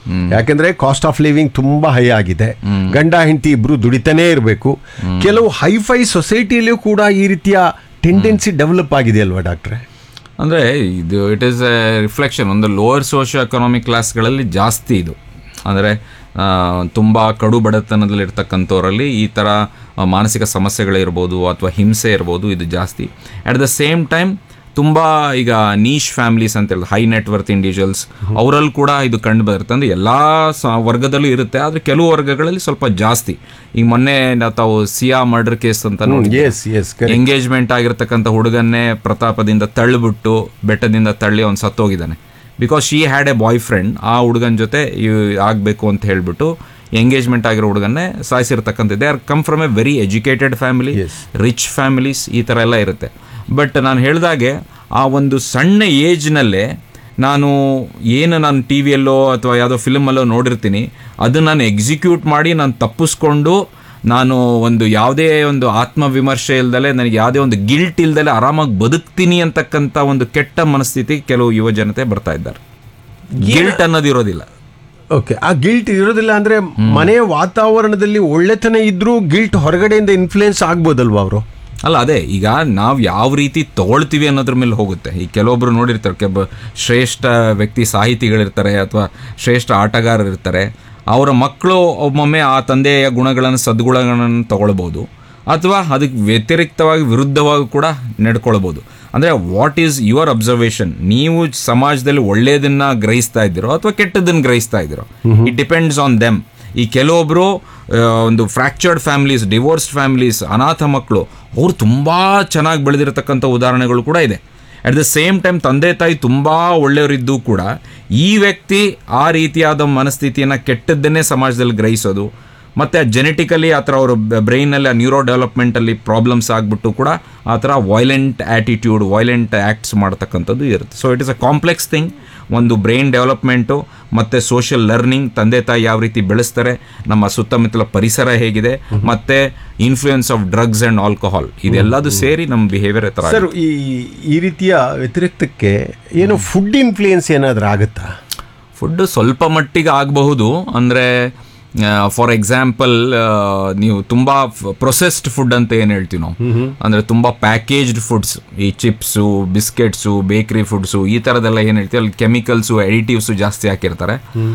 ಯಾಕೆಂದ್ರೆ cost of living ತುಂಬಾ high ಆಗಿದೆ ಗಂಡ ಹೆಂಡತಿ ಇಬ್ರು ದುಡಿತಾನೇ ಇರಬೇಕು ಕೆಲವು ಹೈಫೈ ಸೊಸೈಟಿಯಲ್ಲಿಯೂ ಕೂಡ ಈ ರೀತಿಯ ಟೆಂಡೆನ್ಸಿ ಡೆವಲಪ್ ಆಗಿದೆ ಅಲ್ವಾ ಡಾಕ್ಟ್ರೆ ಅಂದರೆ ಇದು ಇಟ್ ಈಸ್ ಎ ರಿಫ್ಲೆಕ್ಷನ್ ಒಂದು ಲೋವರ್ ಸೋಷಿಯೋ ಎಕನಾಮಿಕ್ ಕ್ಲಾಸ್ಗಳಲ್ಲಿ ಜಾಸ್ತಿ ಇದು ಅಂದರೆ ತುಂಬ ಕಡು ಬಡತನದಲ್ಲಿರ್ತಕ್ಕಂಥವರಲ್ಲಿ ಈ ಥರ ಆ, ಮಾನಸಿಕ ಸಮಸ್ಯೆಗಳಿರ್ಬೋದು ಅಥವಾ ಹಿಂಸೆ ಇರ್ಬೋದು ಇದು ಜಾಸ್ತಿ ಅಟ್ ದ ಸೇಮ್ ಟೈಮ್ ತುಂಬ ಈಗ ನೀಶ್ ಫ್ಯಾಮಿಲೀಸ್ ಅಂತ ಹೇಳಿ ಹೈ ನೆಟ್ವರ್ತ್ ಇಂಡಿವಿಜುವಲ್ಸ್ ಅವರಲ್ಲಿ ಕೂಡ ಇದು ಕಂಡು ಬರುತ್ತೆ ಅಂದರೆ ಎಲ್ಲ ಸ ವರ್ಗದಲ್ಲೂ ಇರುತ್ತೆ ಆದರೆ ಕೆಲವು ವರ್ಗಗಳಲ್ಲಿ ಸ್ವಲ್ಪ ಜಾಸ್ತಿ ಈಗ ಮೊನ್ನೆ ನಾವು ತಾವು ಸಿಯಾ ಮರ್ಡರ್ ಕೇಸ್ ಅಂತ ನೋಡಿ ಎಸ್ ಎಸ್ ಎಂಗೇಜ್ಮೆಂಟ್ ಆಗಿರ್ತಕ್ಕಂಥ ಹುಡುಗನ್ನೇ ಪ್ರತಾಪದಿಂದ ತಳ್ಳಿಬಿಟ್ಟು ಬೆಟ್ಟದಿಂದ ತಳ್ಳಿ ಅವ್ನು ಸತ್ತೋಗಿದ್ದಾನೆ because she had a boyfriend ಆ ಹುಡುಗನ ಜೊತೆ ಆಗಬೇಕು ಅಂತ ಹೇಳ್ಬಿಟ್ಟು ಎಂಗೇಜ್ಮೆಂಟ್ ಆಗಿರೋ ಹುಡುಗನ್ನೇ ಸಾಯಿಸಿರ್ತಕ್ಕಂಥದ್ದು they are come from a very educated family rich families ಈ ಥರ ಎಲ್ಲ ಇರುತ್ತೆ ಬಟ್ ನಾನು ಹೇಳಿದಾಗೆ ಆ ಒಂದು ಸಣ್ಣ ಏಜ್ನಲ್ಲೇ ನಾನು ಏನು ನಾನು ಟಿ ವಿಯಲ್ಲೋ ಅಥವಾ ಯಾವುದೋ ಫಿಲ್ಮಲ್ಲೋ ನೋಡಿರ್ತೀನಿ ಅದು ನಾನು ಎಕ್ಸಿಕ್ಯೂಟ್ ಮಾಡಿ ನಾನು ತಪ್ಪಿಸ್ಕೊಂಡು ನಾನು ಒಂದು ಯಾವುದೇ ಒಂದು ಆತ್ಮವಿಮರ್ಶೆ ಇಲ್ದಲೆ ನನಗೆ ಯಾವುದೇ ಒಂದು ಗಿಲ್ಟ್ ಇಲ್ದಲೆ ಆರಾಮಾಗಿ ಬದುಕ್ತೀನಿ ಅಂತಕ್ಕಂಥ ಒಂದು ಕೆಟ್ಟ ಮನಸ್ಥಿತಿ ಕೆಲವು ಯುವ ಜನತೆ ಬರ್ತಾ ಇದ್ದಾರೆ ಗಿಲ್ಟ್ ಅನ್ನೋದು ಇರೋದಿಲ್ಲ ಓಕೆ ಆ ಗಿಲ್ಟ್ ಇರೋದಿಲ್ಲ ಅಂದ್ರೆ ಮನೆಯ ವಾತಾವರಣದಲ್ಲಿ ಒಳ್ಳೆತನ ಇದ್ರೂ ಗಿಲ್ಟ್ ಹೊರಗಡೆಯಿಂದ ಇನ್ಫ್ಲೂಯೆನ್ಸ್ ಆಗ್ಬೋದಲ್ವಾ ಅವರು ಅಲ್ಲ ಅದೇ ಈಗ ನಾವು ಯಾವ ರೀತಿ ತಗೊಳ್ತೀವಿ ಅನ್ನೋದ್ರ ಮೇಲೆ ಹೋಗುತ್ತೆ ಈ ಕೆಲವೊಬ್ರು ನೋಡಿರ್ತಾರೆ ಕೆಬ್ಬ ಶ್ರೇಷ್ಠ ವ್ಯಕ್ತಿ ಸಾಹಿತಿಗಳಿರ್ತಾರೆ ಅಥವಾ ಶ್ರೇಷ್ಠ ಆಟಗಾರರು ಇರ್ತಾರೆ ಅವರ ಮಕ್ಕಳು ಒಮ್ಮೊಮ್ಮೆ ಆ ತಂದೆಯ ಗುಣಗಳನ್ನು ಸದ್ಗುಣಗಳನ್ನು ತಗೊಳ್ಬೋದು ಅಥವಾ ಅದಕ್ಕೆ ವ್ಯತಿರಿಕ್ತವಾಗಿ ವಿರುದ್ಧವಾಗಿ ಕೂಡ ನಡ್ಕೊಳ್ಬೋದು ಅಂದರೆ ವಾಟ್ ಈಸ್ ಯುವರ್ ಅಬ್ಸರ್ವೇಷನ್ ನೀವು ಸಮಾಜದಲ್ಲಿ ಒಳ್ಳೆಯದನ್ನ ಗ್ರಹಿಸ್ತಾ ಇದ್ದೀರೋ ಅಥವಾ ಕೆಟ್ಟದನ್ನ ಗ್ರಹಿಸ್ತಾ ಇದ್ದೀರೋ ಇಟ್ ಡಿಪೆಂಡ್ಸ್ ಆನ್ ದೆಮ್ ಈ ಕೆಲವೊಬ್ಬರು ಒಂದು ಫ್ರ್ಯಾಕ್ಚರ್ಡ್ ಫ್ಯಾಮಿಲೀಸ್ ಡಿವೋರ್ಸ್ಡ್ ಫ್ಯಾಮಿಲೀಸ್ ಅನಾಥ ಮಕ್ಕಳು ಅವ್ರು ತುಂಬ ಚೆನ್ನಾಗಿ ಬೆಳೆದಿರತಕ್ಕಂಥ ಉದಾಹರಣೆಗಳು ಕೂಡ ಇದೆ ಅಟ್ ದ ಸೇಮ್ ಟೈಮ್ ತಂದೆ ತಾಯಿ ತುಂಬ ಒಳ್ಳೆಯವರಿದ್ದು ಕೂಡ ಈ ವ್ಯಕ್ತಿ ಆ ರೀತಿಯಾದ ಮನಸ್ಥಿತಿಯನ್ನು ಕೆಟ್ಟದ್ದನ್ನೇ ಸಮಾಜದಲ್ಲಿ ಗ್ರಹಿಸೋದು ಮತ್ತು ಜೆನೆಟಿಕಲಿ ಆ ಥರ ಅವರು ಬ್ರೈನಲ್ಲಿ ಆ ನ್ಯೂರೋ ಡೆವಲಪ್ಮೆಂಟಲ್ಲಿ ಪ್ರಾಬ್ಲಮ್ಸ್ ಆಗಿಬಿಟ್ಟು ಕೂಡ ಆ ಥರ ವೈಲೆಂಟ್ ಆ್ಯಟಿಟ್ಯೂಡ್ ವೈಲೆಂಟ್ ಆ್ಯಕ್ಟ್ಸ್ ಮಾಡ್ತಕ್ಕಂಥದ್ದು ಇರುತ್ತೆ so it is a complex thing ಒಂದು ಬ್ರೈನ್ ಡೆವಲಪ್ಮೆಂಟು ಮತ್ತು ಸೋಷಿಯಲ್ ಲರ್ನಿಂಗ್ ತಂದೆ ತಾಯಿ ಯಾವ ರೀತಿ ಬೆಳೆಸ್ತಾರೆ ನಮ್ಮ ಸುತ್ತಮುತ್ತಲ ಪರಿಸರ ಹೇಗಿದೆ ಮತ್ತು influence of drugs and alcohol ಇದೆಲ್ಲದು ಸೇರಿ ನಮ್ಮ ಬಿಹೇವಿಯರ್ ಥರ ಸರ್ ಈ ಈ ರೀತಿಯ ವ್ಯತಿರಿಕ್ತಕ್ಕೆ ಏನು ಫುಡ್ ಇನ್ಫ್ಲೂಯೆನ್ಸ್ ಏನಾದ್ರೂ ಆಗುತ್ತಾ ಫುಡ್ ಸ್ವಲ್ಪ ಮಟ್ಟಿಗೆ ಆಗಬಹುದು ಅಂದರೆ ಫಾರ್ ಎಕ್ಸಾಂಪಲ್ ನೀವು ತುಂಬ ಪ್ರೊಸೆಸ್ಡ್ ಫುಡ್ ಅಂತ ಏನು ಹೇಳ್ತೀವಿ ನಾವು ಅಂದರೆ ತುಂಬ ಪ್ಯಾಕೇಜ್ಡ್ ಫುಡ್ಸ್ ಈ ಚಿಪ್ಸು ಬಿಸ್ಕೆಟ್ಸು ಬೇಕರಿ ಫುಡ್ಸು ಈ ಥರದೆಲ್ಲ ಏನು ಹೇಳ್ತೀವಿ ಅಲ್ಲಿ ಕೆಮಿಕಲ್ಸು ಎಡಿಟಿವ್ಸು ಜಾಸ್ತಿ ಹಾಕಿರ್ತಾರೆ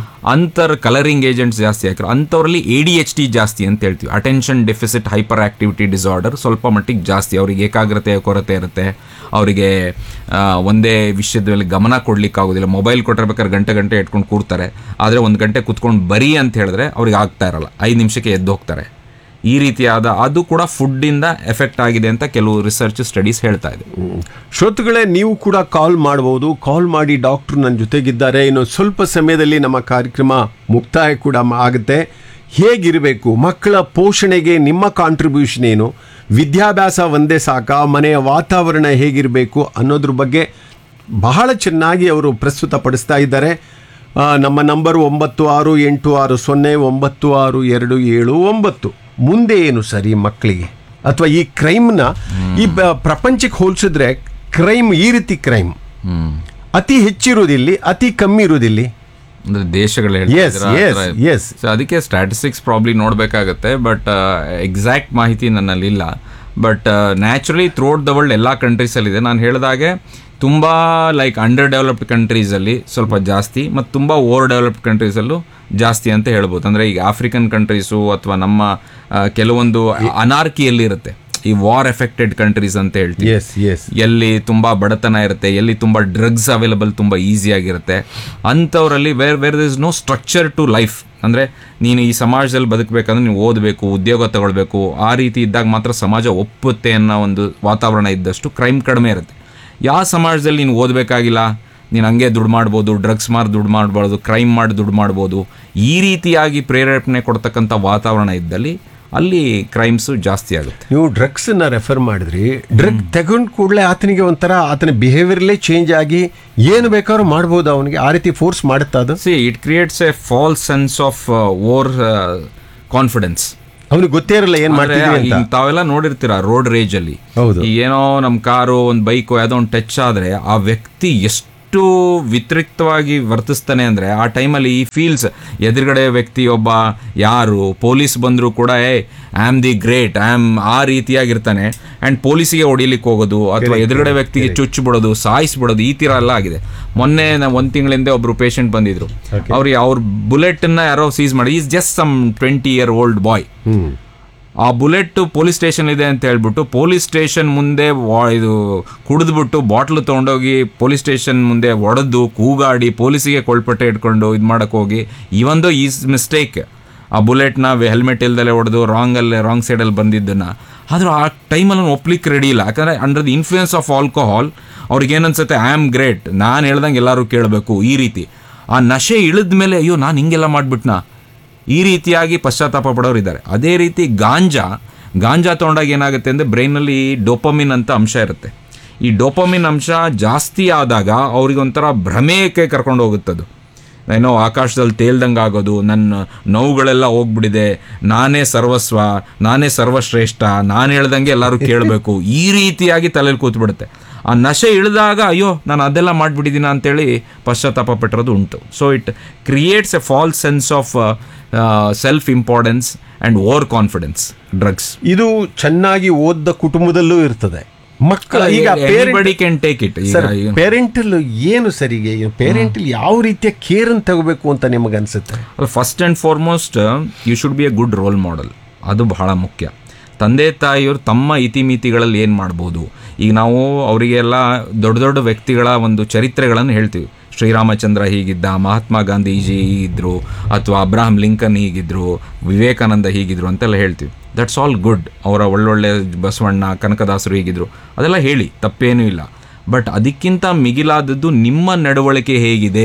ಅಂತರ ಕಲರಿಂಗ್ ಏಜೆಂಟ್ಸ್ ಜಾಸ್ತಿ ಹಾಕಿರೋ ಅಂಥವ್ರಲ್ಲಿ ಎ ಡಿ ಎಚ್ ಟಿ ಜಾಸ್ತಿ ಅಂತ ಹೇಳ್ತೀವಿ attention deficit hyperactivity disorder ಸ್ವಲ್ಪ ಮಟ್ಟಿಗೆ ಜಾಸ್ತಿ ಅವರಿಗೆ ಏಕಾಗ್ರತೆಯ ಕೊರತೆ ಇರುತ್ತೆ ಅವರಿಗೆ ಒಂದೇ ವಿಷಯದ ಮೇಲೆ ಗಮನ ಕೊಡ್ಲಿಕ್ಕಾಗೋದಿಲ್ಲ ಮೊಬೈಲ್ ಕೊಟ್ಟಿರ್ಬೇಕಾದ್ರೆ ಗಂಟೆ ಗಂಟೆ ಇಟ್ಕೊಂಡು ಕೂರ್ತಾರೆ ಆದರೆ ಒಂದು ಗಂಟೆ ಕುತ್ಕೊಂಡು ಬರೀ ಅಂತ ಹೇಳಿದ್ರೆ ಅವ್ರಿಗೆ ಆಗ್ತಾ ಇರಲ್ಲ ಐದು ನಿಮಿಷಕ್ಕೆ ಎದ್ದು ಹೋಗ್ತಾರೆ ಈ ರೀತಿಯಾದ ಅದು ಕೂಡ ಫುಡ್ಡಿಂದ ಎಫೆಕ್ಟ್ ಆಗಿದೆ ಅಂತ ಕೆಲವು ರಿಸರ್ಚ್ ಸ್ಟಡೀಸ್ ಹೇಳ್ತಾ ಇದೆ ಶ್ರೋತೃಗಳೇ ನೀವು ಕೂಡ ಕಾಲ್ ಮಾಡಬಹುದು ಕಾಲ್ ಮಾಡಿ ಡಾಕ್ಟ್ರು ನನ್ನ ಜೊತೆಗಿದ್ದಾರೆ ಇನ್ನು ಸ್ವಲ್ಪ ಸಮಯದಲ್ಲಿ ನಮ್ಮ ಕಾರ್ಯಕ್ರಮ ಮುಕ್ತಾಯ ಕೂಡ ಮ- ಆಗುತ್ತೆ ಹೇಗಿರಬೇಕು ಮಕ್ಕಳ ಪೋಷಣೆಗೆ ನಿಮ್ಮ ಕಾಂಟ್ರಿಬ್ಯೂಷನ್ ಏನು ವಿದ್ಯಾಭ್ಯಾಸ ಒಂದೇ ಸಾಕ ಮನೆಯ ವಾತಾವರಣ ಹೇಗಿರಬೇಕು ಅನ್ನೋದ್ರ ಬಗ್ಗೆ ಬಹಳ ಚೆನ್ನಾಗಿ ಅವರು ಪ್ರಸ್ತುತಪಡಿಸ್ತಾ ಇದ್ದಾರೆ ಆ, ನಮ್ಮ ನಂಬರ್ ಒಂಬತ್ತು ಆರು ಎಂಟು ಆರು ಸೊನ್ನೆ ಒಂಬತ್ತು ಆರು ಎರಡು ಏಳು ಒಂಬತ್ತು ಮುಂದೆ ಏನು ಸರಿ ಮಕ್ಕಳಿಗೆ ಅಥವಾ ಈ ಕ್ರೈಮ್ನ ಈ ಬ- ಪ್ರಪಂಚಕ್ಕೆ ಹೋಲಿಸಿದ್ರೆ ಕ್ರೈಮ್ ಈ ರೀತಿ ಕ್ರೈಮ್ ಅತಿ ಹೆಚ್ಚಿರುವುದಿಲ್ಲಿ ಅತಿ ಕಮ್ಮಿ ಇರುವುದಿಲ್ಲಿ ಅಂದ್ರೆ ದೇಶಗಳು Yes, yes, yes. ಸೊ ಅದಕ್ಕೆ ಸ್ಟ್ಯಾಟಿಸ್ಟಿಕ್ಸ್ ಪ್ರಾಬ್ಲಿ ನೋಡಬೇಕಾಗತ್ತೆ ಬಟ್ ಎಕ್ಸಾಕ್ಟ್ ಮಾಹಿತಿ ನನ್ನಲ್ಲಿ ಇಲ್ಲ but naturally throughout the world ಎಲ್ಲ ಕಂಟ್ರೀಸಲ್ಲಿದೆ ನಾನು ಹೇಳಿದಾಗೆ ತುಂಬ ಲೈಕ್ ಅಂಡರ್ ಡೆವಲಪ್ಡ್ ಕಂಟ್ರೀಸಲ್ಲಿ ಸ್ವಲ್ಪ ಜಾಸ್ತಿ ಮತ್ತು ತುಂಬ ಓವರ್ ಡೆವಲಪ್ಡ್ ಕಂಟ್ರೀಸಲ್ಲೂ ಜಾಸ್ತಿ ಅಂತ ಹೇಳ್ಬೋದು ಅಂದರೆ ಈಗ ಆಫ್ರಿಕನ್ ಕಂಟ್ರೀಸು ಅಥವಾ ನಮ್ಮ ಆ, ಕೆಲವೊಂದು ಅನಾರ್ಕಿಯಲ್ಲಿ ಇರುತ್ತೆ ಈ ವಾರ್ ಎಫೆಕ್ಟೆಡ್ ಕಂಟ್ರೀಸ್ ಅಂತ ಹೇಳ್ತೀವಿ ಎಸ್ ಎಸ್ ಎಲ್ಲಿ ತುಂಬ ಬಡತನ ಇರುತ್ತೆ ಎಲ್ಲಿ ತುಂಬ ಡ್ರಗ್ಸ್ ಅವೈಲಬಲ್ ತುಂಬ ಈಸಿಯಾಗಿರುತ್ತೆ ಅಂಥವರಲ್ಲಿ where where is no structure to life ಅಂದರೆ ನೀನು ಈ ಸಮಾಜದಲ್ಲಿ ಬದುಕಬೇಕಂದ್ರೆ ನೀವು ಓದಬೇಕು ಉದ್ಯೋಗ ತಗೊಳ್ಬೇಕು ಆ ರೀತಿ ಇದ್ದಾಗ ಮಾತ್ರ ಸಮಾಜ ಒಪ್ಪುತ್ತೆ ಅನ್ನೋ ಒಂದು ವಾತಾವರಣ ಇದ್ದಷ್ಟು ಕ್ರೈಮ್ ಕಡಿಮೆ ಇರುತ್ತೆ ಯಾವ ಸಮಾಜದಲ್ಲಿ ನೀನು ಓದಬೇಕಾಗಿಲ್ಲ ನೀನು ಹಂಗೆ ದುಡ್ಡು ಮಾಡ್ಬೋದು ಡ್ರಗ್ಸ್ ಮಾರಿ ದುಡ್ಡು ಮಾಡ್ಬೋದು ಕ್ರೈಮ್ ಮಾಡಿ ದುಡ್ಡು ಮಾಡ್ಬೋದು ಈ ರೀತಿಯಾಗಿ ಪ್ರೇರೇಪಣೆ ಕೊಡ್ತಕ್ಕಂಥ ವಾತಾವರಣ ಇದ್ದಲ್ಲಿ ಅಲ್ಲಿ ಕ್ರೈಮ್ಸು ಜಾಸ್ತಿ ಆಗುತ್ತೆ ನೀವು ಡ್ರಗ್ಸನ್ನ ರೆಫರ್ ಮಾಡಿದ್ರಿ ಡ್ರಗ್ ತಗೊಂಡ್ ಕೂಡಲೇ ಆತನಿಗೆ ಒಂಥರ ಆತನ ಬಿಹೇವಿಯರ್ಲೇ ಚೇಂಜ್ ಆಗಿ ಏನು ಬೇಕಾದ್ರೂ ಮಾಡ್ಬೋದು ಅವನಿಗೆ ಆ ರೀತಿ ಫೋರ್ಸ್ ಮಾಡುತ್ತಾ ಅದು see it creates a false sense of overconfidence ಅವನಿಗೆ ಗೊತ್ತೇ ಇರಲ್ಲ ಏನ್ ಮಾಡ್ತಿದ್ವಿ ಅಂತ ತಾವೆಲ್ಲ ನೋಡಿರ್ತೀರ ರೋಡ್ ರೇಜ್ ಅಲ್ಲಿ ಹೌದು. ಈ ಏನೋ ನಮ್ ಕಾರು ಒಂದ್ ಬೈಕ್ ಯಾವ್ದೋ ಒಂದು ಟಚ್ ಆದ್ರೆ ಆ ವ್ಯಕ್ತಿ ಎಷ್ಟು ಎಷ್ಟು ವಿತರಿಕ್ತವಾಗಿ ವರ್ತಿಸ್ತಾನೆ ಅಂದರೆ ಆ ಟೈಮಲ್ಲಿ ಈ ಫೀಲ್ಸ್ ಎದುರುಗಡೆ ವ್ಯಕ್ತಿ ಒಬ್ಬ ಯಾರು ಪೊಲೀಸ್ ಬಂದರೂ ಕೂಡ ಏ I am the great I am ಆ ರೀತಿಯಾಗಿರ್ತಾನೆ ಆ್ಯಂಡ್ ಪೊಲೀಸಿಗೆ ಹೊಡಿಲಿಕ್ಕೆ ಹೋಗೋದು ಅಥವಾ ಎದುರುಗಡೆ ವ್ಯಕ್ತಿಗೆ ಚುಚ್ಚು ಬಿಡೋದು ಸಾಯಿಸ್ಬಿಡೋದು ಈ ಥರ ಎಲ್ಲ ಆಗಿದೆ ಮೊನ್ನೆ ನಾವು ಒಂದು ತಿಂಗಳಿಂದ ಒಬ್ರು ಪೇಷಂಟ್ ಬಂದಿದ್ರು ಅವ್ರಿಗೆ ಅವ್ರ ಬುಲೆಟನ್ನ ಯಾರೋ ಸೀಸ್ ಮಾಡಿ is just some twenty year old boy hmm ಆ ಬುಲೆಟ್ ಪೊಲೀಸ್ ಸ್ಟೇಷನ್ ಇದೆ ಅಂತ ಹೇಳ್ಬಿಟ್ಟು ಪೊಲೀಸ್ ಸ್ಟೇಷನ್ ಮುಂದೆ ವಾ- ಇದು ಕುಡಿದ್ಬಿಟ್ಟು ಬಾಟ್ಲು ತೊಗೊಂಡೋಗಿ ಪೊಲೀಸ್ ಸ್ಟೇಷನ್ ಮುಂದೆ ಒಡೆದು ಕೂಗಾಡಿ ಪೊಲೀಸಿಗೆ ಕೊಳ್ಪಟ್ಟೆ ಇಟ್ಕೊಂಡು ಇದು ಮಾಡಕ್ಕೆ ಹೋಗಿ ಇವೊಂದು ಈಸ್ ಮಿಸ್ಟೇಕ್ ಆ ಬುಲೆಟ್ನ ಹೆಲ್ಮೆಟ್ ಇಲ್ದಲೆ ಹೊಡೆದು ರಾಂಗಲ್ಲೇ ರಾಂಗ್ ಸೈಡಲ್ಲಿ ಬಂದಿದ್ದನ್ನು ಆದರೂ ಆ ಟೈಮಲ್ಲಿ ಒಪ್ಲಿಕ್ಕೆ ರೆಡಿ ಇಲ್ಲ ಯಾಕಂದರೆ under the influence of alcohol ಅವ್ರಿಗೆ ಏನನ್ಸುತ್ತೆ ಐ ಆಮ್ ಗ್ರೇಟ್ ನಾನು ಹೇಳ್ದಂಗೆ ಎಲ್ಲರೂ ಕೇಳಬೇಕು ಈ ರೀತಿ ಆ ನಶೆ ಇಳಿದ ಮೇಲೆ ಅಯ್ಯೋ ನಾನು ಹಿಂಗೆಲ್ಲ ಮಾಡಿಬಿಟ್ನಾ ಈ ರೀತಿಯಾಗಿ ಪಶ್ಚಾತ್ತಾಪ ಪಡೋರು ಇದ್ದಾರೆ ಅದೇ ರೀತಿ ಗಾಂಜಾ ಗಾಂಜಾ ತೊಗೊಂಡಾಗ ಏನಾಗುತ್ತೆ ಅಂದರೆ ಬ್ರೈನಲ್ಲಿ ಡೋಪಮಿನ್ ಅಂತ ಅಂಶ ಇರುತ್ತೆ ಈ ಡೋಪಮಿನ್ ಅಂಶ ಜಾಸ್ತಿ ಆದಾಗ ಅವ್ರಿಗೆ ಒಂಥರ ಭ್ರಮೆಯಕ್ಕೆ ಕರ್ಕೊಂಡು ಹೋಗುತ್ತದು ಏನೋ ಆಕಾಶದಲ್ಲಿ ತೇಲ್ದಂಗೆ ಆಗೋದು ನನ್ನ ನೋವುಗಳೆಲ್ಲ ಹೋಗ್ಬಿಟ್ಟಿದೆ ನಾನೇ ಸರ್ವಸ್ವ ನಾನೇ ಸರ್ವಶ್ರೇಷ್ಠ ನಾನು ಹೇಳ್ದಂಗೆ ಎಲ್ಲರೂ ಕೇಳಬೇಕು ಈ ರೀತಿಯಾಗಿ ತಲೆಯಲ್ಲಿ ಕೂತ್ಬಿಡುತ್ತೆ ಆ ನಶೆ ಇಳಿದಾಗ ಅಯ್ಯೋ ನಾನು ಅದೆಲ್ಲ ಮಾಡಿಬಿಟ್ಟಿದ್ದೀನ ಅಂತೇಳಿ ಪಶ್ಚಾತ್ತಾಪ ಪಟ್ಟಿರೋದು ಉಂಟು so it creates a false sense of self importance and overconfidence drugs ಇದು ಚೆನ್ನಾಗಿ ಓದ್ದ ಕುಟುಂಬದಲ್ಲೂ ಇರ್ತದೆ ಮಕ್ಕಳ ಈಗ anybody can take it sir parental ಏನು ಸರಿಗೆ ಪೇರೆಂಟಲ್ ಯಾವ ರೀತಿಯ ಕೇರ್ ಅನ್ನು ತಗೋಬೇಕು ಅಂತ ನಿಮಗೆ ಅನ್ಸುತ್ತೆ first and foremost you should be a good role model ಅದು ಬಹಳ ಮುಖ್ಯ ತಂದೆ ತಾಯಿಯವರು ತಮ್ಮ ಇತಿಮಿತಿಗಳಲ್ಲಿ ಏನು ಮಾಡ್ಬೋದು ಈಗ ನಾವು ಅವರಿಗೆಲ್ಲ ದೊಡ್ಡ ದೊಡ್ಡ ವ್ಯಕ್ತಿಗಳ ಒಂದು ಚರಿತ್ರೆಗಳನ್ನು ಹೇಳ್ತೀವಿ ಶ್ರೀರಾಮಚಂದ್ರ ಹೀಗಿದ್ದ ಮಹಾತ್ಮ ಗಾಂಧೀಜಿ ಹೀಗಿದ್ರು ಅಥವಾ ಅಬ್ರಾಹಂ ಲಿಂಕನ್ ಹೀಗಿದ್ರು ವಿವೇಕಾನಂದ ಹೀಗಿದ್ರು ಅಂತೆಲ್ಲ ಹೇಳ್ತೀವಿ ದಟ್ಸ್ ಆಲ್ ಗುಡ್ ಅವರ ಒಳ್ಳೊಳ್ಳೆ ಬಸವಣ್ಣ ಕನಕದಾಸರು ಹೀಗಿದ್ರು ಅದೆಲ್ಲ ಹೇಳಿ ತಪ್ಪೇನೂ ಇಲ್ಲ ಬಟ್ ಅದಕ್ಕಿಂತ ಮಿಗಿಲಾದದ್ದು ನಿಮ್ಮ ನಡವಳಿಕೆ ಹೇಗಿದೆ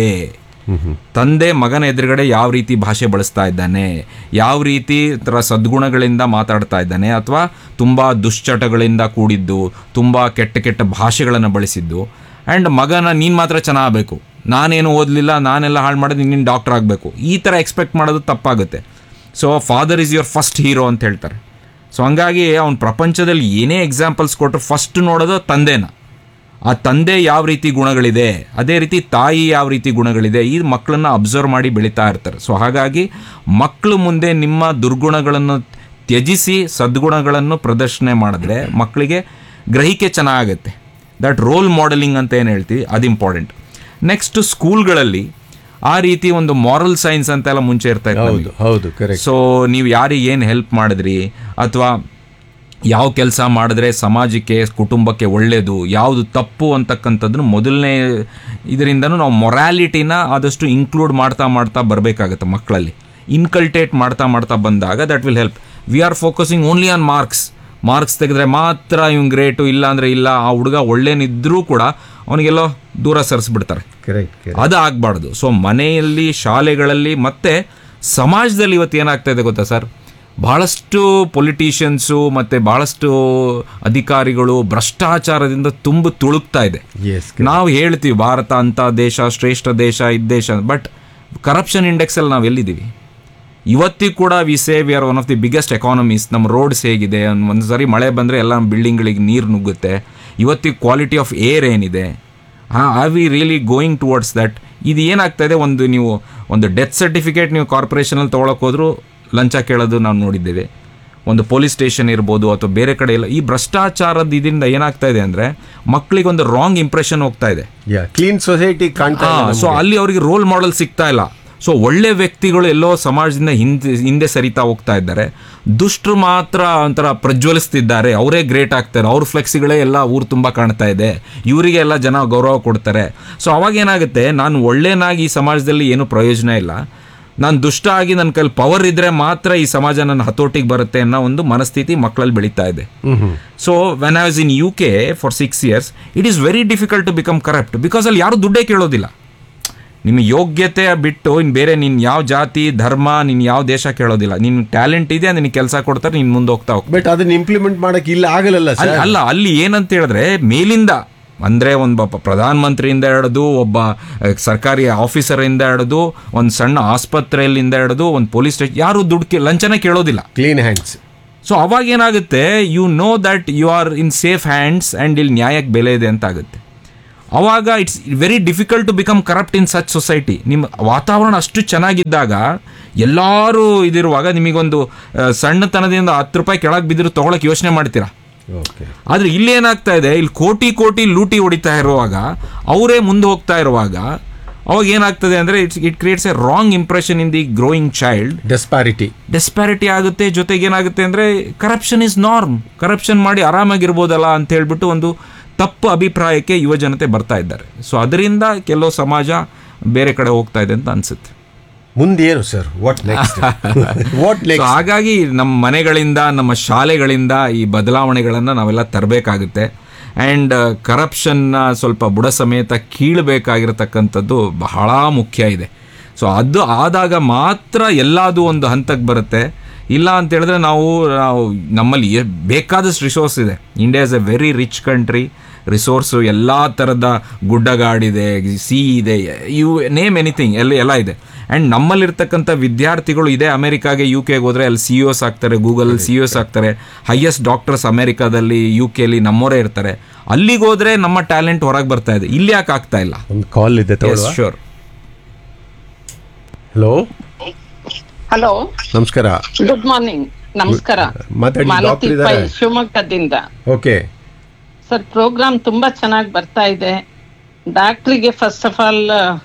ತಂದೆ ಮಗನ ಎದುರುಗಡೆ ಯಾವ ರೀತಿ ಭಾಷೆ ಬಳಸ್ತಾ ಇದ್ದಾನೆ ಯಾವ ರೀತಿ ಥರ ಸದ್ಗುಣಗಳಿಂದ ಮಾತಾಡ್ತಾ ಇದ್ದಾನೆ ಅಥವಾ ತುಂಬ ದುಶ್ಚಟಗಳಿಂದ ಕೂಡಿದ್ದು ತುಂಬ ಕೆಟ್ಟ ಕೆಟ್ಟ ಭಾಷೆಗಳನ್ನು ಬಳಸಿದ್ದು ಆ್ಯಂಡ್ ಮಗನ ನೀನು ಮಾತ್ರ ಚೆನ್ನಾಗಬೇಕು ನಾನೇನು ಓದಲಿಲ್ಲ ನಾನೆಲ್ಲ ಹಾಳು ಮಾಡಿದ್ರೆ ನೀನು ಡಾಕ್ಟರ್ ಆಗಬೇಕು ಈ ಥರ ಎಕ್ಸ್ಪೆಕ್ಟ್ ಮಾಡೋದು ತಪ್ಪಾಗುತ್ತೆ so father is your first hero ಅಂತ ಹೇಳ್ತಾರೆ ಸೊ ಹಂಗಾಗಿ ಅವ್ನ ಪ್ರಪಂಚದಲ್ಲಿ ಏನೇ ಎಕ್ಸಾಂಪಲ್ಸ್ ಕೊಟ್ಟರು ಫಸ್ಟ್ ನೋಡೋದು ತಂದೆನ ಆ ತಂದೆ ಯಾವ ರೀತಿ ಗುಣಗಳಿದೆ ಅದೇ ರೀತಿ ತಾಯಿ ಯಾವ ರೀತಿ ಗುಣಗಳಿದೆ ಈ ಮಕ್ಕಳನ್ನ ಅಬ್ಸರ್ವ್ ಮಾಡಿ ಬೆಳೀತಾ ಇರ್ತಾರೆ ಸೊ ಹಾಗಾಗಿ ಮಕ್ಕಳು ಮುಂದೆ ನಿಮ್ಮ ದುರ್ಗುಣಗಳನ್ನು ತ್ಯಜಿಸಿ ಸದ್ಗುಣಗಳನ್ನು ಪ್ರದರ್ಶನ ಮಾಡಿದ್ರೆ ಮಕ್ಕಳಿಗೆ ಗ್ರಹಿಕೆ ಚೆನ್ನಾಗುತ್ತೆ ದಟ್ ರೋಲ್ ಮಾಡೆಲಿಂಗ್ ಅಂತ ಏನು ಹೇಳ್ತೀವಿ ಅದು ಇಂಪಾರ್ಟೆಂಟ್ ನೆಕ್ಸ್ಟ್ ಸ್ಕೂಲ್ಗಳಲ್ಲಿ ಆ ರೀತಿ ಒಂದು ಮಾರಲ್ ಸೈನ್ಸ್ ಅಂತೆಲ್ಲ ಮುಂಚೆ ಇರ್ತಾ ಇತ್ತು ಹೌದು ಹೌದು ಕರೆಕ್ಟ್ ಸೊ ನೀವು ಯಾರಿಗೆ ಏನು ಹೆಲ್ಪ್ ಮಾಡಿದ್ರಿ ಅಥವಾ ಯಾವ ಕೆಲಸ ಮಾಡಿದ್ರೆ ಸಮಾಜಕ್ಕೆ ಕುಟುಂಬಕ್ಕೆ ಒಳ್ಳೆಯದು ಯಾವುದು ತಪ್ಪು ಅಂತಕ್ಕಂಥದ್ದನ್ನು ಮೊದಲನೇ ಇದರಿಂದನೂ ನಾವು ಮೊರಾಲಿಟಿನ ಆದಷ್ಟು ಇನ್ಕ್ಲೂಡ್ ಮಾಡ್ತಾ ಮಾಡ್ತಾ ಬರಬೇಕಾಗತ್ತೆ ಮಕ್ಕಳಲ್ಲಿ ಇನ್ಕಲ್ಟೇಟ್ ಮಾಡ್ತಾ ಮಾಡ್ತಾ ಬಂದಾಗ that will help we are focusing only on marks marks ತೆಗೆದ್ರೆ ಮಾತ್ರ ಇವ್ನು ಗ್ರೇಟು ಇಲ್ಲ ಅಂದರೆ ಇಲ್ಲ ಆ ಹುಡುಗ ಒಳ್ಳೇನಿದ್ರೂ ಕೂಡ ಅವನಿಗೆಲ್ಲೋ ದೂರ ಸರಿಸ್ಬಿಡ್ತಾರೆ ಕರೆಕ್ಟ್ ಅದು ಆಗಬಾರ್ದು ಸೊ ಮನೆಯಲ್ಲಿ ಶಾಲೆಗಳಲ್ಲಿ ಮತ್ತೆ ಸಮಾಜದಲ್ಲಿ ಇವತ್ತು ಏನಾಗ್ತಾ ಇದೆ ಗೊತ್ತಾ ಸರ್ ಬಹಳಷ್ಟು ಪೊಲಿಟಿಷಿಯನ್ಸು ಮತ್ತು ಬಹಳಷ್ಟು ಅಧಿಕಾರಿಗಳು ಭ್ರಷ್ಟಾಚಾರದಿಂದ ತುಂಬ ತುಳುಕ್ತಾ ಇದೆ ಎಸ್ ನಾವು ಹೇಳ್ತೀವಿ ಭಾರತ ಅಂತ ದೇಶ ಶ್ರೇಷ್ಠ ದೇಶ ಇದ್ ದೇಶ ಬಟ್ ಕರಪ್ಷನ್ ಇಂಡೆಕ್ಸಲ್ಲಿ ನಾವು ಎಲ್ಲಿದ್ದೀವಿ ಇವತ್ತಿಗೂ ಕೂಡ we say we are one of the biggest economies ನಮ್ಮ ರೋಡ್ಸ್ ಹೇಗಿದೆ ಒಂದು ಸರಿ ಮಳೆ ಬಂದರೆ ಎಲ್ಲ ಬಿಲ್ಡಿಂಗ್ಗಳಿಗೆ ನೀರು ನುಗ್ಗುತ್ತೆ ಇವತ್ತಿಗೆ ಕ್ವಾಲಿಟಿ ಆಫ್ ಏರ್ ಏನಿದೆ are we really going towards that ಇದು ಏನಾಗ್ತಾ ಇದೆ ಒಂದು ನೀವು ಒಂದು ಡೆತ್ ಸರ್ಟಿಫಿಕೇಟ್ ನೀವು ಕಾರ್ಪೊರೇಷನಲ್ಲಿ ತೊಗೊಳಕ್ಕೆ ಹೋದ್ರು ಲಂಚ ಕೇಳೋದು ನಾವು ನೋಡಿದ್ದೇವೆ ಒಂದು ಪೊಲೀಸ್ ಸ್ಟೇಷನ್ ಇರ್ಬೋದು ಅಥವಾ ಬೇರೆ ಕಡೆ ಎಲ್ಲ ಈ ಭ್ರಷ್ಟಾಚಾರದ ಇದರಿಂದ ಏನಾಗ್ತಾ ಇದೆ ಅಂದರೆ ಮಕ್ಕಳಿಗೆ ಒಂದು ರಾಂಗ್ ಇಂಪ್ರೆಷನ್ ಹೋಗ್ತಾ ಇದೆ ಯಾ ಕ್ಲೀನ್ ಸೊಸೈಟಿ ಕಾಣ್ತಾ ಇದೆ ಸೊ ಅಲ್ಲಿ ಅವರಿಗೆ ರೋಲ್ ಮಾಡೆಲ್ ಸಿಗ್ತಾ ಇಲ್ಲ ಸೊ ಒಳ್ಳೆ ವ್ಯಕ್ತಿಗಳು ಎಲ್ಲೋ ಸಮಾಜದಿಂದ ಹಿಂದೆ ಹಿಂದೆ ಸರಿತಾ ಹೋಗ್ತಾ ಇದ್ದಾರೆ ದುಷ್ಟರು ಮಾತ್ರ ಒಂಥರ ಪ್ರಜ್ವಲಿಸ್ತಿದ್ದಾರೆ ಅವರೇ ಗ್ರೇಟ್ ಆಗ್ತಾರೆ ಅವ್ರ ಫ್ಲೆಕ್ಸಿಗಳೇ ಎಲ್ಲ ಊರು ತುಂಬ ಕಾಣ್ತಾ ಇದೆ ಇವರಿಗೆ ಎಲ್ಲ ಜನ ಗೌರವ ಕೊಡ್ತಾರೆ ಸೊ ಅವಾಗ ಏನಾಗುತ್ತೆ ನಾನು ಒಳ್ಳೆನಾಗಿ ಈ ಸಮಾಜದಲ್ಲಿ ಏನು ಪ್ರಯೋಜನ ಇಲ್ಲ ನಾನು ದುಷ್ಟ ಆಗಿ ನನ್ನ ಕೈಲಿ ಪವರ್ ಇದ್ರೆ ಮಾತ್ರ ಈ ಸಮಾಜ ನನ್ನ ಹತೋಟಿಗೆ ಬರುತ್ತೆ ಅನ್ನೋ ಒಂದು ಮನಸ್ಥಿತಿ ಮಕ್ಕಳಲ್ಲಿ ಬೆಳೀತಾ ಇದೆ so when I was in U K for six years it is very difficult to become corrupt because ಅಲ್ಲಿ ಯಾರು ದುಡ್ಡೇ ಕೇಳೋದಿಲ್ಲ ನಿಮ್ಮ ಯೋಗ್ಯತೆ ಬಿಟ್ಟು ಇನ್ನು ಬೇರೆ ನೀನು ಯಾವ ಜಾತಿ ಧರ್ಮ ನೀನು ಯಾವ ದೇಶ ಕೇಳೋದಿಲ್ಲ ನಿನ್ನ ಟ್ಯಾಲೆಂಟ್ ಇದೆ ನಿನಗೆ ಕೆಲಸ ಕೊಡ್ತಾರೆ ನೀನು ಮುಂದೆ ಹೋಗ್ತಾ ಹೋಗ್ತಾ ಬಟ್ ಅದನ್ನ ಇಂಪ್ಲಿಮೆಂಟ್ ಮಾಡಕ್ ಇಲ್ಲ ಆಗಲ್ಲ ಸರ್ ಅಲ್ಲ ಅಲ್ಲ ಅಲ್ಲಿ ಏನಂತ ಹೇಳಿದ್ರೆ ಮೇಲಿಂದ ಅಂದ್ರೆ ಒಂದು ಒಬ್ಬ ಪ್ರಧಾನ ಮಂತ್ರಿಯಿಂದ ಹಿಡಿದು ಒಬ್ಬ ಅಹ್, ಸರ್ಕಾರಿ ಆಫೀಸರಿಂದ ಹಿಡಿದು ಒಂದು ಸಣ್ಣ ಆಸ್ಪತ್ರೆಯಲ್ಲಿಂದ ಹಿಡಿದು ಒಂದು ಪೊಲೀಸ್ ಸ್ಟೇಷನ್ ಯಾರು ದುಡ್ಡು ಕೇ- ಲಂಚನೇ ಕೇಳೋದಿಲ್ಲ ಕ್ಲೀನ್ ಹ್ಯಾಂಡ್ಸ್ ಸೊ ಅವಾಗ ಏನಾಗುತ್ತೆ you know that you are in safe hands and ಇಲ್ಲಿ ನ್ಯಾಯಕ್ಕೆ ಬೆಲೆ ಇದೆ ಅಂತ ಆಗುತ್ತೆ ಅವಾಗ it's very difficult to become corrupt in such society ನಿಮ್ಮ ವಾತಾವರಣ ಅಷ್ಟು ಚೆನ್ನಾಗಿದ್ದಾಗ ಎಲ್ಲರೂ ಇದಿರುವಾಗ ನಿಮಗೊಂದು ಆ, ಸಣ್ಣತನದಿಂದ ಹತ್ತು ರೂಪಾಯಿ ಕೆಳಗೆ ಬಿದ್ದರೂ ತೊಗೊಳಕ್ಕೆ ಯೋಚನೆ ಮಾಡ್ತೀರಾ ಓಕೆ ಆದ್ರೆ ಇಲ್ಲಿ ಏನಾಗ್ತಾ ಇದೆ ಇಲ್ಲಿ ಕೋಟಿ ಕೋಟಿ ಲೂಟಿ ಹೊಡಿತಾ ಇರುವಾಗ ಅವರೇ ಮುಂದೆ ಹೋಗ್ತಾ ಇರುವಾಗ ಅವಾಗ ಏನಾಗ್ತದೆ ಅಂದ್ರೆ it's it creates a wrong impression in the growing child disparity disparity ಆಗುತ್ತೆ ಜೊತೆಗೆ ಏನಾಗುತ್ತೆ ಅಂದ್ರೆ ಕರಪ್ಷನ್ ಇಸ್ ನಾರ್ಮ್ ಕರಪ್ಷನ್ ಮಾಡಿ ಆರಾಮಾಗಿರ್ಬೋದಲ್ಲ ಅಂತ ಹೇಳ್ಬಿಟ್ಟು ಒಂದು ತಪ್ಪು ಅಭಿಪ್ರಾಯಕ್ಕೆ ಯುವ ಜನತೆ ಬರ್ತಾ ಇದ್ದಾರೆ ಸೊ ಅದರಿಂದ ಕೆಲವು ಸಮಾಜ ಬೇರೆ ಕಡೆ ಹೋಗ್ತಾ ಇದೆ ಅಂತ ಅನ್ಸುತ್ತೆ ಮುಂದೆ ಏನು sir what next what So next ಹಾಗಾಗಿ ನಮ್ಮ ಮನೆಗಳಿಂದ ನಮ್ಮ ಶಾಲೆಗಳಿಂದ ಈ ಬದಲಾವಣೆಗಳನ್ನು ನಾವೆಲ್ಲ ತರಬೇಕಾಗುತ್ತೆ ಆ್ಯಂಡ್ ಕರಪ್ಷನ್ನ ಸ್ವಲ್ಪ ಬುಡ ಸಮೇತ ಕೀಳಬೇಕಾಗಿರತಕ್ಕಂಥದ್ದು ಬಹಳ ಮುಖ್ಯ ಇದೆ ಸೊ ಅದು ಆದಾಗ ಮಾತ್ರ ಎಲ್ಲದೂ ಒಂದು ಹಂತಕ್ಕೆ ಬರುತ್ತೆ ಇಲ್ಲ ಅಂತ ಹೇಳಿದ್ರೆ ನಾವು ನಾವು ನಮ್ಮಲ್ಲಿ ಎ- ಬೇಕಾದಷ್ಟು ರಿಸೋರ್ಸ್ ಇದೆ India is a very rich country resource ಎಲ್ಲ ಥರದ ಗುಡ್ಡಗಾಡಿದೆ ಸಿ ಇದೆ ಯು ನೇಮ್ ಎನಿಥಿಂಗ್ ಎಲ್ಲ ಎಲ್ಲ ಇದೆ ಆ್ಯಂಡ್ ನಮ್ಮಲ್ಲಿರ್ತಕ್ಕಂಥ ವಿದ್ಯಾರ್ಥಿಗಳು ಇದೇ ಅಮೆರಿಕಾಗೆ ಯು ಕೆಗೆ ಹೋದರೆ ಅಲ್ಲಿ ಸಿ ಎಸ್ ಆಗ್ತಾರೆ ಗೂಗಲ್ ಸಿ ಎಸ್ ಆಗ್ತಾರೆ ಹೈಯೆಸ್ಟ್ ಡಾಕ್ಟರ್ಸ್ ಅಮೆರಿಕಾದಲ್ಲಿ ಯು ಕೆಲಿ ನಮ್ಮವರೇ ಇರ್ತಾರೆ ಅಲ್ಲಿಗೆ ಹೋದ್ರೆ ನಮ್ಮ ಟ್ಯಾಲೆಂಟ್ ಹೊರಗೆ ಬರ್ತಾ ಇದೆ ಇಲ್ಲಿ ಯಾಕೆ ಆಗ್ತಾ ಇಲ್ಲ ಒಂದು ಕಾಲ್ ಇದೆ ತಗೊಳ್ಳುವ ಶೋರ್ ಹಲೋ ಹಲೋ ನಮಸ್ಕಾರ ಗುಡ್ ಮಾರ್ನಿಂಗ್ ನಮಸ್ಕಾರ ಮಾತಾಡಿ, ಮಾಲತಿ doctor ಇದ್ದಾರೆ. ಪೈ ಶಿವಮೊಗ್ಗದಿಂದ ಓಕೆ ಸರ್ ಪ್ರೋಗ್ರಾಮ್ ತುಂಬಾ ಚೆನ್ನಾಗಿ ಬರ್ತಾ ಇದೆ ಡಾಕ್ಟ್ರಿಗೆ first of all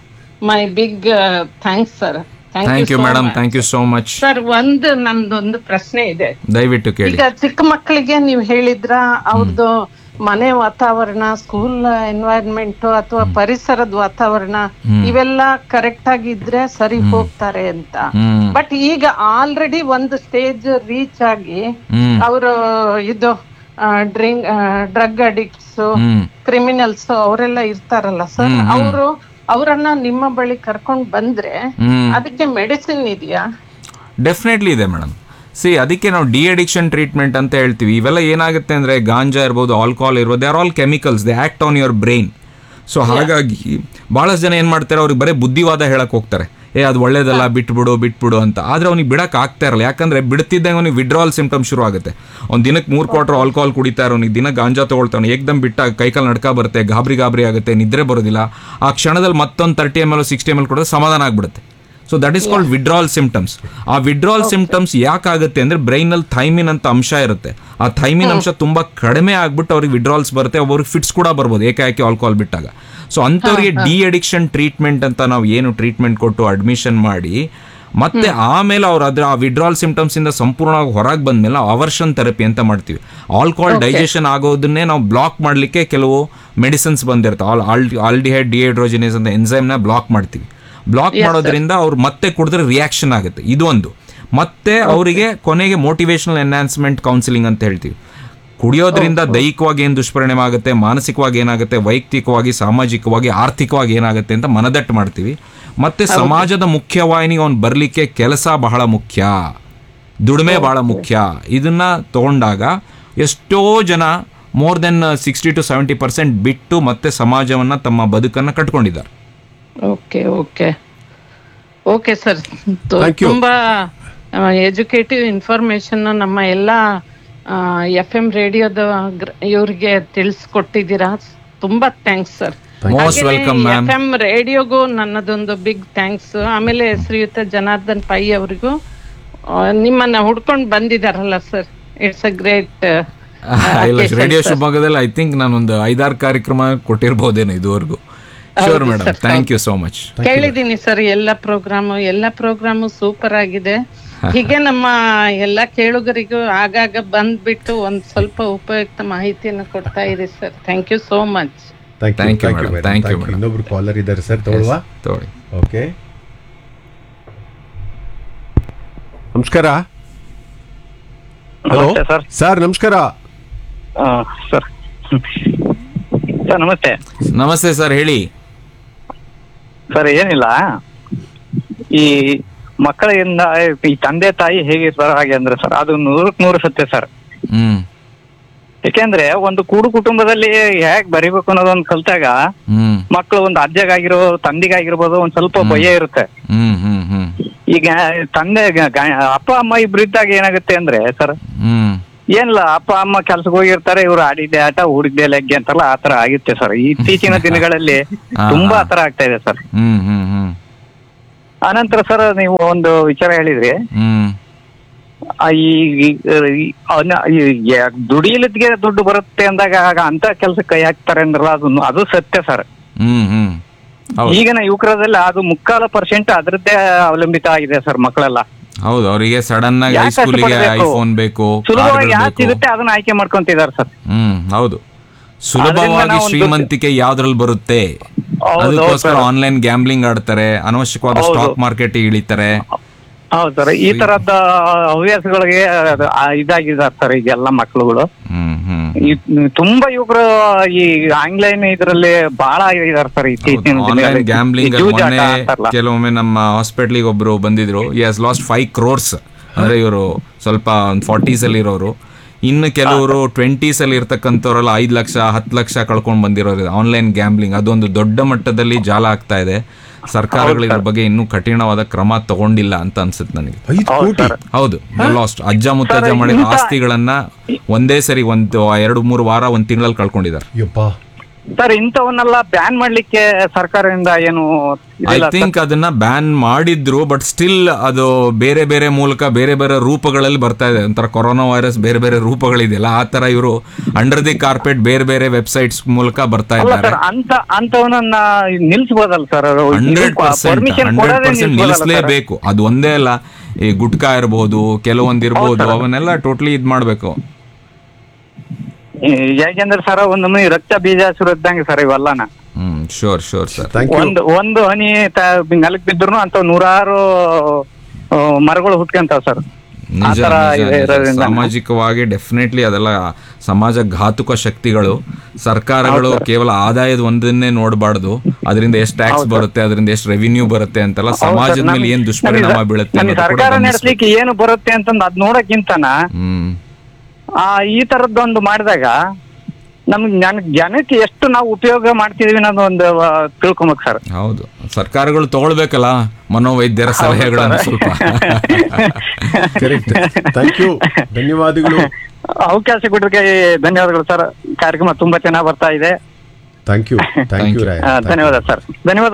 my big thanks sir thank you madam thank you so much sir ಒಂದು ನಂದೊಂದು ಪ್ರಶ್ನೆ ಇದೆ ದಯವಿಟ್ಟು ಕೇಳಿ ಈಗ ಚಿಕ್ಕ ಮಕ್ಕಳಿಗೆ ನೀವು ಹೇಳಿದ್ರ ಅವ್ರದ್ದು ಮನೆ ವಾತಾವರಣ ಸ್ಕೂಲ್ ಎನ್ವೈರನ್ಮೆಂಟ್ ಅಥವಾ ಪರಿಸರದ ವಾತಾವರಣ ಇವೆಲ್ಲ ಕರೆಕ್ಟ್ ಆಗಿದ್ರೆ ಸರಿ ಹೋಗ್ತಾರೆ ಅಂತ ಹ್ಮ್ ಬಟ್ ಈಗ ಆಲ್ರೆಡಿ ಒಂದು ಸ್ಟೇಜ್ ರೀಚ್ ಆಗಿ ಹ್ಮ್ ಅವರು ಇದು drink drug addicts hmm criminals ಅವರೆಲ್ಲ ಇರ್ತಾರಲ್ಲ ಸರ್ ಅವರು ಅವರನ್ನ ನಿಮ್ಮ ಬಳಿ ಕರ್ಕೊಂಡ್ ಬಂದ್ರೆ ಹ್ಮ್ ಅದಕ್ಕೆ ಮೆಡಿಸಿನ್ ಇದೆಯಾ ಡೆಫಿನೆಟ್ಲಿ ಇದೆ ಮೇಡಮ್ ಸಿ ಅದಕ್ಕೆ ನಾವು ಡಿ ಅಡಿಕ್ಷನ್ ಟ್ರೀಟ್ಮೆಂಟ್ ಅಂತ ಹೇಳ್ತೀವಿ ಇವೆಲ್ಲ ಏನಾಗುತ್ತೆ ಅಂದರೆ ಗಾಂಜಾ ಇರ್ಬೋದು ಆಲ್ಕೋಹಾಲ್ ಇರ್ಬೋದು they are all chemicals they act on your brain so ಹಾಗಾಗಿ ಭಾಳಷ್ಟು ಜನ ಏನು ಮಾಡ್ತಾರೆ ಅವ್ರಿಗೆ ಬರೀ ಬುದ್ಧಿವಾದ ಹೇಳಕ್ಕೆ ಹೋಗ್ತಾರೆ ಏ ಅದು ಒಳ್ಳೇದಲ್ಲ ಬಿಟ್ಬಿಡು ಬಿಟ್ಬಿಡು ಅಂತ ಆದರೆ ಅವ್ನಿಗೆ ಬಿಡಕ್ಕೆ ಆಗ್ತಾ ಇರಲ್ಲ ಯಾಕಂದ್ರೆ ಬಿಡ್ತಿದ್ದಂಗೆ ಅವ್ನಿಗೆ ವಿಡ್ರಾಲ್ ಸಿಂಪ್ಟಮ್ ಶುರು ಆಗುತ್ತೆ ಅವ್ನು ದಿನಕ್ಕೆ ಮೂರು ಕ್ವಾರ್ಟರ್ ಆಲ್ಕೋಹಾಲ್ ಕುಡಿತಾ ಇರೋನಿಗೆ ದಿನ ಗಾಂಜಾ ತೊಗೊಳ್ತಾನೆ ಏಕ್ದಮ್ ಬಿಟ್ಟಾಗ ಕೈಕಾಲು ನಡ್ಕ ಬರುತ್ತೆ ಗಾಬರಿ ಗಾಬರಿ ಆಗುತ್ತೆ ನಿದ್ರೆ ಬರೋದಿಲ್ಲ ಆ ಕ್ಷಣದಲ್ಲಿ ಮತ್ತೊಂದು thirty M L sixty M L ಕೊಡಿದ್ರೆ ಸಮಾಧಾನ ಆಗ್ಬಿಡುತ್ತೆ so that is called withdrawal symptoms ಆ ವಿಡ್ರಾಲ್ ಸಿಂಪ್ಟಮ್ಸ್ ಯಾಕಾಗುತ್ತೆ ಅಂದ್ರೆ ಬ್ರೈನಲ್ಲಿ ಥೈಮಿನ್ ಅಂತ ಅಂಶ ಇರುತ್ತೆ ಆ ಥೈಮಿನ್ ಅಂಶ ತುಂಬಾ ಕಡಿಮೆ ಆಗ್ಬಿಟ್ಟು ಅವ್ರಿಗೆ ವಿಡ್ರಾಲ್ಸ್ ಬರುತ್ತೆ ಒಬ್ಬರಿಗೆ ಫಿಟ್ಸ್ ಕೂಡ ಬರ್ಬೋದು ಏಕಾಏಕಿ ಆಲ್ಕೋಹಾಲ್ ಬಿಟ್ಟಾಗ ಸೊ ಅಂಥವ್ರಿಗೆ ಡಿ ಅಡಿಕ್ಷನ್ ಟ್ರೀಟ್ಮೆಂಟ್ ಅಂತ ನಾವು ಏನು ಟ್ರೀಟ್ಮೆಂಟ್ ಕೊಟ್ಟು ಅಡ್ಮಿಷನ್ ಮಾಡಿ ಮತ್ತೆ ಆಮೇಲೆ ಅವ್ರು ಅದ್ರ ಆ ವಿಡ್ರಾಲ್ ಸಿಂಪ್ಟಮ್ಸ್ ಇಂದ ಸಂಪೂರ್ಣವಾಗಿ ಹೊರಗೆ ಬಂದ್ಮೇಲೆ ನಾವು ಅವರ್ಷನ್ ಥೆರಪಿ ಅಂತ ಮಾಡ್ತೀವಿ ಆಲ್ಕೋಹಾಲ್ ಡೈಜೆಷನ್ ಆಗೋದನ್ನೇ ನಾವು ಬ್ಲಾಕ್ ಮಾಡಲಿಕ್ಕೆ ಕೆಲವು ಮೆಡಿಸಿನ್ಸ್ ಬಂದಿರುತ್ತೆ ಆಲ್ ಆಲ್ಡಿ ಆಲ್ಡಿಹೈಡ್ ಡಿಹೈಡ್ರೋಜಿನೇಸ್ ಅಂತ ಎಂಜೈಮ್ನ ಬ್ಲಾಕ್ ಮಾಡ್ತೀವಿ ಬ್ಲಾಕ್ ಮಾಡೋದ್ರಿಂದ ಅವ್ರು ಮತ್ತೆ ಕುಡಿದ್ರೆ ರಿಯಾಕ್ಷನ್ ಆಗುತ್ತೆ ಇದು ಒಂದು ಮತ್ತೆ ಅವರಿಗೆ ಕೊನೆಗೆ ಮೋಟಿವೇಶನಲ್ ಎನ್ಹಾನ್ಸ್ಮೆಂಟ್ ಕೌನ್ಸಿಲಿಂಗ್ ಅಂತ ಹೇಳ್ತೀವಿ ಕುಡಿಯೋದ್ರಿಂದ ದೈಹಿಕವಾಗಿ ಏನು ದುಷ್ಪರಿಣಾಮ ಆಗುತ್ತೆ ಮಾನಸಿಕವಾಗಿ ಏನಾಗುತ್ತೆ ವೈಯಕ್ತಿಕವಾಗಿ ಸಾಮಾಜಿಕವಾಗಿ ಆರ್ಥಿಕವಾಗಿ ಏನಾಗುತ್ತೆ ಅಂತ ಮನದಟ್ಟು ಮಾಡ್ತೀವಿ ಮತ್ತೆ ಸಮಾಜದ ಮುಖ್ಯವಾಹಿನಿಗೆ ಅವ್ನು ಬರಲಿಕ್ಕೆ ಕೆಲಸ ಬಹಳ ಮುಖ್ಯ ದುಡಿಮೆ ಬಹಳ ಮುಖ್ಯ ಇದನ್ನ ತಗೊಂಡಾಗ ಎಷ್ಟೋ ಜನ more than sixty to seventy percent ಬಿಟ್ಟು ಮತ್ತೆ ಸಮಾಜವನ್ನ ತಮ್ಮ ಬದುಕನ್ನ ಕಟ್ಕೊಂಡಿದ್ದಾರೆ okay okay okay sir Thank you. ತುಂಬಾ ಎಜುಕೇಟಿವ್ ಇನ್ಫಾರ್ಮೇಶನ್ ನಮ್ಮ ಎಲ್ಲ ಎಫ್ ಎಂ ರೇಡಿಯೋದ ಇವ್ರಿಗೆ ತಿಳಿಸ್ಕೊಟ್ಟಿದ್ದೀರಾ ತುಂಬಾ thanks sir most welcome ma'am F M ರೇಡಿಯೋಗೂ ನನ್ನದೊಂದು ಬಿಗ್ ಥ್ಯಾಂಕ್ಸ್ ಆಮೇಲೆ ಶ್ರೀಯುತ ಜನಾರ್ದನ್ ಪೈ ಅವರಿಗೂ ಆ, ನಿಮ್ಮನ್ನ ಹುಡ್ಕೊಂಡು ಬಂದಿದಾರಲ್ಲ ಸರ್ ಇಟ್ಸ್ ಅ ಗ್ರೇಟ್ ಇಲ್ಲ ರೇಡಿಯೋ ಶಿವಮೊಗ್ಗದಲ್ಲಿ ಐ ಥಿಂಕ್ ನಾನೊಂದು ಐದಾರು ಕಾರ್ಯಕ್ರಮ ಕೊಟ್ಟಿರ್ಬೋದೇನೋ ಇದುವರೆಗೂ sure madam thank you so much ಕೇಳಿದೀನಿ ಸರ್ ಎಲ್ಲ ಪ್ರೋಗ್ರಾಮು ಎಲ್ಲ ಪ್ರೋಗ್ರಾಮು ಸೂಪರ್ ಆಗಿದೆ ಹೀಗೆ ನಮ್ಮ ಎಲ್ಲ ಕೇಳುಗರಿಗೂ ಆಗಾಗ ಬಂದ್ಬಿಟ್ಟು ಒಂದ್ ಸ್ವಲ್ಪ ಉಪಯುಕ್ತ ಮಾಹಿತಿಯನ್ನು ಕೊಡ್ತಾ ಇರಿ sir thank you so much thank Thank you you, thank you madam. Thank you, madam. ಇನ್ನೊಬ್ರು ಕಾಲರ್ ಇದ್ದಾರೆ ಸರ್ ತಗೊಳ್ವಾ ತಗೊಳ್ಳಿ ಓಕೆ ನಮಸ್ಕಾರ ಹಲೋ ನಮಸ್ತೆ ಸರ್ ಸರ್ ನಮಸ್ಕಾರ ಆ, ಸರ್ ಸರ್ ನಮಸ್ತೆ ನಮಸ್ತೆ ಸರ್ ಹೇಳಿ ಸರ್ ಏನಿಲ್ಲ ಈ ಮಕ್ಕಳಿಂದ ಈ ತಂದೆ ತಾಯಿ ಹೇಗಿರ್ತಾರ ಹಾಗೆ ಅಂದ್ರೆ ಸರ್ ಅದು ನೂರಕ್ ನೂರು ಸತ್ಯ ಸರ್ ಹ್ಮ್ ಯಾಕೆಂದ್ರೆ ಒಂದು ಕೂಡು ಕುಟುಂಬದಲ್ಲಿ ಹೇಗ್ ಬರಿಬೇಕು ಅನ್ನೋದೊಂದು ಕಲ್ತಾಗ ಹ್ಮ್ ಮಕ್ಕಳು ಒಂದು ಅಜ್ಜಗಾಗಿರೋ ತಂದೆಗಾಗಿರ್ಬೋದು ಒಂದ್ ಸ್ವಲ್ಪ ಭಯ ಇರುತ್ತೆ ಹ್ಮ್ ಹ್ಮ್ ಹ್ಮ್ ಈಗ ತಂದೆ ಗ- ಗ- ಅಪ್ಪ ಅಮ್ಮ ಇಬ್ರು ಇದ್ದಾಗ ಏನಾಗುತ್ತೆ ಅಂದ್ರೆ ಸರ್ ಹ್ಮ್ ಏನಿಲ್ಲ ಅಪ್ಪ ಅಮ್ಮ ಕೆಲ್ಸಕ್ಕೆ ಹೋಗಿರ್ತಾರೆ ಇವ್ರು ಆಡಿದ್ದೆ ಆಟ ಹೂಡಿದ್ದೆ ಲೆಗ್ಗೆ ಅಂತಾರಲ್ಲ ಆ ತರ ಆಗುತ್ತೆ ಸರ್ ಇತ್ತೀಚಿನ ದಿನಗಳಲ್ಲಿ ಹಾ, ತುಂಬಾ ಹಾ. ಆ ತರ ಆಗ್ತಾ ಇದೆ ಸರ್ ಹ್ಮ್ ಹ್ಮ್ ಹ್ಮ್ ಆನಂತರ ಸರ್ ನೀವು ಒಂದು ವಿಚಾರ ಹೇಳಿದ್ರಿ ಹ್ಮ್ ಆ, ಈ ಈ- ಈ- ಅವ್ನ- ಈ ಯಾ- ದುಡಿಲಿಕ್ಕೆ ದುಡ್ಡು ಬರುತ್ತೆ ಅಂದಾಗ ಆಗ ಅಂತ ಕೆಲ್ಸಕ್ಕೆ ಕೈ ಹಾಕ್ತಾರೆ ಅಂದ್ರಲ್ಲ ಅದು ಅದು ಸತ್ಯ ಸರ್ ಹ್ಮ್ ಹ್ಮ್ ಹೌದು ಈಗಿನ ಯುವಕರದಲ್ಲಿ ಅದು ಮುಕ್ಕಾಲು ಪರ್ಸೆಂಟ್ ಅದರದ್ದೇ ಅವಲಂಬಿತ ಆಗಿದೆ ಸರ್ ಮಕ್ಕಳೆಲ್ಲ ಹೌದು ಅವರಿಗೆ ಸಡನ್ ಆಗಿ ಯಾಕೆ ಹೈಸ್ಕೂಲಿಗೆ ಕಷ್ಟಪಡ್ಬೇಕು? ಐಫೋನ್ ಬೇಕು ಸುಲಭವಾಗಿ ಕಾರ್ಗಳು ಯಾವ್ದು ಬೇಕು ಸಿಗುತ್ತೆ ಅದನ್ನ ಆಯ್ಕೆ ಮಾಡ್ಕೊಂತಿದ್ದಾರೆ ಸರ್ ಹ್ಮ್ ಹೌದು ಸುಲಭವಾಗಿ ನಾವು ಒಂದು- ಶ್ರೀಮಂತಿಕೆ ಯಾವ್ದ್ರಲ್ಲಿ ಬರುತ್ತೆ ಹೌದು, ಅದಕ್ಕೋಸ್ಕರ ಹೌದು. ಆನ್ಲೈನ್ ಗ್ಯಾಮ್ಲಿಂಗ್ ಆಡ್ತಾರೆ ಅನವಶ್ಯಕವಾದ ಹೌದು. ಸ್ಟಾಕ್ ಮಾರ್ಕೆಟ್ ಇಳಿತಾರೆ ಹೌದು ಸರ್ ಈ ತರದ ಹವ್ಯಾಸಗಳಿಗೆ ಅದು ಆ ಇದಾಗಿದ್ದಾರೆ ಸರ್ ಈಗೆಲ್ಲ ಮಕ್ಕಳುಗಳು ಹ್ಮ್ ಹ್ಮ್ ಈ- ತುಂಬಾ ಯುವಕರು ಈ ಆನ್ಲೈನ್ ಇದರಲ್ಲಿ ಬಹಳ ಇದಾರೆ ಸರ್ ಇತ್ತೀಚಿನ ಆನ್ಲೈನ್ ದಿನಗಳಲ್ಲಿ. ಗ್ಯಾಮ್ಲಿಂಗ್ ಈ ಜೂಜಾಟ ಮೊನ್ನೆ ಅಂತಾರಲ್ಲ. ಕೆಲವೊಮ್ಮೆ ನಮ್ಮ ಹಾಸ್ಪಿಟ್ಲಿಗೆ ಒಬ್ರು ಬಂದಿದ್ರು ಈ ಹಸ್ ಲಾಸ್ಟ್ ಫೈವ್ ಕ್ರೋರ್ಸ್ ಅಂದ್ರೆ ಇವರು ಸ್ವಲ್ಪ ಒಂದು ಫಾರ್ಟೀಸ್ ಅಲ್ಲಿ ಇರೋರು ಇನ್ನು ಕೆಲವರು ಟ್ವೆಂಟೀಸ್ ಅಲ್ಲಿ ಇರ್ತಕ್ಕಂಥವ್ರೆಲ್ಲ ಐದು ಲಕ್ಷ ಹತ್ತು ಲಕ್ಷ ಕಳ್ಕೊಂಡು ಬಂದಿರೋರು ಆನ್ಲೈನ್ ಗ್ಯಾಮ್ಲಿಂಗ್ ಅದೊಂದು ದೊಡ್ಡ ಮಟ್ಟದಲ್ಲಿ ಜಾಲ ಆಗ್ತಾ ಇದೆ ಸರ್ಕಾರಗಳು ಇದ್ರ ಬಗ್ಗೆ ಇನ್ನೂ ಕಠಿಣವಾದ ಕ್ರಮ ತಗೊಂಡಿಲ್ಲ ಅಂತ ಅನ್ಸುತ್ತೆ ನನಗೆ ಐದು ಹೌದು ಕೋಟಿ ಸರ್. ಹೌದು ಲಾಸ್ಟ್ ಅಜ್ಜ ಮುತ್ತಜ್ಜ ಸರ್, ಮಾಡಿದ ಇಂಥ- ಆಸ್ತಿಗಳನ್ನ ಒಂದೇ ಸರಿ ಒಂದು ಎರಡು ಮೂರು ವಾರ ಒಂದ್ ತಿಂಗಳಲ್ಲಿ ಕಳ್ಕೊಂಡಿದ್ದಾರೆ ಯಪ್ಪ ಸರ್ ಇಂಥವನ್ನೆಲ್ಲ ಬ್ಯಾನ್ ಮಾಡ್ಲಿಕ್ಕೆ ಸರ್ಕಾರದಿಂದ ಏನು ಐ ಇದಿಲ್ಲ ಸರ್. ಥಿಂಕ್ ಅದನ್ನ ಬ್ಯಾನ್ ಮಾಡಿದ್ರು ಬಟ್ ಸ್ಟಿಲ್ ಅದು ಬೇರೆ ಬೇರೆ ಮೂಲಕ ಬೇರೆ ಬೇರೆ ರೂಪಗಳಲ್ಲಿ ಬರ್ತಾ ಇದೆ ಒಂಥರ ಕೊರೋನಾ ವೈರಸ್ ಬೇರೆ ಬೇರೆ ರೂಪಗಳಿದೆಯಲ್ಲ ಆ ತರ ಇವರು ಅಂಡರ್ ದಿ ಕಾರ್ಪೆಟ್ ಬೇರೆ ಬೇರೆ ವೆಬ್ಸೈಟ್ಸ್ ಮೂಲಕ ಬರ್ತಾ ಅಲ್ಲ ಇದ್ದಾರೆ ಸರ್ ಅಂತ ಅಂತವನನ್ನ ನಿಲ್ಸ್ಬೋದಲ್ಲ sir hundred percent permission hundred ಕೊಡೋದೇ ಪರ್ಸೆಂಟ್ ನಿಲ್ಸ್ಬೋದಲ್ಲ ಸರ್ ನಿಲ್ಲಿಸಲೇಬೇಕು ಅದು ಒಂದೇ ಅಲ್ಲ ಈ ಗುಟ್ಕಾ ಇರ್ಬೋದು ಕೆಲವೊಂದು ಇರ್ಬೋದು ಅವನ್ನೆಲ್ಲ ಟೋಟ್ಲಿ ಇದ್ ಮಾಡ್ಬೇಕು ಈ- ಯಾಕೆಂದ್ರೆ ಸರ್ ಒಂದೊಮ್ಮೆ ರಕ್ತ ಬೀಜ ಸುರಿದಂಗೆ ಸರ್ ಇವೆಲ್ಲನ hmm sure sure sir thank you ಒಂದು ಒಂದು ಹನಿ ತ- ನೆಲಕ್ ಬಿದ್ರು ಅಂತ ನೂರಾರು ಆ, ಮರಗಳು ಹುಟ್ಕೊಂತಾವ ಸರ್ ಆ ನಿಜ ತರ ನಿಜ, ಇದೆ ನಿಜ. ಇರೋದ್ರಿಂದ ಸಾಮಾಜಿಕವಾಗಿ ಡೆಫಿನೆಟ್ಲಿ ಅದೆಲ್ಲ ಸಮಾಜ ಘಾತುಕ ಶಕ್ತಿಗಳು ಸರ್ಕಾರಗಳು ಕೇವಲ ಆದಾಯದ ಒಂದನ್ನೇ ನೋಡಬಾರ್ದು ಅದರಿಂದ ಎಷ್ಟು ಟ್ಯಾಕ್ಸ್ ಬರುತ್ತೆ ಅದರಿಂದ ಎಷ್ಟು ರೆವಿನ್ಯೂ ಬರುತ್ತೆ ಅಂತೆಲ್ಲ ಸಮಾಜದ ಮೇಲೆ ಏನ್ ದುಷ್ಪರಿಣಾಮ ಬೀಳುತ್ತೆ ನಮಗೆ ಅನ್ನೋದು ಕೂಡ ಸರ್ಕಾರ ಗಮನಿಸ್ಬೇಕು. ನಡೆಸ್ಲಿಕ್ಕೆ ಏನು ಬರುತ್ತೆ ಅಂತಂದ್ ಅದ್ ನೋಡಕ್ಕಿಂತನ ಹ್ಮ್ ಆ ಈ ತರದ್ದೊಂದು ಮಾಡಿದಾಗ ನಮ್ಗೆ ಜನ ಜನಕ್ಕೆ ಎಷ್ಟು ನಾವು ಉಪಯೋಗ ಮಾಡ್ತಿದೀವಿ ಅನ್ನೋದು ಒಂದು ಆ, ತಿಳ್ಕೊಬೇಕು ಸರ್ ಹೌದು ಸರ್ಕಾರಗಳು ತಗೊಳ್ಬೇಕಲ್ಲ ಮನೋವೈದ್ಯರ ಸಲಹೆಗಳನ್ನು ಸ್ವಲ್ಪ ಕರೆಕ್ಟ್ ಥ್ಯಾಂಕ್ ಯು ಧನ್ಯವಾದಗಳು ಅವಕಾಶ ಕೊಟ್ಟಿದ್ದಕ್ಕೆ ಧನ್ಯವಾದಗಳು ಸರ್ ಕಾರ್ಯಕ್ರಮ ತುಂಬಾ ಚೆನ್ನಾಗಿ ಬರ್ತಾ ಇದೆ thank you thank you Rai ಆ, ಧನ್ಯವಾದ ಸರ್ ಧನ್ಯವಾದ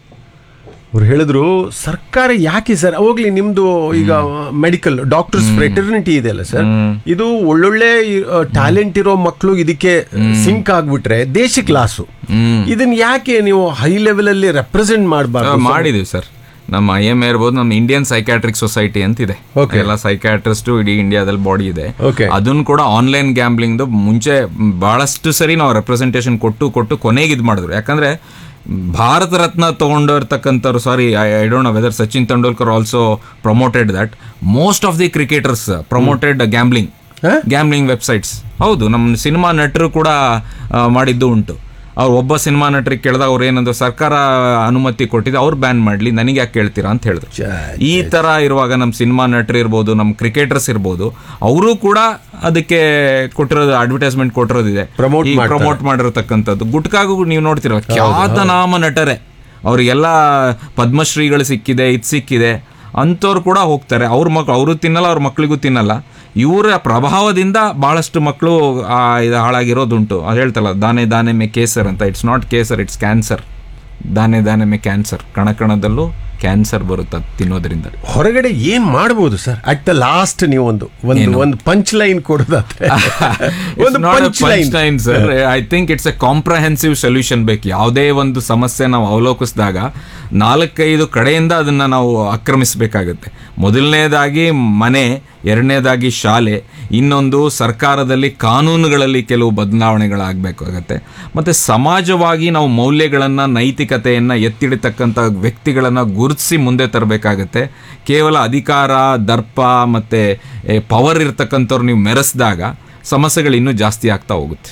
ಅವ್ರು ಹೇಳಿದ್ರು ಸರ್ಕಾರ ಯಾಕೆ ಸರ್ ಹೋಗ್ಲಿ ನಿಮ್ದು ಈಗ ಮೆಡಿಕಲ್ ಡಾಕ್ಟರ್ಸ್ ಫ್ರೆಟರ್ನಿಟಿ ಇದೆ ಅಲ್ಲ ಸರ್ ಇದು ಒಳ್ಳೊಳ್ಳೆ ಟ್ಯಾಲೆಂಟ್ ಇರೋ ಮಕ್ಕಳು ಇದಕ್ಕೆ ಸಿಂಕ್ ಆಗ್ಬಿಟ್ರೆ ದೇಶಕ್ಕೆ ಲಾಸು ಹ್ಮ್ ಇದನ್ನ ಯಾಕೆ ನೀವು ಹೈ ಲೆವೆಲ್ ಅಲ್ಲಿ ರೆಪ್ರೆಸೆಂಟ್ ಆ, ಮಾಡಬಾರ್ದು ಮಾಡಿದೀವಿ ಸರ್ ನಮ್ಮ ಐ ಎಮ್ ಇರ್ಬೋದು ನಮ್ಮ ಇಂಡಿಯನ್ ಸೈಕ್ಯಾಟ್ರಿಕ್ ಸೊಸೈಟಿ ಅಂತಿದೆ Okay. ಎಲ್ಲ ಸೈಕ್ಯಾಟ್ರಿಸ್ಟ್ ಇಡೀ ಇಂಡಿಯಾದಲ್ಲಿ ಬಾಡಿ ಇದೆ Okay. ಅದನ್ನು ಕೂಡ ಆನ್ಲೈನ್ ಗ್ಯಾಂಬ್ಲಿಂಗ್ ಮುಂಚೆ ಬಹಳಷ್ಟು ಸರಿ ನಾವು ರೆಪ್ರೆಸೆಂಟೇಷನ್ ಕೊಟ್ಟು ಕೊಟ್ಟು ಕೊನೆಗೆ ಇದು ಮಾಡಿದ್ರು ಯಾಕಂದ್ರೆ ಭಾರತ ರತ್ನ ತಗೊಂಡಿರ್ತಕ್ಕಂಥವ್ರು sorry I don't know whether Sachin Tendulkar also promoted that most of the cricketers promoted gambling huh? Gambling websites ಹೌದು ನಮ್ಮ ಸಿನಿಮಾ ನಟರು ಕೂಡ ಆ, ಮಾಡಿದ್ದು ಉಂಟು ಅವ್ರು ಒಬ್ಬ ಸಿನಿಮಾ ನಟರಿಗೆ ಕೇಳಿದಾಗ ಅವ್ರು ಏನಂದ್ರು ಸರ್ಕಾರ ಅನುಮತಿ ಕೊಟ್ಟಿದೆ ಅವ್ರು ಬ್ಯಾನ್ ಮಾಡಲಿ ನನಗೆ ಯಾಕೆ ಕೇಳ್ತೀರಾ ಅಂತ ಹೇಳಿದ್ರು ಈ ತರ ಇರುವಾಗ ನಮ್ಮ ಸಿನಿಮಾ ನಟರು ಇರ್ಬೋದು ನಮ್ಮ ಕ್ರಿಕೆಟರ್ಸ್ ಇರ್ಬೋದು ಅವರು ಕೂಡ ಅದಕ್ಕೆ ಕೊಟ್ಟಿರೋದು ಅಡ್ವರ್ಟೈಸ್ಮೆಂಟ್ ಕೊಟ್ಟಿರೋದಿದೆ Promote ಮಾಡ್ತಾರೆ. ಪ್ರಮೋಟ್ ಮಾಡಿರತಕ್ಕಂಥದ್ದು ಗುಟ್ಕಾಗೂ ನೀವು ನೋಡ್ತಿರಲ್ಲ ಖ್ಯಾತನಾಮ ನಟರೆ ಅವರಿಗೆಲ್ಲ ಪದ್ಮಶ್ರೀಗಳು ಸಿಕ್ಕಿದೆ ಇದು ಸಿಕ್ಕಿದೆ ಅಂಥವ್ರು ಕೂಡ ಹೋಗ್ತಾರೆ ಅವ್ರ ಮಕ್ಳು ಅವರು ತಿನ್ನಲ್ಲ ಅವ್ರ ಮಕ್ಳಿಗೂ ತಿನ್ನಲ್ಲ ಇವರ ಪ್ರಭಾವದಿಂದ ಬಹಳಷ್ಟು ಮಕ್ಕಳು ಇದು ಹಾಳಾಗಿರೋದುಂಟು ಅದು ಹೇಳ್ತಲ್ಲ ದಾನೆ ದಾನೆ ಮೇ ಕೇಸರ್ ಅಂತ ಇಟ್ಸ್ ನಾಟ್ ಕೇಸರ್ ಇಟ್ಸ್ ಕ್ಯಾನ್ಸರ್ ದಾನೆ ದಾನೆ ಮೇ ಕ್ಯಾನ್ಸರ್ ಕಣ ಕಣದಲ್ಲೂ ಕ್ಯಾನ್ಸರ್ ಬರುತ್ತೆ ಅದ್ ತಿನ್ನೋದ್ರಿಂದ ಹೊರಗಡೆ ಏನ್ ಮಾಡ್ಬೋದು ಸರ್ ಅಟ್ ದ ಲಾಸ್ಟ್ ನೀವು ಒಂದು ಒಂದು ಒಂದು ಪಂಚ್ ಲೈನ್ ಕೊಡೋದಾದ್ರೆ ಒಂದು punch line sir I think it's a comprehensive solution ಬೇಕು ಯಾವುದೇ ಒಂದು ಸಮಸ್ಯೆ ನಾವು ಅವಲೋಕಿಸಿದಾಗ ನಾಲ್ಕೈದು ಕಡೆಯಿಂದ ಅದನ್ನ ನಾವು ಆಕ್ರಮಿಸಬೇಕಾಗುತ್ತೆ ಮೊದಲನೇದಾಗಿ ಮನೆ ಎರಡನೇದಾಗಿ ಶಾಲೆ ಇನ್ನೊಂದು ಸರ್ಕಾರದಲ್ಲಿ ಕಾನೂನುಗಳಲ್ಲಿ ಕೆಲವು ಬದಲಾವಣೆಗಳಾಗಬೇಕಾಗತ್ತೆ ಮತ್ತೆ ಸಮಾಜವಾಗಿ ನಾವು ಮೌಲ್ಯಗಳನ್ನು ನೈತಿಕತೆಯನ್ನು ಎತ್ತಿಡತಕ್ಕಂಥ ವ್ಯಕ್ತಿಗಳನ್ನು ಗುರುತಿಸಿ ಮುಂದೆ ತರಬೇಕಾಗತ್ತೆ ಕೇವಲ ಅಧಿಕಾರ ದರ್ಪ ಮತ್ತೆ ಪವರ್ ಇರ್ತಕ್ಕಂಥವ್ರು ನೀವು ಮೆರೆಸಿದಾಗ ಸಮಸ್ಯೆಗಳು ಇನ್ನೂ ಜಾಸ್ತಿ ಆಗ್ತಾ ಹೋಗುತ್ತೆ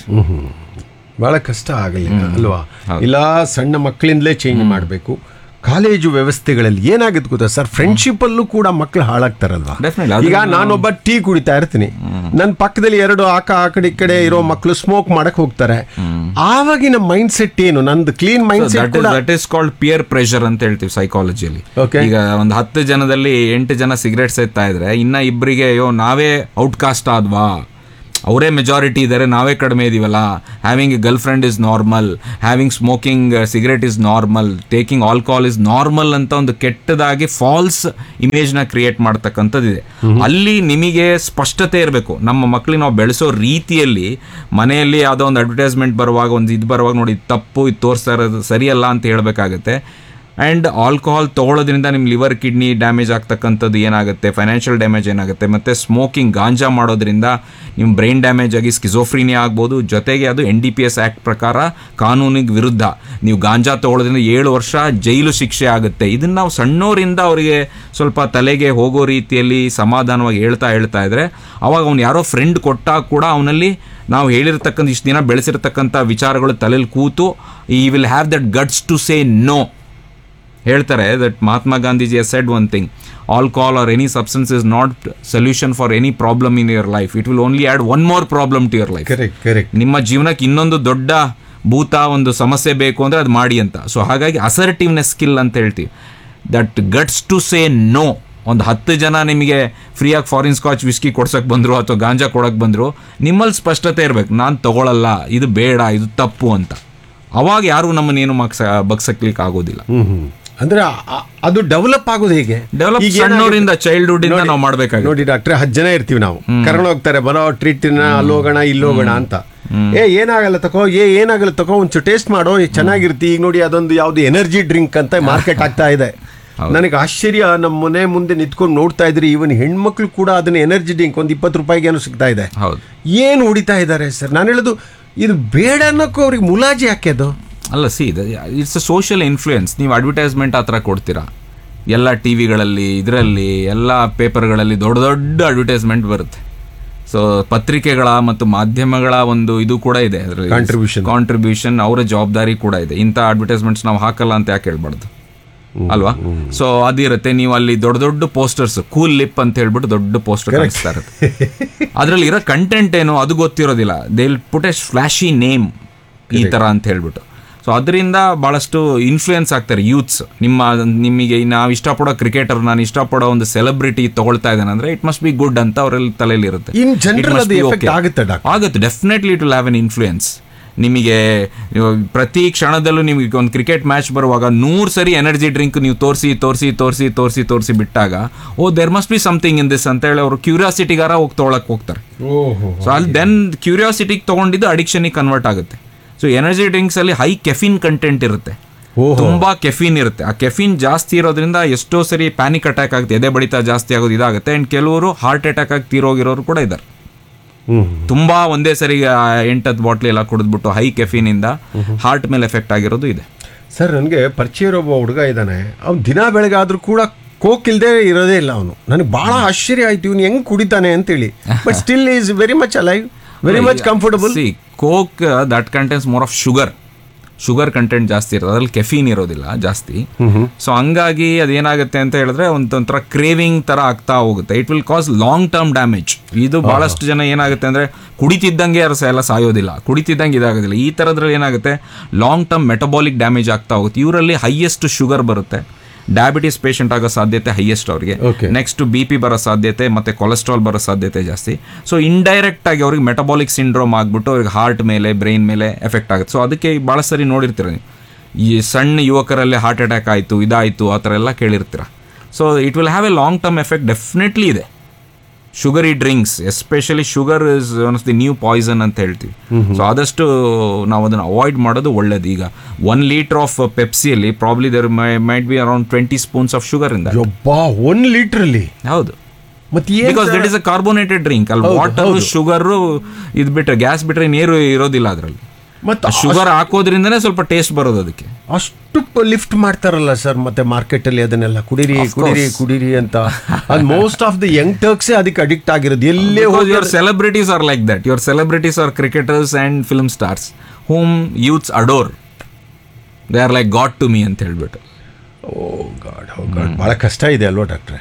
ಬಹಳ ಕಷ್ಟ ಆಗಲಿಲ್ಲ ಅಲ್ವಾ ಇಲ್ಲ ಸಣ್ಣ ಮಕ್ಕಳಿಂದಲೇ ಚೇಂಜ್ ಮಾಡಬೇಕು ಕಾಲೇಜು ವ್ಯವಸ್ಥೆಗಳಲ್ಲಿ ಏನಾಗುತ್ತೆ ಗೊತ್ತಾ ಸರ್ ಫ್ರೆಂಡ್ಶಿಪ್ ಅಲ್ಲೂ ಕೂಡ ಮಕ್ಕಳು ಹಾಳಾಗ್ತಾರಲ್ವಾ Definitely, ಅದನ್ನ ಈಗ ನಾನೊಬ್ಬ ಟೀ ಕುಡಿತಾ ಇರ್ತೀನಿ ನನ್ನ ಪಕ್ಕದಲ್ಲಿ ಎರಡು ಆಕ ಆ ಕಡೆ ಈ ಕಡೆ ಇರೋ ಮಕ್ಕಳು ಸ್ಮೋಕ್ ಮಾಡಕ್ ಹೋಗ್ತಾರೆ ಆವಾಗಿನ ಮೈಂಡ್ ಸೆಟ್ ಏನು ನಂದು ಕ್ಲೀನ್ ಮೈಂಡ್ ಸೆಟ್ ದಟ್ ಕೂಡ is that is called peer pressure ಅಂತ ಹೇಳ್ತೀವಿ ಸೈಕಾಲಜಿಯಲ್ಲಿ Okay. ಈಗ ಒಂದು ಹತ್ತು ಜನದಲ್ಲಿ ಎಂಟು ಜನ ಸಿಗರೇಟ್ ಸೇತಾ ಇದ್ರೆ ಇನ್ನ ಇಬ್ಬರಿಗೆ ಅಯ್ಯೋ ನಾವೇ ಔಟ್ಕಾಸ್ಟ್ ಆದ್ವಾ ಅವರೇ ಮೆಜಾರಿಟಿ ಇದ್ದಾರೆ ನಾವೇ ಕಡಿಮೆ ಇದೀವಲ್ಲ having a girlfriend is normal having smoking cigarette is normal taking alcohol is normal ಅಂತ ಒಂದು ಕೆಟ್ಟದಾಗಿ ಫಾಲ್ಸ್ ಇಮೇಜ್ನ ಕ್ರಿಯೇಟ್ ಮಾಡ್ತಕ್ಕಂಥದ್ದಿದೆ ಅಲ್ಲಿ ನಿಮಗೆ ಸ್ಪಷ್ಟತೆ ಇರಬೇಕು ನಮ್ಮ ಮಕ್ಕಳಿಗೆ ನಾವು ಬೆಳೆಸೋ ರೀತಿಯಲ್ಲಿ ಮನೆಯಲ್ಲಿ ಯಾವುದೋ ಒಂದು ಅಡ್ವರ್ಟೈಸ್ಮೆಂಟ್ ಬರುವಾಗ ಒಂದು ಇದು ಬರುವಾಗ ನೋಡಿ ಇದು ತಪ್ಪು ಇದು ತೋರಿಸ್ತಾ ಇರೋದು ಸರಿಯಲ್ಲ ಅಂತ ಹೇಳಬೇಕಾಗತ್ತೆ ಆ್ಯಂಡ್ ಆಲ್ಕೋಹಾಲ್ ತೊಗೊಳೋದ್ರಿಂದ ನಿಮ್ಮ ಲಿವರ್ ಕಿಡ್ನಿ ಡ್ಯಾಮೇಜ್ ಆಗ್ತಕ್ಕಂಥದ್ದು ಏನಾಗುತ್ತೆ ಫೈನಾನ್ಷಿಯಲ್ ಡ್ಯಾಮೇಜ್ ಏನಾಗುತ್ತೆ ಮತ್ತು ಸ್ಮೋಕಿಂಗ್ ಗಾಂಜಾ ಮಾಡೋದ್ರಿಂದ ನಿಮ್ಮ ಬ್ರೈನ್ ಡ್ಯಾಮೇಜ್ ಆಗಿ ಸ್ಕಿಜೋಫ್ರೀನಿಯಾ ಆಗ್ಬೋದು ಜೊತೆಗೆ ಅದು N D P S act ಪ್ರಕಾರ ಕಾನೂನಿಗೆ ವಿರುದ್ಧ ನೀವು ಗಾಂಜಾ ತೊಗೊಳೋದ್ರಿಂದ ಏಳು ವರ್ಷ ಜೈಲು ಶಿಕ್ಷೆ ಆಗುತ್ತೆ ಇದನ್ನು ನಾವು ಸಣ್ಣೋರಿಂದ ಅವರಿಗೆ ಸ್ವಲ್ಪ ತಲೆಗೆ ಹೋಗೋ ರೀತಿಯಲ್ಲಿ ಸಮಾಧಾನವಾಗಿ ಹೇಳ್ತಾ ಹೇಳ್ತಾ ಇದ್ರೆ ಅವಾಗ ಅವ್ನು ಯಾರೋ ಫ್ರೆಂಡ್ ಕೊಟ್ಟಾಗ ಕೂಡ ಅವನಲ್ಲಿ ನಾವು ಹೇಳಿರ್ತಕ್ಕಂಥ ಇಷ್ಟು ದಿನ ಬೆಳೆಸಿರ್ತಕ್ಕಂಥ ವಿಚಾರಗಳು ತಲೆಯಲ್ಲಿ ಕೂತು ಈ will have that guts to say no ಹೇಳ್ತಾರೆ that Mahatma Gandhiji said one thing alcohol or any substance is not solution for any problem in your life it will only add one more problem to your life correct correct ನಿಮ್ಮ ಜೀವನಕ್ಕೆ ಇನ್ನೊಂದು ದೊಡ್ಡ ಭೂತ ಒಂದು ಸಮಸ್ಯೆ ಬೇಕು ಅಂದರೆ ಅದು ಮಾಡಿ ಅಂತ ಸೊ ಹಾಗಾಗಿ ಅಸರ್ಟಿವ್ನೆಸ್ ಸ್ಕಿಲ್ ಅಂತ ಹೇಳ್ತೀವಿ that guts to say no ಒಂದು ಹತ್ತು ಜನ ನಿಮಗೆ ಫ್ರೀಯಾಗಿ ಫಾರಿನ್ ಸ್ಕಾಚ್ ವಿಸ್ಕಿ ಕೊಡ್ಸಕ್ಕೆ ಬಂದರು ಅಥವಾ ಗಾಂಜಾ ಕೊಡೋಕೆ ಬಂದರು ನಿಮ್ಮಲ್ಲಿ ಸ್ಪಷ್ಟತೆ ಇರಬೇಕು ನಾನು ತಗೊಳ್ಳಲ್ಲ ಇದು ಬೇಡ ಇದು ತಪ್ಪು ಅಂತ ಅವಾಗ ಯಾರು ನಮ್ಮನ್ನೇನು ಮಕ್ಸ ಬಗ್ಸಕ್ಲಿಕ್ಕೆ ಆಗೋದಿಲ್ಲ ಹ್ಮ್ ಹ್ಮ್ ಅಂದ್ರೆ ಆ- ಆ- ಅದು ಡೆವಲಪ್ ಆಗೋದು ಹೇಗೆ Develop ಈಗ ಏನಾಗುತ್ತೆ- ಸಣ್ಣೋರಿಂದ, childhood ಇಂದ ನೋಡಿ- ನಾವು ಮಾಡ್ಬೇಕಾಗುತ್ತೆ. ನೋಡಿ ಡಾಕ್ಟ್ರೆ ಹತ್ತು ಜನ ಇರ್ತೀವಿ ನಾವು ಕರ್ಕೊಂಡು ಹೋಗ್ತಾರೆ ಬರೋ ಟ್ರೀಟ್ ಅಲ್ಲಿ ಹೋಗೋಣ ಇಲ್ಲಿ ಹೋಗೋಣ ಅಂತ ಏ ಏನಾಗಲ್ಲ ತಕೋ ಏ ಏನಾಗಲ್ಲ ತಕೋ ಒಂಚೂರು ಟೇಸ್ಟ್ ಮಾಡೋ ಏ ಚೆನ್ನಾಗಿರ್ತಿ ಈಗ ನೋಡಿ ಅದೊಂದು ಯಾವ್ದು ಎನರ್ಜಿ ಡ್ರಿಂಕ್ ಅಂತ ಮಾರ್ಕೆಟ್ ಆಗ್ತಾ ಇದೆ ನನಗೆ ಆಶ್ಚರ್ಯ ನಮ್ಮ ಮನೆ ಮುಂದೆ ನಿಂತ್ಕೊಂಡು ನೋಡ್ತಾ ಇದ್ರಿ ಇವನ್ ಹೆಣ್ಮಕ್ಳು ಕೂಡ ಅದನ್ನ ಎನರ್ಜಿ ಡ್ರಿಂಕ್ ಒಂದು ಇಪ್ಪತ್ತು ರೂಪಾಯಿಗೆ ಏನೋ ಸಿಗ್ತಾ ಇದೆ ಹೌದು ಏನು ಹೊಡಿತಾ ಇದ್ದಾರೆ ಸರ್ ನಾನು ಹೇಳೋದು ಇದು ಬೇಡ ಅನ್ನೋಕ್ಕೂ ಅವ್ರಿಗೆ ಮುಲಾಜಿ ಯಾಕೆ ಅದು ಅಲ್ಲ see it's a social influence ನೀವು ಅಡ್ವರ್ಟೈಸ್ಮೆಂಟ್ ಆ ಥರ ಕೊಡ್ತೀರಾ ಎಲ್ಲ ಟಿ ವಿಗಳಲ್ಲಿ ಇದರಲ್ಲಿ ಎಲ್ಲ ಪೇಪರ್ಗಳಲ್ಲಿ ದೊಡ್ಡ ದೊಡ್ಡ ಅಡ್ವರ್ಟೈಸ್ಮೆಂಟ್ ಬರುತ್ತೆ ಸೊ ಪತ್ರಿಕೆಗಳ ಮತ್ತು ಮಾಧ್ಯಮಗಳ ಒಂದು ಇದು ಕೂಡ ಇದೆ Contribution. ಕಾಂಟ್ರಿಬ್ಯೂಷನ್ ಅವರ ಜವಾಬ್ದಾರಿ ಕೂಡ ಇದೆ ಇಂಥ ಅಡ್ವರ್ಟೈಸ್ಮೆಂಟ್ಸ್ ನಾವು ಹಾಕಲ್ಲ ಅಂತ ಯಾಕೆ ಹೇಳ್ಬಾರ್ದು ಅಲ್ವಾ ಸೊ ಅದಿರುತ್ತೆ ನೀವು ಅಲ್ಲಿ ದೊಡ್ಡ ದೊಡ್ಡ ಪೋಸ್ಟರ್ಸ್ ಕೂಲ್ ಲಿಪ್ ಅಂತ ಹೇಳ್ಬಿಟ್ಟು ದೊಡ್ಡ ಪೋಸ್ಟರ್ ಕಾಣಿಸ್ತಾ ಇರುತ್ತೆ ಅದ್ರಲ್ಲಿ ಇರೋ ಕಂಟೆಂಟ್ ಏನು ಅದು ಗೊತ್ತಿರೋದಿಲ್ಲ they will put a flashy name ಈ ತರ ಅಂತ ಹೇಳ್ಬಿಟ್ಟು ಸೊ ಅದರಿಂದ ಬಹಳಷ್ಟು ಇನ್ಫ್ಲೂಯೆನ್ಸ್ ಆಗ್ತಾರೆ ಯೂತ್ಸ್ ನಿಮ್ಮ ನಿಮಗೆ ನಾವು ಇಷ್ಟಪಡೋ ಕ್ರಿಕೆಟರ್ ನಾನು ಇಷ್ಟಪಡೋ ಒಂದು ಸೆಲೆಬ್ರಿಟಿ ತಗೊಳ್ತಾ ಇದ್ದಾನೆ ಅಂದ್ರೆ ಇಟ್ ಮಸ್ಟ್ ಬಿ ಗುಡ್ ಅಂತ ಅವರಲ್ಲಿ ತಲೆಯಲ್ಲಿ ಇರುತ್ತೆ In It general must ಅದು be effect okay. ಆಗುತ್ತೆ ಡಾಕ್ಟರ್ ಆಗುತ್ತೆ definitely it will have an influence ನಿಮಗೆ ನೀವು ಪ್ರತಿ ಕ್ಷಣದಲ್ಲೂ ನಿಮಗೆ ಒಂದು ಕ್ರಿಕೆಟ್ ಮ್ಯಾಚ್ ಬರುವಾಗ ನೂರು ಸರಿ ಎನರ್ಜಿ ಡ್ರಿಂಕ್ ನೀವು ತೋರಿಸಿ ತೋರಿಸಿ ತೋರಿಸಿ ತೋರಿಸಿ ತೋರಿಸಿ ಬಿಟ್ಟಾಗ oh there must be something in this ಅಂತ ಹೇಳಿ ಅವರು ಕ್ಯೂರಿಯಾಸಿಟಿಗಾರ ಹೋಗಿ ತೊಗೊಳಕ್ ಹೋಗ್ತಾರೆ ಓಹೋ ಸೊ ಅಲ್ಲಿ ದೆನ್ ಕ್ಯೂರಿಯಾಸಿಟಿಗೆ ತೊಗೊಂಡಿದ್ದು ಅಡಿಕ್ಷನಿಗೆ ಕನ್ವರ್ಟ್ ಆಗುತ್ತೆ ಸೊ ಎನರ್ಜಿ ಡ್ರಿಂಕ್ಸ್ ಅಲ್ಲಿ ಹೈ ಕೆಫಿನ್ ಕಂಟೆಂಟ್ ಇರುತ್ತೆ ಓಹೋ. ತುಂಬಾ ಕೆಫಿನ್ ಇರುತ್ತೆ ಆ ಕೆಫಿನ್ ಜಾಸ್ತಿ ಇರೋದ್ರಿಂದ ಎಷ್ಟೋ ಸರಿ ಪ್ಯಾನಿಕ್ ಅಟ್ಯಾಕ್ ಆಗುತ್ತೆ ಎದೆ ಬಡಿತ ಜಾಸ್ತಿ ಆಗೋದು ಇದಾಗುತ್ತೆ ಅಂಡ್ ಕೆಲವರು ಹಾರ್ಟ್ ಅಟ್ಯಾಕ್ ಆಗಿ ತೀರೋಗಿರೋರು ಕೂಡ ಇದ್ದಾರೆ ಹ್ಮ್ ತುಂಬಾ ಒಂದೇ ಸರಿ ಎಂಟತ್ತು ಬಾಟ್ಲಿ ಎಲ್ಲ ಕುಡಿದ್ಬಿಟ್ಟು ಹೈ ಕೆಫಿನ್ ಇಂದ ಹಾರ್ಟ್ ಮೇಲೆ ಎಫೆಕ್ಟ್ ಆಗಿರೋದು ಇದೆ ಸರ್ ನನಗೆ ಪರಿಚಯ ಇರೋ ಒಬ್ಬ ಹುಡುಗ ಇದ್ದಾನೆ ಅವ್ನು ದಿನ ಬೆಳಗಾದ್ರೂ ಕೂಡ ಕೋಕ್ ಇಲ್ಲದೆ ಇರೋದೇ ಇಲ್ಲ ಅವನು ನನಗೆ ಭಾಳ ಆಶ್ಚರ್ಯ ಆಯ್ತು ಇವ್ನು ಹೆಂಗ್ ಕುಡಿತಾನೆ ಅಂತೇಳಿ but still is very much alive very much comfortable see coke that contains more of sugar sugar content ಜಾಸ್ತಿ ಇರೋದು ಅದ್ರಲ್ಲಿ ಕೆಫೀನ್ ಇರೋದಿಲ್ಲ ಜಾಸ್ತಿ ಸೊ ಹಂಗಾಗಿ ಅದೇನಾಗುತ್ತೆ ಅಂತ ಹೇಳಿದ್ರೆ ಒಂದು ಒಂಥರ ಕ್ರೇವಿಂಗ್ ತರ ಆಗ್ತಾ ಹೋಗುತ್ತೆ it will cause long term damage ಇದು ಬಹಳಷ್ಟು ಜನ ಏನಾಗುತ್ತೆ ಅಂದ್ರೆ ಕುಡಿತಿದ್ದಂಗೆ ಯಾರು ಎಲ್ಲ ಸಾಯೋದಿಲ್ಲ ಕುಡಿತಿದ್ದಂಗೆ ಇದಾಗೋದಿಲ್ಲ ಈ ಥರದ್ರಲ್ಲಿ ಏನಾಗುತ್ತೆ ಲಾಂಗ್ ಟರ್ಮ್ ಮೆಟಬಾಲಿಕ್ ಡ್ಯಾಮೇಜ್ ಆಗ್ತಾ ಹೋಗುತ್ತೆ ಇವರಲ್ಲಿ ಹೈಯೆಸ್ಟ್ ಶುಗರ್ ಬರುತ್ತೆ ಡಯಾಬಿಟಿಸ್ ಪೇಷಂಟ್ ಆಗೋ ಸಾಧ್ಯತೆ ಹೈಯೆಸ್ಟ್ ಅವರಿಗೆ Okay. ನೆಕ್ಸ್ಟ್ ಬಿ ಪಿ ಬರೋ ಸಾಧ್ಯತೆ ಮತ್ತೆ ಕೊಲೆಸ್ಟ್ರಾಲ್ ಬರೋ ಸಾಧ್ಯತೆ ಜಾಸ್ತಿ ಸೊ ಇಂಡೈರೆಕ್ಟ್ ಆಗಿ ಅವ್ರಿಗೆ ಮೆಟಬಾಲಿಕ್ ಸಿಂಡ್ರೋಮ್ ಆಗ್ಬಿಟ್ಟು ಅವ್ರಿಗೆ ಹಾರ್ಟ್ ಮೇಲೆ ಬ್ರೈನ್ ಮೇಲೆ ಎಫೆಕ್ಟ್ ಆಗುತ್ತೆ ಸೊ ಅದಕ್ಕೆ ಭಾಳ ಸರಿ ನೋಡಿರ್ತೀರ ನೀವು ಈ ಸಣ್ಣ ಯುವಕರಲ್ಲಿ ಹಾರ್ಟ್ ಅಟ್ಯಾಕ್ ಆಯಿತು ಇದಾಯಿತು ಆ ಥರ ಎಲ್ಲ ಕೇಳಿರ್ತೀರ so it will have a long term effect definitely ಇದೆ sugary drinks especially sugar is one of the new poison ಅಂತ ಹೇಳ್ತೀವಿ ಸೊ ಆದಷ್ಟು ನಾವು ಅದನ್ನು ಅವಾಯ್ಡ್ ಮಾಡೋದು ಒಳ್ಳೇದು ಈಗ ಒನ್ ಲೀಟರ್ ಆಫ್ ಪೆಪ್ಸಿಯಲ್ಲಿ probably there might be around twenty spoons of sugar ಇಂದ ಯಬ್ಬಾ ಒನ್ ಲೀಟ್ರಲ್ಲಿ ಹೌದು ಮತ್ತೆ ಏನ್ because sir? That is a carbonated drink ಅಲ್ಲಿ ಹೌದು, ವಾಟರ್ ಹೌದು. ಶುಗರ್ ಇದು ಬಿಟ್ರೆ ಗ್ಯಾಸ್ ಬಿಟ್ರೆ ನೀರು ಇರೋದಿಲ್ಲ ಅದರಲ್ಲಿ ಮತ್ತೆ ಶುಗರ್ ಹಾಕೋದ್ರಿಂದನೇ ಸ್ವಲ್ಪ ಟೇಸ್ಟ್ ಬರೋದು ಅದಕ್ಕೆ ಅಷ್ಟು ಲಿಫ್ಟ್ ಮಾಡ್ತಾರಲ್ಲ ಸರ್ ಮತ್ತೆ ಮಾರ್ಕೆಟ್ ಅಲ್ಲಿ ಅದನ್ನೆಲ್ಲ ಕುಡಿರಿ ಕುಡಿರಿ ಕುಡಿರಿ ಅಂತ ಅದು ಮೋಸ್ಟ್ ಆಫ್ ದ ಯಂಗ್ ಟರ್ಕ್ಸೇ ಅದಕ್ಕೆ ಅಡಿಕ್ಟ್ ಆಗಿರೋದು ಎಲ್ಲೇ ಹೋಗಿ your celebrities are like that your celebrities are cricketers and film stars whom youths adore they are like god to me ಅಂತ ಹೇಳ್ಬಿಟ್ಟು ಓ ಗಾಡ್ ಓ ಗಾಡ್ ಬಹಳ ಕಷ್ಟ ಇದೆ ಅಲ್ವಾ ಡಾಕ್ಟ್ರೆ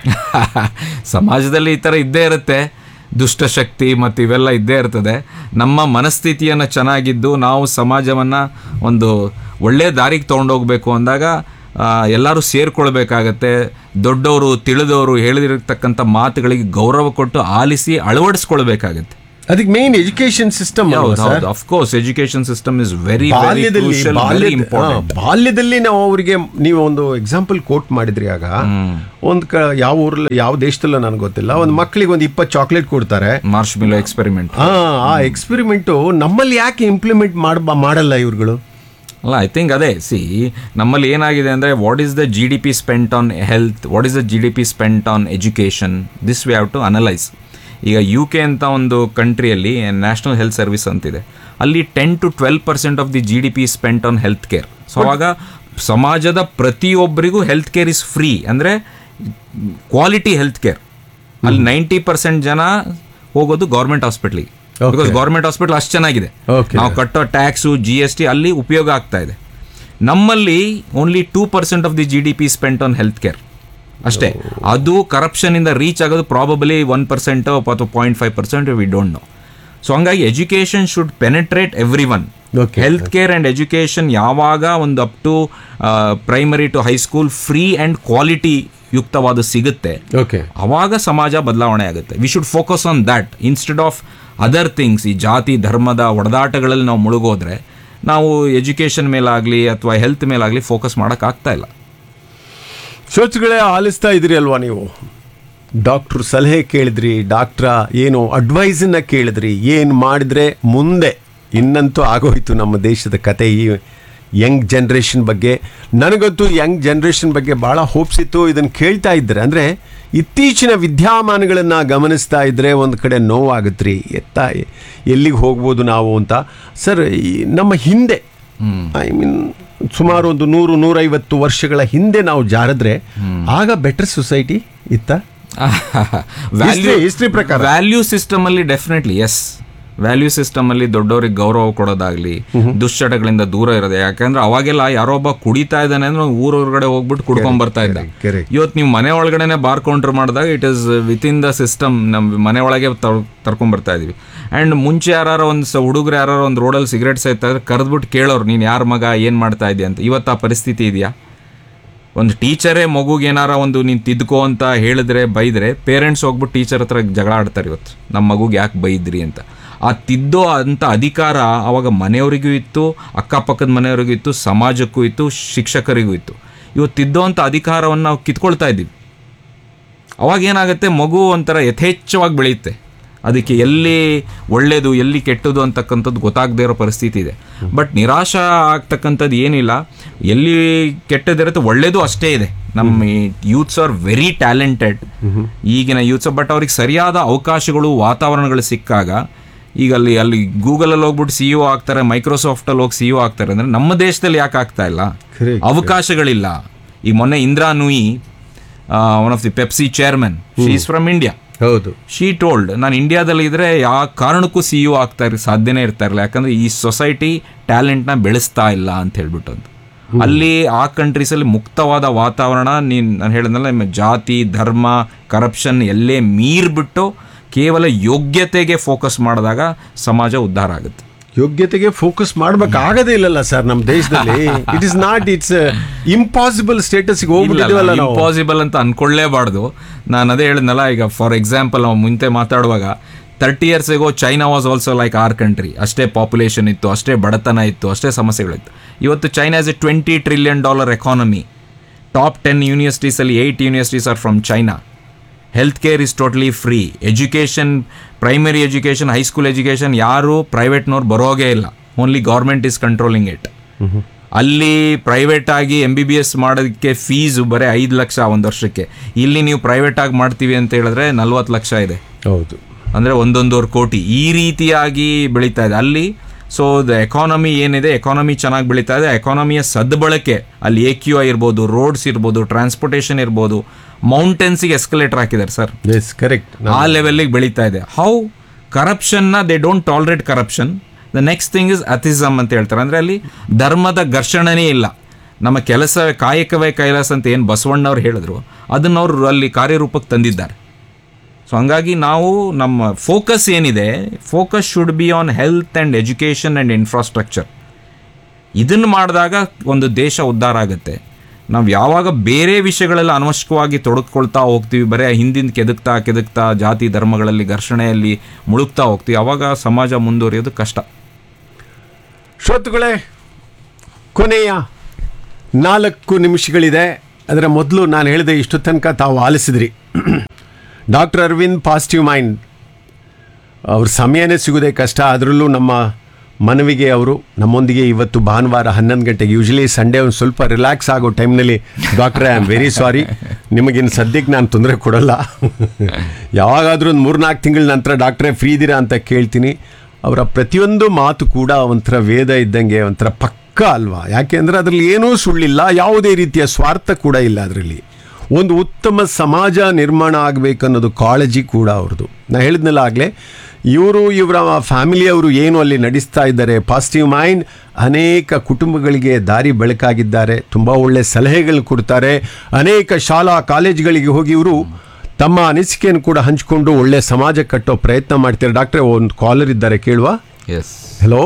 ಸಮಾಜದಲ್ಲಿ ಈ ಥರ ಇದ್ದೇ ಇರುತ್ತೆ ದುಷ್ಟಶಕ್ತಿ ಮತ್ತು ಇವೆಲ್ಲ ಇದ್ದೇ ಇರ್ತದೆ ನಮ್ಮ ಮನಸ್ಥಿತಿಯನ್ನು ಚೆನ್ನಾಗಿದ್ದು ನಾವು ಸಮಾಜವನ್ನು ಒಂದು ಒಳ್ಳೆಯ ದಾರಿಗೆ ತೊಗೊಂಡೋಗ್ಬೇಕು ಅಂದಾಗ ಆ, ಎಲ್ಲರೂ ಸೇರ್ಕೊಳ್ಬೇಕಾಗತ್ತೆ ದೊಡ್ಡವರು ತಿಳಿದವರು ಹೇಳಿದಿರತಕ್ಕಂಥ ಮಾತುಗಳಿಗೆ ಗೌರವ ಕೊಟ್ಟು ಆಲಿಸಿ ಅಳವಡಿಸ್ಕೊಳ್ಬೇಕಾಗತ್ತೆ ಅದಕ್ಕೆ ಮೇನ್ ಎಜುಕೇಶನ್ ಸಿಸ್ಟಮ್ ಹೌದು of course education system is very very ಬಾಲ್ಯದಲ್ಲಿ ಕ್ರೂಷಿಯಲ್ ವೆರಿ ಬಾಲ್ಯದ- ಇಂಪಾರ್ಟೆಂಟ್ ಹಾ, ಬಾಲ್ಯದಲ್ಲಿ ನಾವು ಅವರಿಗೆ ನೀವು ಒಂದು ಎಕ್ಸಾಂಪಲ್ ಕೋಟ್ ಮಾಡಿದ್ರಿ ಆಗ ಒಂದ್ ಕ ಯಾವ ಊರಲ್ಲಿ ಯಾವ ದೇಶದಲ್ಲ ನನಗೆ ಗೊತ್ತಿಲ್ಲ ಒಂದು ಮಕ್ಕಳಿಗೆ ಒಂದು ಇಪ್ಪತ್ತು ಚಾಕ್ಲೇಟ್ ಕೊಡ್ತಾರೆ ಮಾರ್ಚ್ ಮಿಲೋ ಎಕ್ಸ್ಪೆರಿಮೆಂಟ್ ಆ ಆ ಎಕ್ಸ್ಪೆರಿಮೆಂಟು ನಮ್ಮಲ್ಲಿ ಯಾಕೆ ಇಂಪ್ಲಿಮೆಂಟ್ ಮಾಡ ಮಾಡಲ್ಲ ಇವ್ರುಗಳು ಅಲ್ಲ ಐ ಥಿಂಕ್ ಅದೇ ಸಿ ನಮ್ಮಲ್ಲಿ ಏನಾಗಿದೆ ಅಂದರೆ what is the G D P spent on health what is the G D P spent on education this we have to analyse ಈಗ ಯು ಕೆ ಅಂತ ಒಂದು ಕಂಟ್ರಿಯಲ್ಲಿ ನ್ಯಾಷನಲ್ ಹೆಲ್ತ್ ಸರ್ವಿಸ್ ಅಂತಿದೆ ಅಲ್ಲಿ ten to twelve percent of the G D P spent on health care so ಅವಾಗ ಸಮಾಜದ ಪ್ರತಿಯೊಬ್ಬರಿಗೂ health care is free ಅಂದರೆ ಕ್ವಾಲಿಟಿ ಹೆಲ್ತ್ ಕೇರ್ ಅಲ್ಲಿ ನೈಂಟಿ ಪರ್ಸೆಂಟ್ ಜನ ಹೋಗೋದು ಗೌರ್ಮೆಂಟ್ ಹಾಸ್ಪಿಟ್ಲಿಗೆ ಬಿಕಾಸ್ ಗೌರ್ಮೆಂಟ್ ಹಾಸ್ಪಿಟಲ್ ಅಷ್ಟು ಚೆನ್ನಾಗಿದೆ Okay. ನಾವು ಕಟ್ಟೋ ಟ್ಯಾಕ್ಸು ಜಿ ಎಸ್ ಟಿ ಅಲ್ಲಿ ಉಪಯೋಗ ಆಗ್ತಾ ಇದೆ ನಮ್ಮಲ್ಲಿ only two percent of the G D P spent on health care ಅಷ್ಟೇ ಅದು ಕರಪ್ಷನ್ ಇಂದ ರೀಚ್ ಆಗೋದು ಪ್ರಾಬಬಲಿ ಒನ್ ಪರ್ಸೆಂಟ್ ಅಥವಾ point five percent we don't know so ಹಂಗಾಗಿ education should penetrate everyone Okay. Health care and education ಯಾವಾಗ ಒಂದು up to primary to high school free and quality ಯುಕ್ತವಾದ ಸಿಗುತ್ತೆ ಓಕೆ ಅವಾಗ ಸಮಾಜ ಬದಲಾವಣೆ ಆಗುತ್ತೆ we should focus on that instead of other things ಈ ಜಾತಿ ಧರ್ಮದ ಒಡೆದಾಟಗಳಲ್ಲಿ ನಾವು ಮುಳುಗೋದ್ರೆ ನಾವು ಎಜುಕೇಷನ್ ಮೇಲಾಗಲಿ ಅಥವಾ ಹೆಲ್ತ್ ಮೇಲಾಗಲಿ ಫೋಕಸ್ ಮಾಡೋಕ್ಕಾಗ್ತಾ ಇಲ್ಲ ಶ್ರೋತೃಗಳೇ ಆಲಿಸ್ತಾ ಇದ್ರಿ ಅಲ್ವಾ ನೀವು ಡಾಕ್ಟ್ರು ಸಲಹೆ ಕೇಳಿದ್ರಿ ಡಾಕ್ಟ್ರ ಏನು ಅಡ್ವೈಸನ್ನ ಕೇಳಿದ್ರಿ ಏನು ಮಾಡಿದ್ರೆ ಮುಂದೆ ಇನ್ನಂತೂ ಆಗೋಯ್ತು ನಮ್ಮ ದೇಶದ ಕತೆ ಈ ಯಂಗ್ ಜನ್ರೇಷನ್ ಬಗ್ಗೆ ನನಗಂತೂ ಯಂಗ್ ಜನ್ರೇಷನ್ ಬಗ್ಗೆ ಭಾಳ ಹೋಪ್ಸ್ ಇತ್ತು ಇದನ್ನು ಕೇಳ್ತಾ ಇದ್ದರೆ ಅಂದರೆ ಇತ್ತೀಚಿನ ವಿದ್ಯಮಾನಗಳನ್ನು ಗಮನಿಸ್ತಾ ಇದ್ದರೆ ಒಂದು ಕಡೆ ನೋವಾಗುತ್ತೆ ಎತ್ತ ಎಲ್ಲಿಗೆ ಹೋಗ್ಬೋದು ನಾವು ಅಂತ ಸರ್ ಈ ನಮ್ಮ ಹಿಂದೆ ಐ ಮೀನ್ ಸುಮಾರು ಒಂದು ನೂರು ನೂರೈವತ್ತು ವರ್ಷಗಳ ಹಿಂದೆ ನಾವು ಜಾರಿದ್ರೆ ಆಗ ಬೆಟರ್ ಸೊಸೈಟಿ ಇತ್ತ History- history ಪ್ರಕಾರ. ವ್ಯಾಲ್ಯೂ ಸಿಸ್ಟಮ್ ಅಲ್ಲಿ ಡೆಫಿನೆಟ್ಲಿ ಎಸ್ ವ್ಯಾಲ್ಯೂ ಸಿಸ್ಟಮ್ ಅಲ್ಲಿ ದೊಡ್ಡವ್ರಿಗೆ ಗೌರವ ಕೊಡೋದಾಗ್ಲಿ ದುಶ್ಚಟಗಳಿಂದ ದೂರ ಇರೋದು ಯಾಕಂದ್ರೆ ಅವಾಗೆಲ್ಲ ಯಾರೋ ಒಬ್ಬ ಕುಡಿತಾ ಇದ್ದಾನೆ ಅಂದ್ರೆ ಊರ ಹೊರಗಡೆ ಹೋಗ್ಬಿಟ್ಟು ಕುಡ್ಕೊಂಡ್ ಬರ್ತಾ ಇದ್ದ correct, correct. ಇವತ್ತು ನೀವು ಮನೆ ಒಳಗಡೆನೆ ಬಾರ್ ಕೌಂಟರ್ ಮಾಡಿದಾಗ it is within the system ನಮ್ಮ ಮನೆ ಒಳಗೆ ತರ್ಕೊಂಡ್ ಬರ್ತಾ ಇದೀವಿ ಅಂಡ್ ಮುಂಚೆ ಯಾರು ಒಂದು ಸ ಹುಡುಗರು ಯಾರು ಒಂದು ರೋಡಲ್ಲಿ ಸಿಗರೇಟ್ ಸೇರ್ತಾ ಇದ್ರೆ ಕರೆದ್ಬಿಟ್ಟು ಕೇಳೋರು ನೀನು ಯಾರ ಮಗ ಏನು ಮಾಡ್ತಾ ಇದೆಯಾ ಅಂತ ಇವತ್ತು ಆ ಪರಿಸ್ಥಿತಿ ಇದೆಯಾ ಒಂದು ಟೀಚರೇ ಮಗುಗೆ ಏನಾರ ಒಂದು ನೀನು ತಿದ್ಕೋ ಅಂತ ಹೇಳಿದ್ರೆ ಬೈದ್ರೆ ಪೇರೆಂಟ್ಸ್ ಹೋಗ್ಬಿಟ್ಟು ಟೀಚರ್ ಹತ್ರ ಜಗಳ ಆಡ್ತಾರೆ ಇವತ್ತು ನಮ್ಮ ಮಗುಗೆ ಯಾಕೆ ಬೈದ್ರಿ ಅಂತ ಆ ತಿದ್ದೋ ಅಂತ ಅಧಿಕಾರ ಅವಾಗ ಮನೆಯವರಿಗೂ ಇತ್ತು ಅಕ್ಕಪಕ್ಕದ ಮನೆಯವರಿಗೂ ಇತ್ತು ಸಮಾಜಕ್ಕೂ ಇತ್ತು ಶಿಕ್ಷಕರಿಗೂ ಇತ್ತು ಇವತ್ತು ತಿದ್ದೋ ಅಂತ ಅಧಿಕಾರವನ್ನು ನಾವು ಕಿತ್ಕೊಳ್ತಾ ಇದ್ದೀವಿ ಅವಾಗ ಏನಾಗುತ್ತೆ ಮಗು ಒಂಥರ ಯಥೇಚ್ಛವಾಗಿ ಬೆಳೆಯುತ್ತೆ ಅದಕ್ಕೆ ಎಲ್ಲಿ ಒಳ್ಳೇದು ಎಲ್ಲಿ ಕೆಟ್ಟದು ಅಂತಕ್ಕಂಥದ್ದು ಗೊತ್ತಾಗದೇ ಇರೋ ಪರಿಸ್ಥಿತಿ ಇದೆ ಬಟ್ ನಿರಾಶ ಆಗ್ತಕ್ಕಂಥದ್ದು ಏನಿಲ್ಲ ಎಲ್ಲಿ ಕೆಟ್ಟದಿರುತ್ತೆ ಒಳ್ಳೇದು ಅಷ್ಟೇ ಇದೆ ನಮ್ಮ ಯೂತ್ಸ್ ಆರ್ ವೆರಿ ಟ್ಯಾಲೆಂಟೆಡ್ ಈಗಿನ ಯೂತ್ಸ್ ಬಟ್ ಅವ್ರಿಗೆ ಸರಿಯಾದ ಅವಕಾಶಗಳು ವಾತಾವರಣಗಳು ಸಿಕ್ಕಾಗ ಈಗ ಅಲ್ಲಿ ಅಲ್ಲಿ ಗೂಗಲಲ್ಲಿ ಹೋಗ್ಬಿಟ್ಟು ಸಿ ಇಒ ಆಗ್ತಾರೆ ಮೈಕ್ರೋಸಾಫ್ಟಲ್ಲಿ ಹೋಗಿ ಸಿ ಇಒ ಆಗ್ತಾರೆ ಅಂದರೆ ನಮ್ಮ ದೇಶದಲ್ಲಿ ಯಾಕೆ ಆಗ್ತಾ ಇಲ್ಲ Correct. ಅವಕಾಶಗಳಿಲ್ಲ ಈ ಮೊನ್ನೆ Indra Nooyi one of the Pepsi chairman she is from India ಹೌದು ಶೀ ಟೋಲ್ಡ್ ನಾನು ಇಂಡಿಯಾದಲ್ಲಿ ಇದ್ರೆ ಯಾವ ಕಾರಣಕ್ಕೂ ಸಿ ಯು ಆಗ್ತಾ ಇರ ಸಾಧ್ಯನೇ ಇರ್ತಾ ಇರಲಿಲ್ಲ ಯಾಕಂದ್ರೆ ಈ ಸೊಸೈಟಿ ಟ್ಯಾಲೆಂಟ್ನ ಬೆಳೆಸ್ತಾ ಇಲ್ಲ ಅಂತ ಹೇಳ್ಬಿಟ್ಟು ಅಂತ ಅಲ್ಲಿ ಆ ಕಂಟ್ರೀಸಲ್ಲಿ ಮುಕ್ತವಾದ ವಾತಾವರಣ ನೀನು ನಾನು ಹೇಳಿದ್ನಲ್ಲ ನಿಮ್ಮ ಜಾತಿ ಧರ್ಮ ಕರಪ್ಷನ್ ಎಲ್ಲೇ ಮೀರ್ಬಿಟ್ಟು ಕೇವಲ ಯೋಗ್ಯತೆಗೆ ಫೋಕಸ್ ಮಾಡಿದಾಗ ಸಮಾಜ ಉದ್ಧಾರ ಆಗುತ್ತೆ ಯೋಗ್ಯತೆಗೆ ಫೋಕಸ್ ಮಾಡ್ಬೇಕಾಗದೇ ಇಲ್ಲಲ್ಲ ಸರ್ ನಮ್ಮ ದೇಶದಲ್ಲಿ it is not it's impossible ಸ್ಟೇಟಸ್ಗೆ ಹೋಗ್ಬಿಟ್ಟಿದೀವಲ್ಲ ನಾವು ಇಂಪಾಸಿಬಲ್ ಅಂತ ಅನ್ಕೊಳ್ಳೇಬಾರ್ದು ನಾನು ಅದೇ ಹೇಳಿದ್ನಲ್ಲ ಈಗ ಫಾರ್ ಎಕ್ಸಾಂಪಲ್ ನಾವು ಮುಂಚೆ ಮಾತಾಡುವಾಗ thirty years ago China was also like our country ಅಷ್ಟೇ ಪಾಪ್ಯುಲೇಷನ್ ಇತ್ತು ಅಷ್ಟೇ ಬಡತನ ಇತ್ತು ಅಷ್ಟೇ ಸಮಸ್ಯೆಗಳಿತ್ತು ಇವತ್ತು China is a twenty trillion dollar economy top ten ಯೂನಿವರ್ಸಿಟೀಸಲ್ಲಿ eight universities are from China health care is totally free education primary education high school education ಯಾರು ಪ್ರೈವೇಟ್ನವ್ರು ಬರೋಗೇ ಇಲ್ಲ only government is controlling it ಅಲ್ಲಿ ಪ್ರೈವೇಟ್ ಆಗಿ ಎಂ ಬಿ ಬಿ ಎಸ್ ಮಾಡೋದಕ್ಕೆ fees ಬರೀ ಐದು ಲಕ್ಷ ಒಂದು ವರ್ಷಕ್ಕೆ ಇಲ್ಲಿ ನೀವು ಪ್ರೈವೇಟ್ ಆಗಿ ಮಾಡ್ತೀವಿ ಅಂತ ಹೇಳಿದ್ರೆ ನಲ್ವತ್ತು ಲಕ್ಷ ಇದೆ ಹೌದು ಅಂದರೆ ಒಂದೊಂದೂವರೆ ಕೋಟಿ ಈ ರೀತಿಯಾಗಿ ಬೆಳೀತಾ ಇದೆ ಅಲ್ಲಿ ಸೊ ದ ಎಕಾನಮಿ ಏನಿದೆ ಎಕಾನಮಿ ಚೆನ್ನಾಗಿ ಬೆಳೀತಾ ಇದೆ ಎಕಾನಮಿಯ ಸದ್ಬಳಕೆ ಅಲ್ಲಿ ಎ ಕ್ಯೂ ಐ ಇರ್ಬೋದು ರೋಡ್ಸ್ ಇರ್ಬೋದು ಟ್ರಾನ್ಸ್ಪೋರ್ಟೇಷನ್ ಇರ್ಬೋದು ಮೌಂಟೇನ್ಸಿಗೆ ಎಸ್ಕಲೇಟರ್ ಹಾಕಿದ್ದಾರೆ ಸರ್ ಎಸ್ ಕರೆಕ್ಟ್ ಆ ಲೆವೆಲ್ಗೆ ಬೆಳೀತಾ ಇದೆ ಹೌ ಕರಪ್ಷನ್ನ they don't tolerate corruption the next thing is atheism ಅಂತ ಹೇಳ್ತಾರೆ ಅಂದರೆ ಅಲ್ಲಿ ಧರ್ಮದ ಘರ್ಷಣೆನೇ ಇಲ್ಲ ನಮ್ಮ ಕೆಲಸ ಕಾಯಕವೇ ಕೈಲಾಸ ಅಂತ ಏನು ಬಸವಣ್ಣವ್ರು ಹೇಳಿದ್ರು ಅದನ್ನು ಅವರು ಅಲ್ಲಿ ಕಾರ್ಯರೂಪಕ್ಕೆ ತಂದಿದ್ದಾರೆ ಸೊ ಹಂಗಾಗಿ ನಾವು ನಮ್ಮ ಫೋಕಸ್ ಏನಿದೆ focus should be on health and education and infrastructure ಇದನ್ನು ಮಾಡಿದಾಗ ಒಂದು ದೇಶ ಉದ್ಧಾರ ಆಗುತ್ತೆ ನಾವು ಯಾವಾಗ ಬೇರೆ ವಿಷಯಗಳೆಲ್ಲ ಅನವಶ್ಯಕವಾಗಿ ತೊಡಗಿಕೊಳ್ತಾ ಹೋಗ್ತೀವಿ ಬರೀ ಹಿಂದಿನ ಕೆದಕ್ತಾ ಕೆದಕ್ತಾ ಜಾತಿ ಧರ್ಮಗಳಲ್ಲಿ ಘರ್ಷಣೆಯಲ್ಲಿ ಮುಳುಗ್ತಾ ಹೋಗ್ತೀವಿ ಅವಾಗ ಸಮಾಜ ಮುಂದುವರಿಯೋದು ಕಷ್ಟ ಶ್ರೋತೃಗಳೇ ಕೊನೆಯ ನಾಲ್ಕು ನಿಮಿಷಗಳಿದೆ ಅದರ ಮೊದಲು ನಾನು ಹೇಳಿದೆ ಇಷ್ಟು ತನಕ ತಾವು ಆಲಿಸಿದ್ರಿ ಡಾಕ್ಟರ್ ಅರವಿಂದ್ ಪಾಸಿಟಿವ್ ಮೈಂಡ್ ಅವ್ರ ಸಮಯನೇ ಸಿಗೋದೇ ಕಷ್ಟ ಅದರಲ್ಲೂ ನಮ್ಮ ಮನವಿಗೆ ಅವರು ನಮ್ಮೊಂದಿಗೆ ಇವತ್ತು ಭಾನುವಾರ ಹನ್ನೊಂದು ಗಂಟೆಗೆ ಯೂಶಲಿ ಸಂಡೇ ಒಂದು ಸ್ವಲ್ಪ ರಿಲ್ಯಾಕ್ಸ್ ಆಗೋ ಟೈಮ್ನಲ್ಲಿ ಡಾಕ್ಟ್ರೆ ಐ ಆಮ್ ವೆರಿ ಸಾರಿ ನಿಮಗಿನ್ನು ಸದ್ಯಕ್ಕೆ ನಾನು ತೊಂದರೆ ಕೊಡಲ್ಲ ಯಾವಾಗಾದರೂ ಒಂದು ಮೂರ್ನಾಲ್ಕು ತಿಂಗಳ ನಂತರ ಡಾಕ್ಟ್ರೇ ಫ್ರೀ ಇದ್ದೀರಾ ಅಂತ ಕೇಳ್ತೀನಿ ಅವರ ಪ್ರತಿಯೊಂದು ಮಾತು ಕೂಡ ಒಂಥರ ವೇದ ಇದ್ದಂಗೆ ಒಂಥರ ಪಕ್ಕ ಅಲ್ವಾ ಯಾಕೆ ಅಂದರೆ ಅದರಲ್ಲಿ ಏನೂ ಸುಳ್ಳಿಲ್ಲ ಯಾವುದೇ ರೀತಿಯ ಸ್ವಾರ್ಥ ಕೂಡ ಇಲ್ಲ ಅದರಲ್ಲಿ ಒಂದು ಉತ್ತಮ ಸಮಾಜ ನಿರ್ಮಾಣ ಆಗಬೇಕನ್ನೋದು ಕಾಳಜಿ ಕೂಡ ಅವ್ರದ್ದು ನಾ ಹೇಳಿದ್ನಲ್ಲ ಆಗಲೇ ಇವರು ಇವರ ಫ್ಯಾಮಿಲಿಯವರು ಏನು ಅಲ್ಲಿ ನಡೆಸ್ತಾ ಇದ್ದಾರೆ ಪಾಸಿಟಿವ್ ಮೈಂಡ್ ಅನೇಕ ಕುಟುಂಬಗಳಿಗೆ ದಾರಿ ಬೆಳಕಾಗಿದ್ದಾರೆ ತುಂಬ ಒಳ್ಳೆ ಸಲಹೆಗಳು ಕೊಡ್ತಾರೆ ಅನೇಕ ಶಾಲಾ ಕಾಲೇಜುಗಳಿಗೆ ಹೋಗಿ ಇವರು ತಮ್ಮ ಅನಿಸಿಕೆಯನ್ನು ಕೂಡ ಹಂಚಿಕೊಂಡು ಒಳ್ಳೆ ಸಮಾಜ ಕಟ್ಟೋ ಪ್ರಯತ್ನ ಮಾಡ್ತಾರೆ ಡಾಕ್ಟ್ರೆ ಒಂದು ಕಾಲರ್ ಇದ್ದಾರೆ ಕೇಳುವ ಎಸ್ ಹಲೋ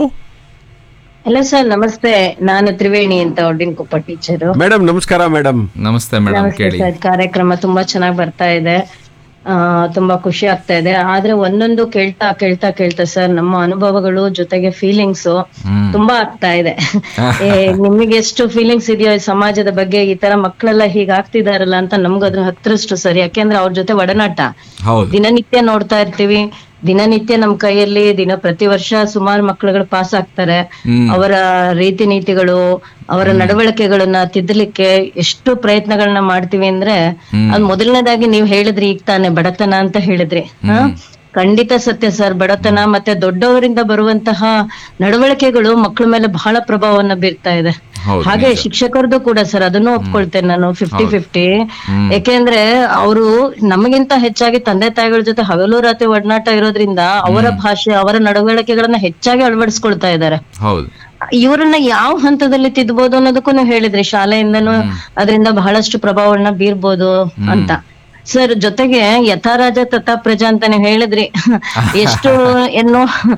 ಹಲೋ ಸರ್ ನಮಸ್ತೆ ನಾನು ತ್ರಿವೇಣಿ ಅಂತ ಒಡ್ಡಿನಕೊಪ್ಪ ಟೀಚರು ಮೇಡಮ್ ನಮಸ್ಕಾರ ಮೇಡಮ್ ನಮಸ್ತೆ ಮೇಡಮ್ ನಮಸ್ತೆ ಕೇಳಿ ಸರ್ ಕಾರ್ಯಕ್ರಮ ತುಂಬಾ ಚೆನ್ನಾಗಿ ಬರ್ತಾ ಇದೆ ಆ ತುಂಬಾ ಖುಷಿ ಆಗ್ತಾ ಇದೆ ಆದ್ರೆ ಒಂದೊಂದು ಕೇಳ್ತಾ ಕೇಳ್ತಾ ಕೇಳ್ತಾ ಸರ್ ನಮ್ಮ ಅನುಭವಗಳು ಜೊತೆಗೆ ಫೀಲಿಂಗ್ಸ್ ತುಂಬಾ ಆಗ್ತಾ ಇದೆ ಏ, ನಿಮಗೆ ಎಷ್ಟು ಫೀಲಿಂಗ್ಸ್ ಇದೆಯೋ ಈ ಸಮಾಜದ ಬಗ್ಗೆ ಈ ತರ ಮಕ್ಕಳೆಲ್ಲ ಹೀಗ್ ಆಗ್ತಿದಾರಲ್ಲ ಅಂತ ನಮ್ಗೆ ಅದ್ರ ಹತ್ರಷ್ಟು ಸರ್ ಯಾಕೆಂದ್ರೆ ಅವ್ರ ಜೊತೆ ಒಡನಾಟ ಹೌದು ದಿನನಿತ್ಯ ನೋಡ್ತಾ ಇರ್ತೀವಿ ದಿನನಿತ್ಯ ನಮ್ ಕೈಯಲ್ಲಿ ದಿನ ಪ್ರತಿ ವರ್ಷ ಸುಮಾರು ಮಕ್ಕಳುಗಳು ಪಾಸ್ ಆಗ್ತಾರೆ ಅವರ ರೀತಿ ನೀತಿಗಳು ಅವರ ನಡವಳಿಕೆಗಳನ್ನ ತಿದ್ದಲಿಕ್ಕೆ ಎಷ್ಟು ಪ್ರಯತ್ನಗಳನ್ನ ಮಾಡ್ತೀವಿ ಅಂದ್ರೆ ಅದ್ ಮೊದಲನೇದಾಗಿ ನೀವ್ ಹೇಳಿದ್ರಿ ಈಗ ತಾನೆ ಬಡತನ ಅಂತ ಹೇಳಿದ್ರಿ ಹ ಖಂಡಿತ ಸತ್ಯ ಸರ್ ಬಡತನ ಮತ್ತೆ ದೊಡ್ಡವರಿಂದ ಬರುವಂತಹ ನಡವಳಿಕೆಗಳು ಮಕ್ಕಳ ಮೇಲೆ ಬಹಳ ಪ್ರಭಾವವನ್ನ ಬೀರ್ತಾ ಇದೆ ಹೌದು, ಹಾಗೆ ಶಿಕ್ಷಕರದು ಕೂಡ ಸರ್ ಅದನ್ನು ಒಪ್ಕೊಳ್ತೇನೆ ನಾನು ಫಿಫ್ಟಿ ಫಿಫ್ಟಿ ಯಾಕೆಂದ್ರೆ ಅವರು ನಮಗಿಂತ ಹೆಚ್ಚಾಗಿ ತಂದೆ ತಾಯಿಗಳ ಜೊತೆ ಹಗಲು ರಾತ್ರಿ ಒಡನಾಟ ಇರೋದ್ರಿಂದ ಅವರ ಭಾಷೆ ಅವರ ನಡವಳಿಕೆಗಳನ್ನ ಹೆಚ್ಚಾಗಿ ಅಳವಡಿಸ್ಕೊಳ್ತಾ ಇದ್ದಾರೆ ಹೌದು ಇವರನ್ನ ಯಾವ ಹಂತದಲ್ಲಿ ತಿದ್ಬೋದು ಅನ್ನೋದಕ್ಕೂ ನೀವು ಹೇಳಿದ್ರಿ ಶಾಲೆಯಿಂದನೂ ಅದರಿಂದ ಬಹಳಷ್ಟು ಪ್ರಭಾವವನ್ನ ಬೀರ್ಬೋದು ಅಂತ ಸರ್ ಜೊತೆಗೆ ಯಥಾರಾಜ ತಥಾ ಪ್ರಜಾ ಅಂತ ನೀವು ಹೇಳಿದ್ರಿ ಎಷ್ಟು ಏನು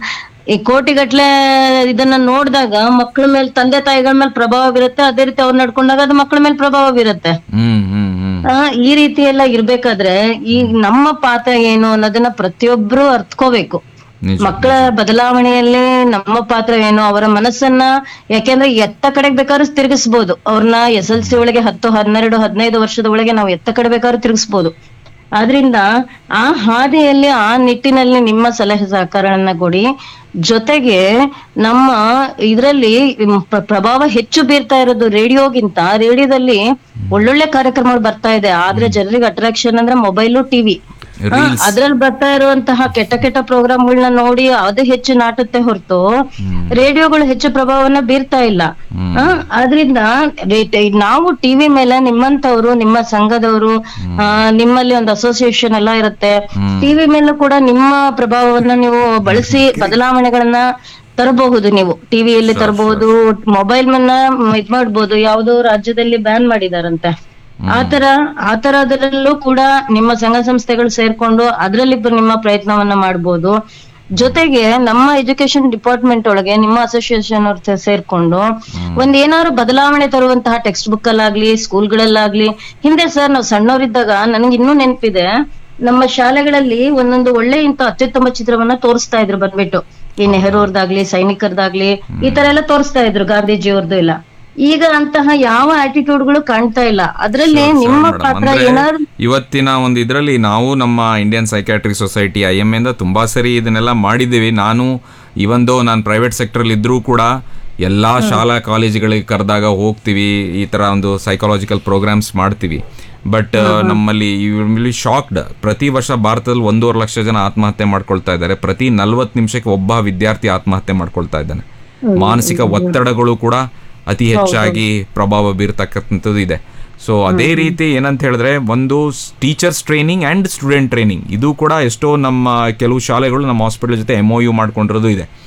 ಈ ಕೋಟಿಗಟ್ಲೆ ಇದನ್ನ ನೋಡಿದಾಗ ಮಕ್ಕಳ ಮೇಲೆ ತಂದೆ ತಾಯಿಗಳ ಮೇಲೆ ಪ್ರಭಾವ ಬೀರುತ್ತೆ ಅದೇ ರೀತಿ ಅವ್ರು ನಡ್ಕೊಂಡಾಗ ಅದು ಮಕ್ಕಳ ಮೇಲೆ ಪ್ರಭಾವ ಬೀರುತ್ತೆ ಹ್ಮ್ ಹ್ಮ್ ಹ್ಮ್ ಆ, ಈ ರೀತಿ ಎಲ್ಲ ಇರ್ಬೇಕಾದ್ರೆ ಈ ನಮ್ಮ ಪಾತ್ರ ಏನು ಅನ್ನೋದನ್ನ ಪ್ರತಿಯೊಬ್ರು ಅರ್ತ್ಕೋಬೇಕು ನಿಜ ಮಕ್ಕಳ ಬದಲಾವಣೆಯಲ್ಲಿ ನಮ್ಮ ಪಾತ್ರ ಏನು ಅವರ ಮನಸ್ಸನ್ನ ಯಾಕೆಂದ್ರೆ ಎತ್ತ ಕಡೆಗೆ ಬೇಕಾದ್ರೂ ತಿರುಗಿಸ್ಬೋದು ಅವ್ರನ್ನ ಎಸ್ ಎಲ್ ಸಿ ಒಳಗೆ ಹತ್ತು ಹನ್ನೆರಡು ಹದಿನೈದು ವರ್ಷದ ಒಳಗೆ ನಾವು ಎತ್ತ ಕಡೆ ಬೇಕಾದ್ರೂ ತಿರುಗಿಸ್ಬೋದು ಆದ್ರಿಂದ ಆ ಹಾದಿಯಲ್ಲಿ ಆ ನಿಟ್ಟಿನಲ್ಲಿ ನಿಮ್ಮ ಸಲಹೆ ಸಹಕಾರಗಳನ್ನ ಕೊಡಿ ಜೊತೆಗೆ ನಮ್ಮ ಇದರಲ್ಲಿ ಪ್ರಭಾವ ಹೆಚ್ಚು ಬೀರ್ತಾ ಇರೋದು ರೇಡಿಯೋಗಿಂತ ರೇಡಿಯೋದಲ್ಲಿ ಒಳ್ಳೊಳ್ಳೆ ಕಾರ್ಯಕ್ರಮಗಳು ಬರ್ತಾ ಇದೆ ಆದ್ರೆ ಜನರಿಗೆ ಅಟ್ರಾಕ್ಷನ್ ಅಂದ್ರೆ ಮೊಬೈಲು ಟಿವಿ Reels. ಅದ್ರಲ್ಲಿ ಬರ್ತಾ ಇರುವಂತಹ ಕೆಟ್ಟ ಕೆಟ್ಟ ಪ್ರೋಗ್ರಾಮ್ಗಳನ್ನ ನೋಡಿ ಅದು ಹೆಚ್ಚು ನಾಟುತ್ತೆ ಹೊರತು ರೇಡಿಯೋಗಳು ಹೆಚ್ಚು ಪ್ರಭಾವವನ್ನ ಬೀರ್ತಾ ಇಲ್ಲ ಆ, ಆದ್ರಿಂದ ರೇ- ನಾವು ಟಿವಿ ಮೇಲೆ ನಿಮ್ಮಂತವ್ರು ನಿಮ್ಮ ಸಂಘದವರು ಆ, ನಿಮ್ಮಲ್ಲಿ ಒಂದು ಅಸೋಸಿಯೇಷನ್ ಎಲ್ಲ ಇರುತ್ತೆ ಟಿವಿ ಮೇಲೂ ಕೂಡ ನಿಮ್ಮ ಪ್ರಭಾವವನ್ನ ನೀವು ಬಳಸಿ ಬದಲಾವಣೆಗಳನ್ನ ತರಬಹುದು ನೀವು ಟಿವಿಯಲ್ಲಿ ತರಬಹುದು ಮೊಬೈಲ್ ಮನ್ನ ಇದ್ ಮಾಡ್ಬೋದು ಯಾವ್ದೋ ರಾಜ್ಯದಲ್ಲಿ ಬ್ಯಾನ್ ಮಾಡಿದಾರಂತೆ ಆತರ ಆತರದಲ್ಲೂ ಕೂಡ ನಿಮ್ಮ ಸಂಘ ಸಂಸ್ಥೆಗಳು ಸೇರ್ಕೊಂಡು ಅದ್ರಲ್ಲಿ ಬ- ನಿಮ್ಮ ಪ್ರಯತ್ನವನ್ನ ಮಾಡ್ಬೋದು ಜೊತೆಗೆ ನಮ್ಮ ಎಜುಕೇಶನ್ ಡಿಪಾರ್ಟ್ಮೆಂಟ್ ಒಳಗೆ ನಿಮ್ಮ ಅಸೋಸಿಯೇಷನ್ ಅವ್ರ ಸೇರ್ಕೊಂಡು ಒಂದ್ ಏನಾದ್ರು ಬದಲಾವಣೆ ತರುವಂತಹ ಟೆಕ್ಸ್ಟ್ ಬುಕ್ ಅಲ್ಲಾಗ್ಲಿ ಸ್ಕೂಲ್ಗಳಲ್ಲಾಗ್ಲಿ ಹಿಂದೆ ಸರ್ ನಾವು ಸಣ್ಣವರಿದ್ದಾಗ ನನಗೆ ಇನ್ನೂ ನೆನಪಿದೆ ನಮ್ಮ ಶಾಲೆಗಳಲ್ಲಿ ಒಂದೊಂದು ಒಳ್ಳೆ ಇಂತ ಅತ್ಯುತ್ತಮ ಚಿತ್ರವನ್ನ ತೋರಿಸ್ತಾ ಇದ್ರು ಬಂದ್ಬಿಟ್ಟು ಈ ನೆಹರು ಅವ್ರದ್ದಾಗ್ಲಿ ಸೈನಿಕರದಾಗ್ಲಿ ಈ ತರ ಎಲ್ಲ ತೋರಿಸ್ತಾ ಇದ್ರು ಗಾಂಧೀಜಿ ಅವ್ರದ್ದು ಇಲ್ಲ ಈಗ ಅಂತಹ ಯಾವ ಆಟಿಟ್ಯೂಡ್ಗಳು ಕಾಣ್ತಾ ಇಲ್ಲ ಅದ್ರಲ್ಲಿ ನಿಮ್ಮ ಮೇಡಮ್, ಪಾತ್ರ ಅಂದ್ರೆ ಏನಾದ್ರು ಇವತ್ತಿನ ಒಂದು ಇದರಲ್ಲಿ ನಾವು ನಮ್ಮ Indian psychiatry society I M ಇಂದ ತುಂಬಾ ಸರಿ ಇದನ್ನೆಲ್ಲ ಮಾಡಿದ್ದೀವಿ ನಾನು ಇವನ್ ದೋ ನಾನು ಪ್ರೈವೇಟ್ ಸೆಕ್ಟರ್ ಇದ್ರೂ ಕೂಡ ಎಲ್ಲಾ ಶಾಲಾ ಕಾಲೇಜುಗಳಿಗೆ ಕರೆದಾಗ ಹೋಗ್ತೀವಿ ಈ ತರ ಒಂದು ಸೈಕಾಲಜಿಕಲ್ ಪ್ರೋಗ್ರಾಮ್ಸ್ ಮಾಡ್ತೀವಿ ಬಟ್ ನಮ್ಮಲ್ಲಿ ವಿಲ್ ಶಾಕ್ಡ್ ಪ್ರತಿ ವರ್ಷ ಭಾರತದಲ್ಲಿ ಒಂದೂವರೆ ಲಕ್ಷ ಜನ ಆತ್ಮಹತ್ಯೆ ಮಾಡ್ಕೊಳ್ತಾ ಇದ್ದಾರೆ ಪ್ರತಿ ನಲ್ವತ್ತು ನಿಮಿಷಕ್ಕೆ ಒಬ್ಬ ವಿದ್ಯಾರ್ಥಿ ಆತ್ಮಹತ್ಯೆ ಮಾಡ್ಕೊಳ್ತಾ ಇದ್ದಾನೆ ಮಾನಸಿಕ ಒತ್ತಡಗಳು ಕೂಡ ಅತಿ ಹೆಚ್ಚಾಗಿ ಪ್ರಭಾವ ಬೀರ್ತಕ್ಕಂಥದ್ದು ಇದೆ ಸೊ ಅದೇ ರೀತಿ ಏನಂತ ಹೇಳಿದ್ರೆ ಒಂದು teachers training and student training ಇದು ಕೂಡ ಎಷ್ಟೋ ನಮ್ಮ ಕೆಲವು ಶಾಲೆಗಳು ನಮ್ಮ ಹಾಸ್ಪಿಟಲ್ ಜೊತೆ ಎಮ್ ಒ ಯು ಮಾಡ್ಕೊಂಡಿರೋದು ಇದೆ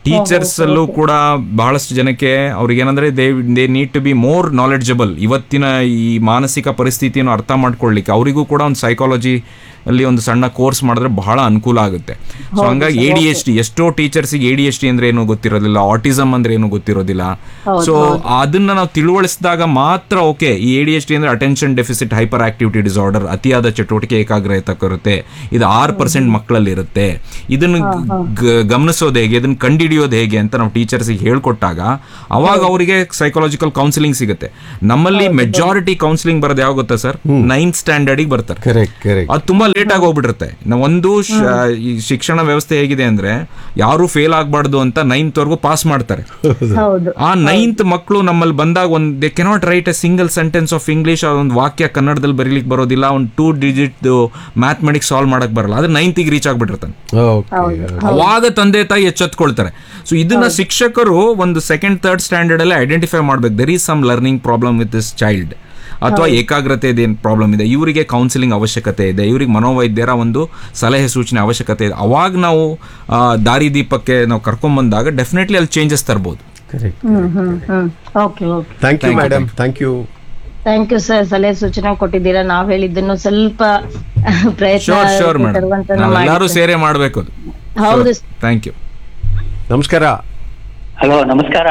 ಟೀಚರ್ಸ್ ಅಲ್ಲೂ ಕೂಡ ಬಹಳಷ್ಟು ಜನಕ್ಕೆ ಅವ್ರಿಗೆ ಏನಂದ್ರೆ they they need to be more knowledgeable ಇವತ್ತಿನ ಈ ಮಾನಸಿಕ ಪರಿಸ್ಥಿತಿಯನ್ನು ಅರ್ಥ ಮಾಡ್ಕೊಳ್ಳಿಕ್ಕೆ ಅವರಿಗೂ ಕೂಡ ಒಂದು ಸೈಕಾಲಜಿ ಅಲ್ಲಿ ಒಂದು ಸಣ್ಣ ಕೋರ್ಸ್ ಮಾಡಿದ್ರೆ ಬಹಳ ಅನುಕೂಲ ಆಗುತ್ತೆ ಸೊ ಹಂಗಾಗಿ ಎ ಡಿ ಎಸ್ ಟಿ ಎಷ್ಟೋ ಟೀಚರ್ಸಿಗೆ ಎ ಡಿ ಎಸ್ ಟಿ ಅಂದ್ರೆ ಏನು ಗೊತ್ತಿರೋದಿಲ್ಲ ಆಟಿಸಮ್ ಅಂದ್ರೆ ಏನು ಗೊತ್ತಿರೋದಿಲ್ಲ ಸೊ ಅದನ್ನ ನಾವು ತಿಳುವಳಿಸಿದಾಗ ಮಾತ್ರ ಓಕೆ ಈ ಎ ಡಿ ಎಸ್ ಟಿ ಅಂದ್ರೆ attention deficit hyperactivity disorder ಅತಿಯಾದ ಚಟುವಟಿಕೆ ಏಕಾಗ್ರತೆ ಇರುತ್ತೆ ಇದು ಆರು ಪರ್ಸೆಂಟ್ ಮಕ್ಕಳಲ್ಲಿ ಇರುತ್ತೆ ಇದನ್ನು ಗ- ಗಮನಿಸೋದು ಹೇಗೆ ಇದನ್ನ ಕಂಡುಹಿಡಿಯೋದು ಹೇಗೆ ಅಂತ ನಾವು ಟೀಚರ್ಸಿಗೆ ಹೇಳ್ಕೊಟ್ಟಾಗ ಅವಾಗ ಅವರಿಗೆ ಸೈಕಾಲಜಿಕಲ್ ಕೌನ್ಸಿಲಿಂಗ್ ಸಿಗುತ್ತೆ ನಮ್ಮಲ್ಲಿ ಮೆಜಾರಿಟಿ ಕೌನ್ಸಿಲಿಂಗ್ ಬರೋದು ಯಾವ ಗೊತ್ತಾ ಸರ್ ನೈನ್ತ್ ಸ್ಟ್ಯಾಂಡರ್ಡಿಗೆ ಬರ್ತಾರೆ ಕರೆಕ್ಟ್ ಕರೆಕ್ಟ್ ಅದು ತುಂಬಾ ಲೇಟ್ ಆಗಿ ಹೋಗ್ಬಿಟ್ಟಿರುತ್ತೆ ನಾವು ಒಂದು ಶ- ಈ ಶಿಕ್ಷಣ ವ್ಯವಸ್ಥೆ ಹೇಗಿದೆ ಅಂದ್ರೆ ಯಾರು ಫೇಲ್ ಆಗಬಾರ್ದು ಅಂತ ನೈನ್ತ್ ವರ್ಗು ಪಾಸ್ ಮಾಡ್ತಾರೆ ಹೌದು ಆ ನೈನ್ತ್ ಮಕ್ಕಳು ನಮ್ಮಲ್ಲಿ ಬಂದಾಗ ಒಂದು they cannot write a single sentence of English ಒಂದು ವಾಕ್ಯ ಕನ್ನಡದಲ್ಲಿ ಬರೀಲಿಕ್ಕೆ ಬರೋದಿಲ್ಲ ಒಂದು ಟೂ ಡಿಜಿಟ್ ಮ್ಯಾಥಮೆಟಿಕ್ಸ್ ಸಾಲ್ವ್ ಮಾಡಕ್ ಬರಲ್ಲ ಅದು ನೈನ್ತಿಗೆ ರೀಚ್ ಆಗ್ಬಿಟ್ಟಿರ್ತಾನೆ ಓಕೆ ಅವಾಗ ತಂದೆ ತಾಯಿ ಎಚ್ಚೆತ್ಕೊಳ್ತಾರೆ ಸೊ ಇದನ್ನ ಶಿಕ್ಷಕರು ಒಂದು ಸೆಕೆಂಡ್ ಥರ್ಡ್ ಸ್ಟ್ಯಾಂಡರ್ಡ್ ಅಲ್ಲಿ ಐಡೆಂಟಿಫೈ ಮಾಡ್ಬೇಕು there is some learning problem with this child ಅಥವಾ ಏಕಾಗ್ರತೆ ಏನು ಪ್ರಾಬ್ಲಮ್ ಇದೆ ಇವರಿಗೆ ಕೌನ್ಸಿಲಿಂಗ್ ಅವಶ್ಯಕತೆ ಇದೆ ಇವರಿಗೆ ಮನೋವೈದ್ಯರ ಒಂದು ಸಲಹೆ ಸೂಚನೆ ಅವಶ್ಯಕತೆ ಇದೆ ಅವಾಗ ನಾವು ಆ, ದಾರಿದೀಪಕ್ಕೆ ನಾವು ಕರ್ಕೊಂಡ್ಬಂದಾಗ ಡೆಫಿನೆಟ್ಲಿ ಅಲ್ಲಿ ಚೇಂಜಸ್ ತರ್ಬೋದು correct hmm hmm hmm okay okay thank you madam thank you thank you sir ಸಲಹೆ ಸೂಚನೆ ಕೊಟ್ಟಿದ್ದೀರಾ ನಾವ್ ಹೇಳಿದ್ದನ್ನು ಸ್ವಲ್ಪ ಪ್ರಯತ್ನ ಶೋರ್ ಶೋರ್ ಮೇಡಮ್ ತರುವಂತ ನಾವೆಲ್ಲರೂ ಸೇರೆ ಮಾಡಬೇಕು ಅದು ಹೌದು ಥ್ಯಾಂಕ್ ಯು ನಮಸ್ಕಾರ ಹಲೋ ನಮಸ್ಕಾರ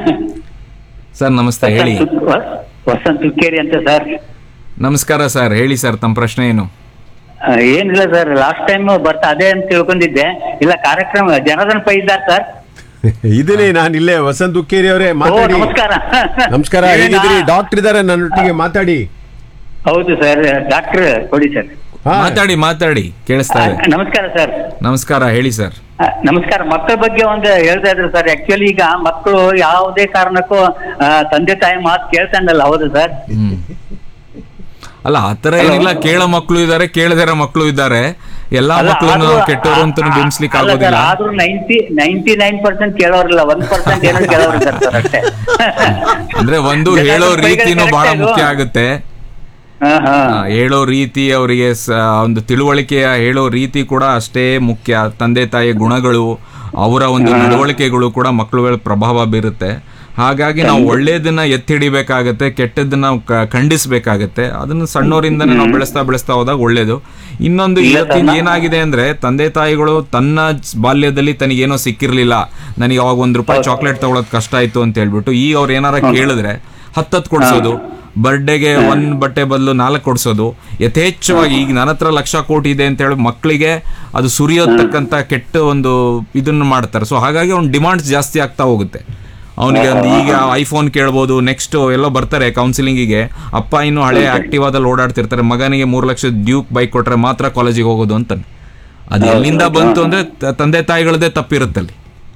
ಸರ್ ನಮಸ್ತೆ ಹೇಳಿ ವ- ವಸಂತ್ ತುಕ್ಕೇರಿ ಅಂತ ಸರ್ ನಮಸ್ಕಾರ ಸರ್ ಹೇಳಿ ಸರ್ ತಮ್ಮ ಪ್ರಶ್ನೆ ಏನು ಆ, ಏನಿಲ್ಲ ಸರ್ ಲಾಸ್ಟ್ ಟೈಮ್ ಬರ್ತಾ ಅದೇ ಅಂತ ತಿಳ್ಕೊಂಡಿದ್ದೆ ಇಲ್ಲ ಕಾರ್ಯಕ್ರಮ ಜನಾರ್ದನ್ ಪೈ ಇದ್ದಾರೆ ಸರ್ ಇದೀನಿ ನಾನು ಇಲ್ಲೇ ವಸಂತ್ ಉಕ್ಕೇರಿ ಅವರೇ ಓ ಮಾತಾಡಿ ನಮಸ್ಕಾರ ನಮಸ್ಕಾರ ನೀವೇನಾ? ಹೇಗಿದ್ದೀರಿ ಡಾಕ್ಟರ್ ಇದಾರೆ ನನ್ನೊಟ್ಟಿಗೆ ಮಾತಾಡಿ ಹೌದು ಸರ್ ಡಾಕ್ಟರ್ ಕೊಡಿ ಸರ್ ಹಾ ಮಾತಾಡಿ ಮಾತಾಡಿ ಕೇಳಿಸ್ತಾ ಇದೆ ನಮಸ್ಕಾರ ಸರ್ ನಮಸ್ಕಾರ ಹೇಳಿ ಸರ್ ಆ, ನಮಸ್ಕಾರ ಮಕ್ಕಳ ಬಗ್ಗೆ ಒಂದು ಹೇಳ್ತಾ ಇದ್ರು ಸರ್ ಆಕ್ಚುಲಿ ಈಗ ಮಕ್ಕಳು ಯಾವುದೇ ಕಾರಣಕ್ಕೂ ಆ, ತಂದೆ ತಾಯಿ ಮಾತು ಕೇಳ್ತಾನಲ್ಲ ಹೌದು ಸರ್ ಹ್ಮ್ ಅಲ್ಲ ಆತರ ಏನಿಲ್ಲ ಕೇಳೋ ಮಕ್ಕಳು ಇದ್ದಾರೆ ಕೇಳದಿರೋ ಮಕ್ಕಳು ಇದ್ದಾರೆ ಎಲ್ಲಾ ಅಲ್ಲ, ಮಕ್ಕಳನ್ನು ಆದ್ರೂ- ಕೆಟ್ಟವರು ಅಂತ ಆ- ಬಿಂಬಿಸ್ಲಿಕ್ಕೆ ಅಲ್ಲ ಸರ್, ಆಗೋದಿಲ್ಲ ಆದ್ರೂ ನೈಂಟಿ ನೈಂಟಿ ನೈನ್ ಪರ್ಸೆಂಟ್ ಕೇಳೋರಿಲ್ಲ ಒಂದ್ ಪರ್ಸೆಂಟ್ ಏನೋ ಕೇಳೋರು ಇದ್ದಾರೆ ಸರ್ ಅಷ್ಟೇ ಅಂದ್ರೆ ಒಂದು ಜನ ಹೇಳೋ ಸ್ವಲ್ಪ ಈಗ ರೀತಿನೂ ಬಹಳ correct ಮುಖ್ಯ ಇದು. ಆಗುತ್ತೆ ಹಾ ಹಾ ಆ, ಹೇಳೋ ರೀತಿ ಅವರಿಗೆ ಒಂದು ತಿಳುವಳಿಕೆಯ ಹೇಳೋ ರೀತಿ ಕೂಡ ಅಷ್ಟೇ ಮುಖ್ಯ ತಂದೆ ತಾಯಿಯ ಗುಣಗಳು ಅವರ ಒಂದು ನಡವಳಿಕೆಗಳು ಕೂಡ ಮಕ್ಕಳ ಮೇಲೆ ಪ್ರಭಾವ ಬೀರುತ್ತೆ ಹಾಗಾಗಿ ನಾವು ಒಳ್ಳೇದನ್ನ ಎತ್ತಿ ಹಿಡಿಬೇಕಾಗತ್ತೆ ಕೆಟ್ಟದ್ದನ್ನ ನಾವು ಕ- ಖಂಡಿಸ್ಬೇಕಾಗತ್ತೆ ಅದನ್ನ ಸಣ್ಣವರಿಂದನೇ ನಾವು ಬೆಳೆಸ್ತಾ ಬೆಳೆಸ್ತಾ ಹೋದಾಗ ಒಳ್ಳೇದು ಇನ್ನೊಂದು ಇವತ್ತಿನ ಏನಾಗಿದೆ ಅಂದ್ರೆ ತಂದೆ ತಾಯಿಗಳು ತನ್ನ ಬಾಲ್ಯದಲ್ಲಿ ತನಗೇನೋ ಸಿಕ್ಕಿರ್ಲಿಲ್ಲ ನನಗೆ ಅವಾಗ ಒಂದ್ ರೂಪಾಯಿ ಚಾಕ್ಲೇಟ್ ತಗೊಳೋದ್ ಕಷ್ಟ ಆಯ್ತು ಅಂತ ಹೇಳ್ಬಿಟ್ಟು ಈಗ ಅವ್ರು ಏನಾರ ಕೇಳಿದ್ರೆ ಹತ್ತತ್ತು ಕೊಡ್ಸೋದು ಬರ್ಡೇಗೆ ಒಂದ್ ಬಟ್ಟೆ ಬದಲು ನಾಲ್ಕು ಕೊಡ್ಸೋದು ಯಥೇಚ್ಛವಾಗಿ ಈಗ ನನ್ನ ಹತ್ರ ಲಕ್ಷ ಕೋಟಿ ಇದೆ ಅಂತ ಹೇಳಿ ಮಕ್ಕಳಿಗೆ ಅದು ಸುರಿಯೋತಕ್ಕಂತ ಕೆಟ್ಟ ಒಂದು ಇದನ್ನ ಮಾಡ್ತಾರೆ ಸೊ ಹಾಗಾಗಿ ಅವ್ನ ಡಿಮಾಂಡ್ಸ್ ಜಾಸ್ತಿ ಆಗ್ತಾ ಹೋಗುತ್ತೆ ಅವನಿಗೆ ಒಂದು ಈಗ ಐಫೋನ್ ಕೇಳ್ಬೋದು ನೆಕ್ಸ್ಟ್ ಎಲ್ಲೋ ಬರ್ತಾರೆ ಕೌನ್ಸಿಲಿಂಗಿಗೆ ಅಪ್ಪ ಇನ್ನು ಹಳೆ ಆಕ್ಟಿವಾದಲ್ಲಿ ಓಡಾಡ್ತಿರ್ತಾರೆ ಮಗನಿಗೆ ಮೂರು ಲಕ್ಷ ಡ್ಯೂಕ್ ಬೈಕ್ ಕೊಟ್ರೆ ಮಾತ್ರ ಕಾಲೇಜಿಗೆ ಹೋಗೋದು ಅಂತಾನೆ ಅದು ಎಲ್ಲಿಂದ ಬಂತು ಅಂದ್ರೆ ತ- ತಂದೆ ತಾಯಿಗಳದೇ ತಪ್ಪಿರುತ್ತಲ್ಲಿ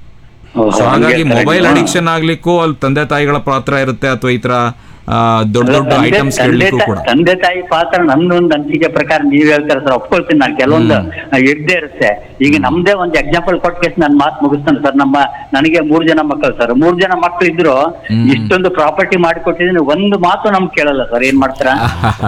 ಸೊ ಹಾಗಾಗಿ ಮೊಬೈಲ್ ಅಡಿಕ್ಷನ್ ಆಗ್ಲಿಕ್ಕೂ ಅಲ್ಲಿ ತಂದೆ ತಾಯಿಗಳ ಪಾತ್ರ ಇರುತ್ತೆ ಅಥವಾ ಈ ತರ ಆ, ದೊಡ್ಡ ದೊಡ್ಡ ತಂದೆ- ಐಟಮ್ಸ್ ತಂದೆ ಕೇಳಲಿಕ್ಕೂ ತಾ- ಕೂಡ ತಂದೆ ತಾಯಿ ಪಾತ್ರ ನನ್ನೊಂದು ಅನಿಸಿಕೆ ಪ್ರಕಾರ ನೀವ್ ಹೇಳ್ತಾರೆ ಸರ್ ಒಪ್ಕೊಳ್ತೀನಿ ನಾನು ಕೆಲವೊಂದು ಇದ್ದೇ ಇರುತ್ತೆ ಈಗ ನಮ್ದೇ ಒಂದು ಎಕ್ಸಾಂಪಲ್ ಕೊಟ್ಟ ಕೇಸ್ ನಾನು ಮಾತು ಮುಗಿಸ್ತಾನೆ ಸರ್ ನಮ್ಮ ನನಗೆ ಮೂರ್ ಜನ ಮಕ್ಕಳು ಸರ್ ಮೂರ್ ಜನ ಮಕ್ಕಳು ಇದ್ರು ಇಷ್ಟೊಂದು ಪ್ರಾಪರ್ಟಿ ಮಾಡಿಕೊಟ್ಟಿದ್ದೀನಿ ಒಂದು ಮಾತು ನಮ್ಗೆ ಕೇಳಲ್ಲ ಸರ್ ಏನ್ ಮಾಡ್ತಾರ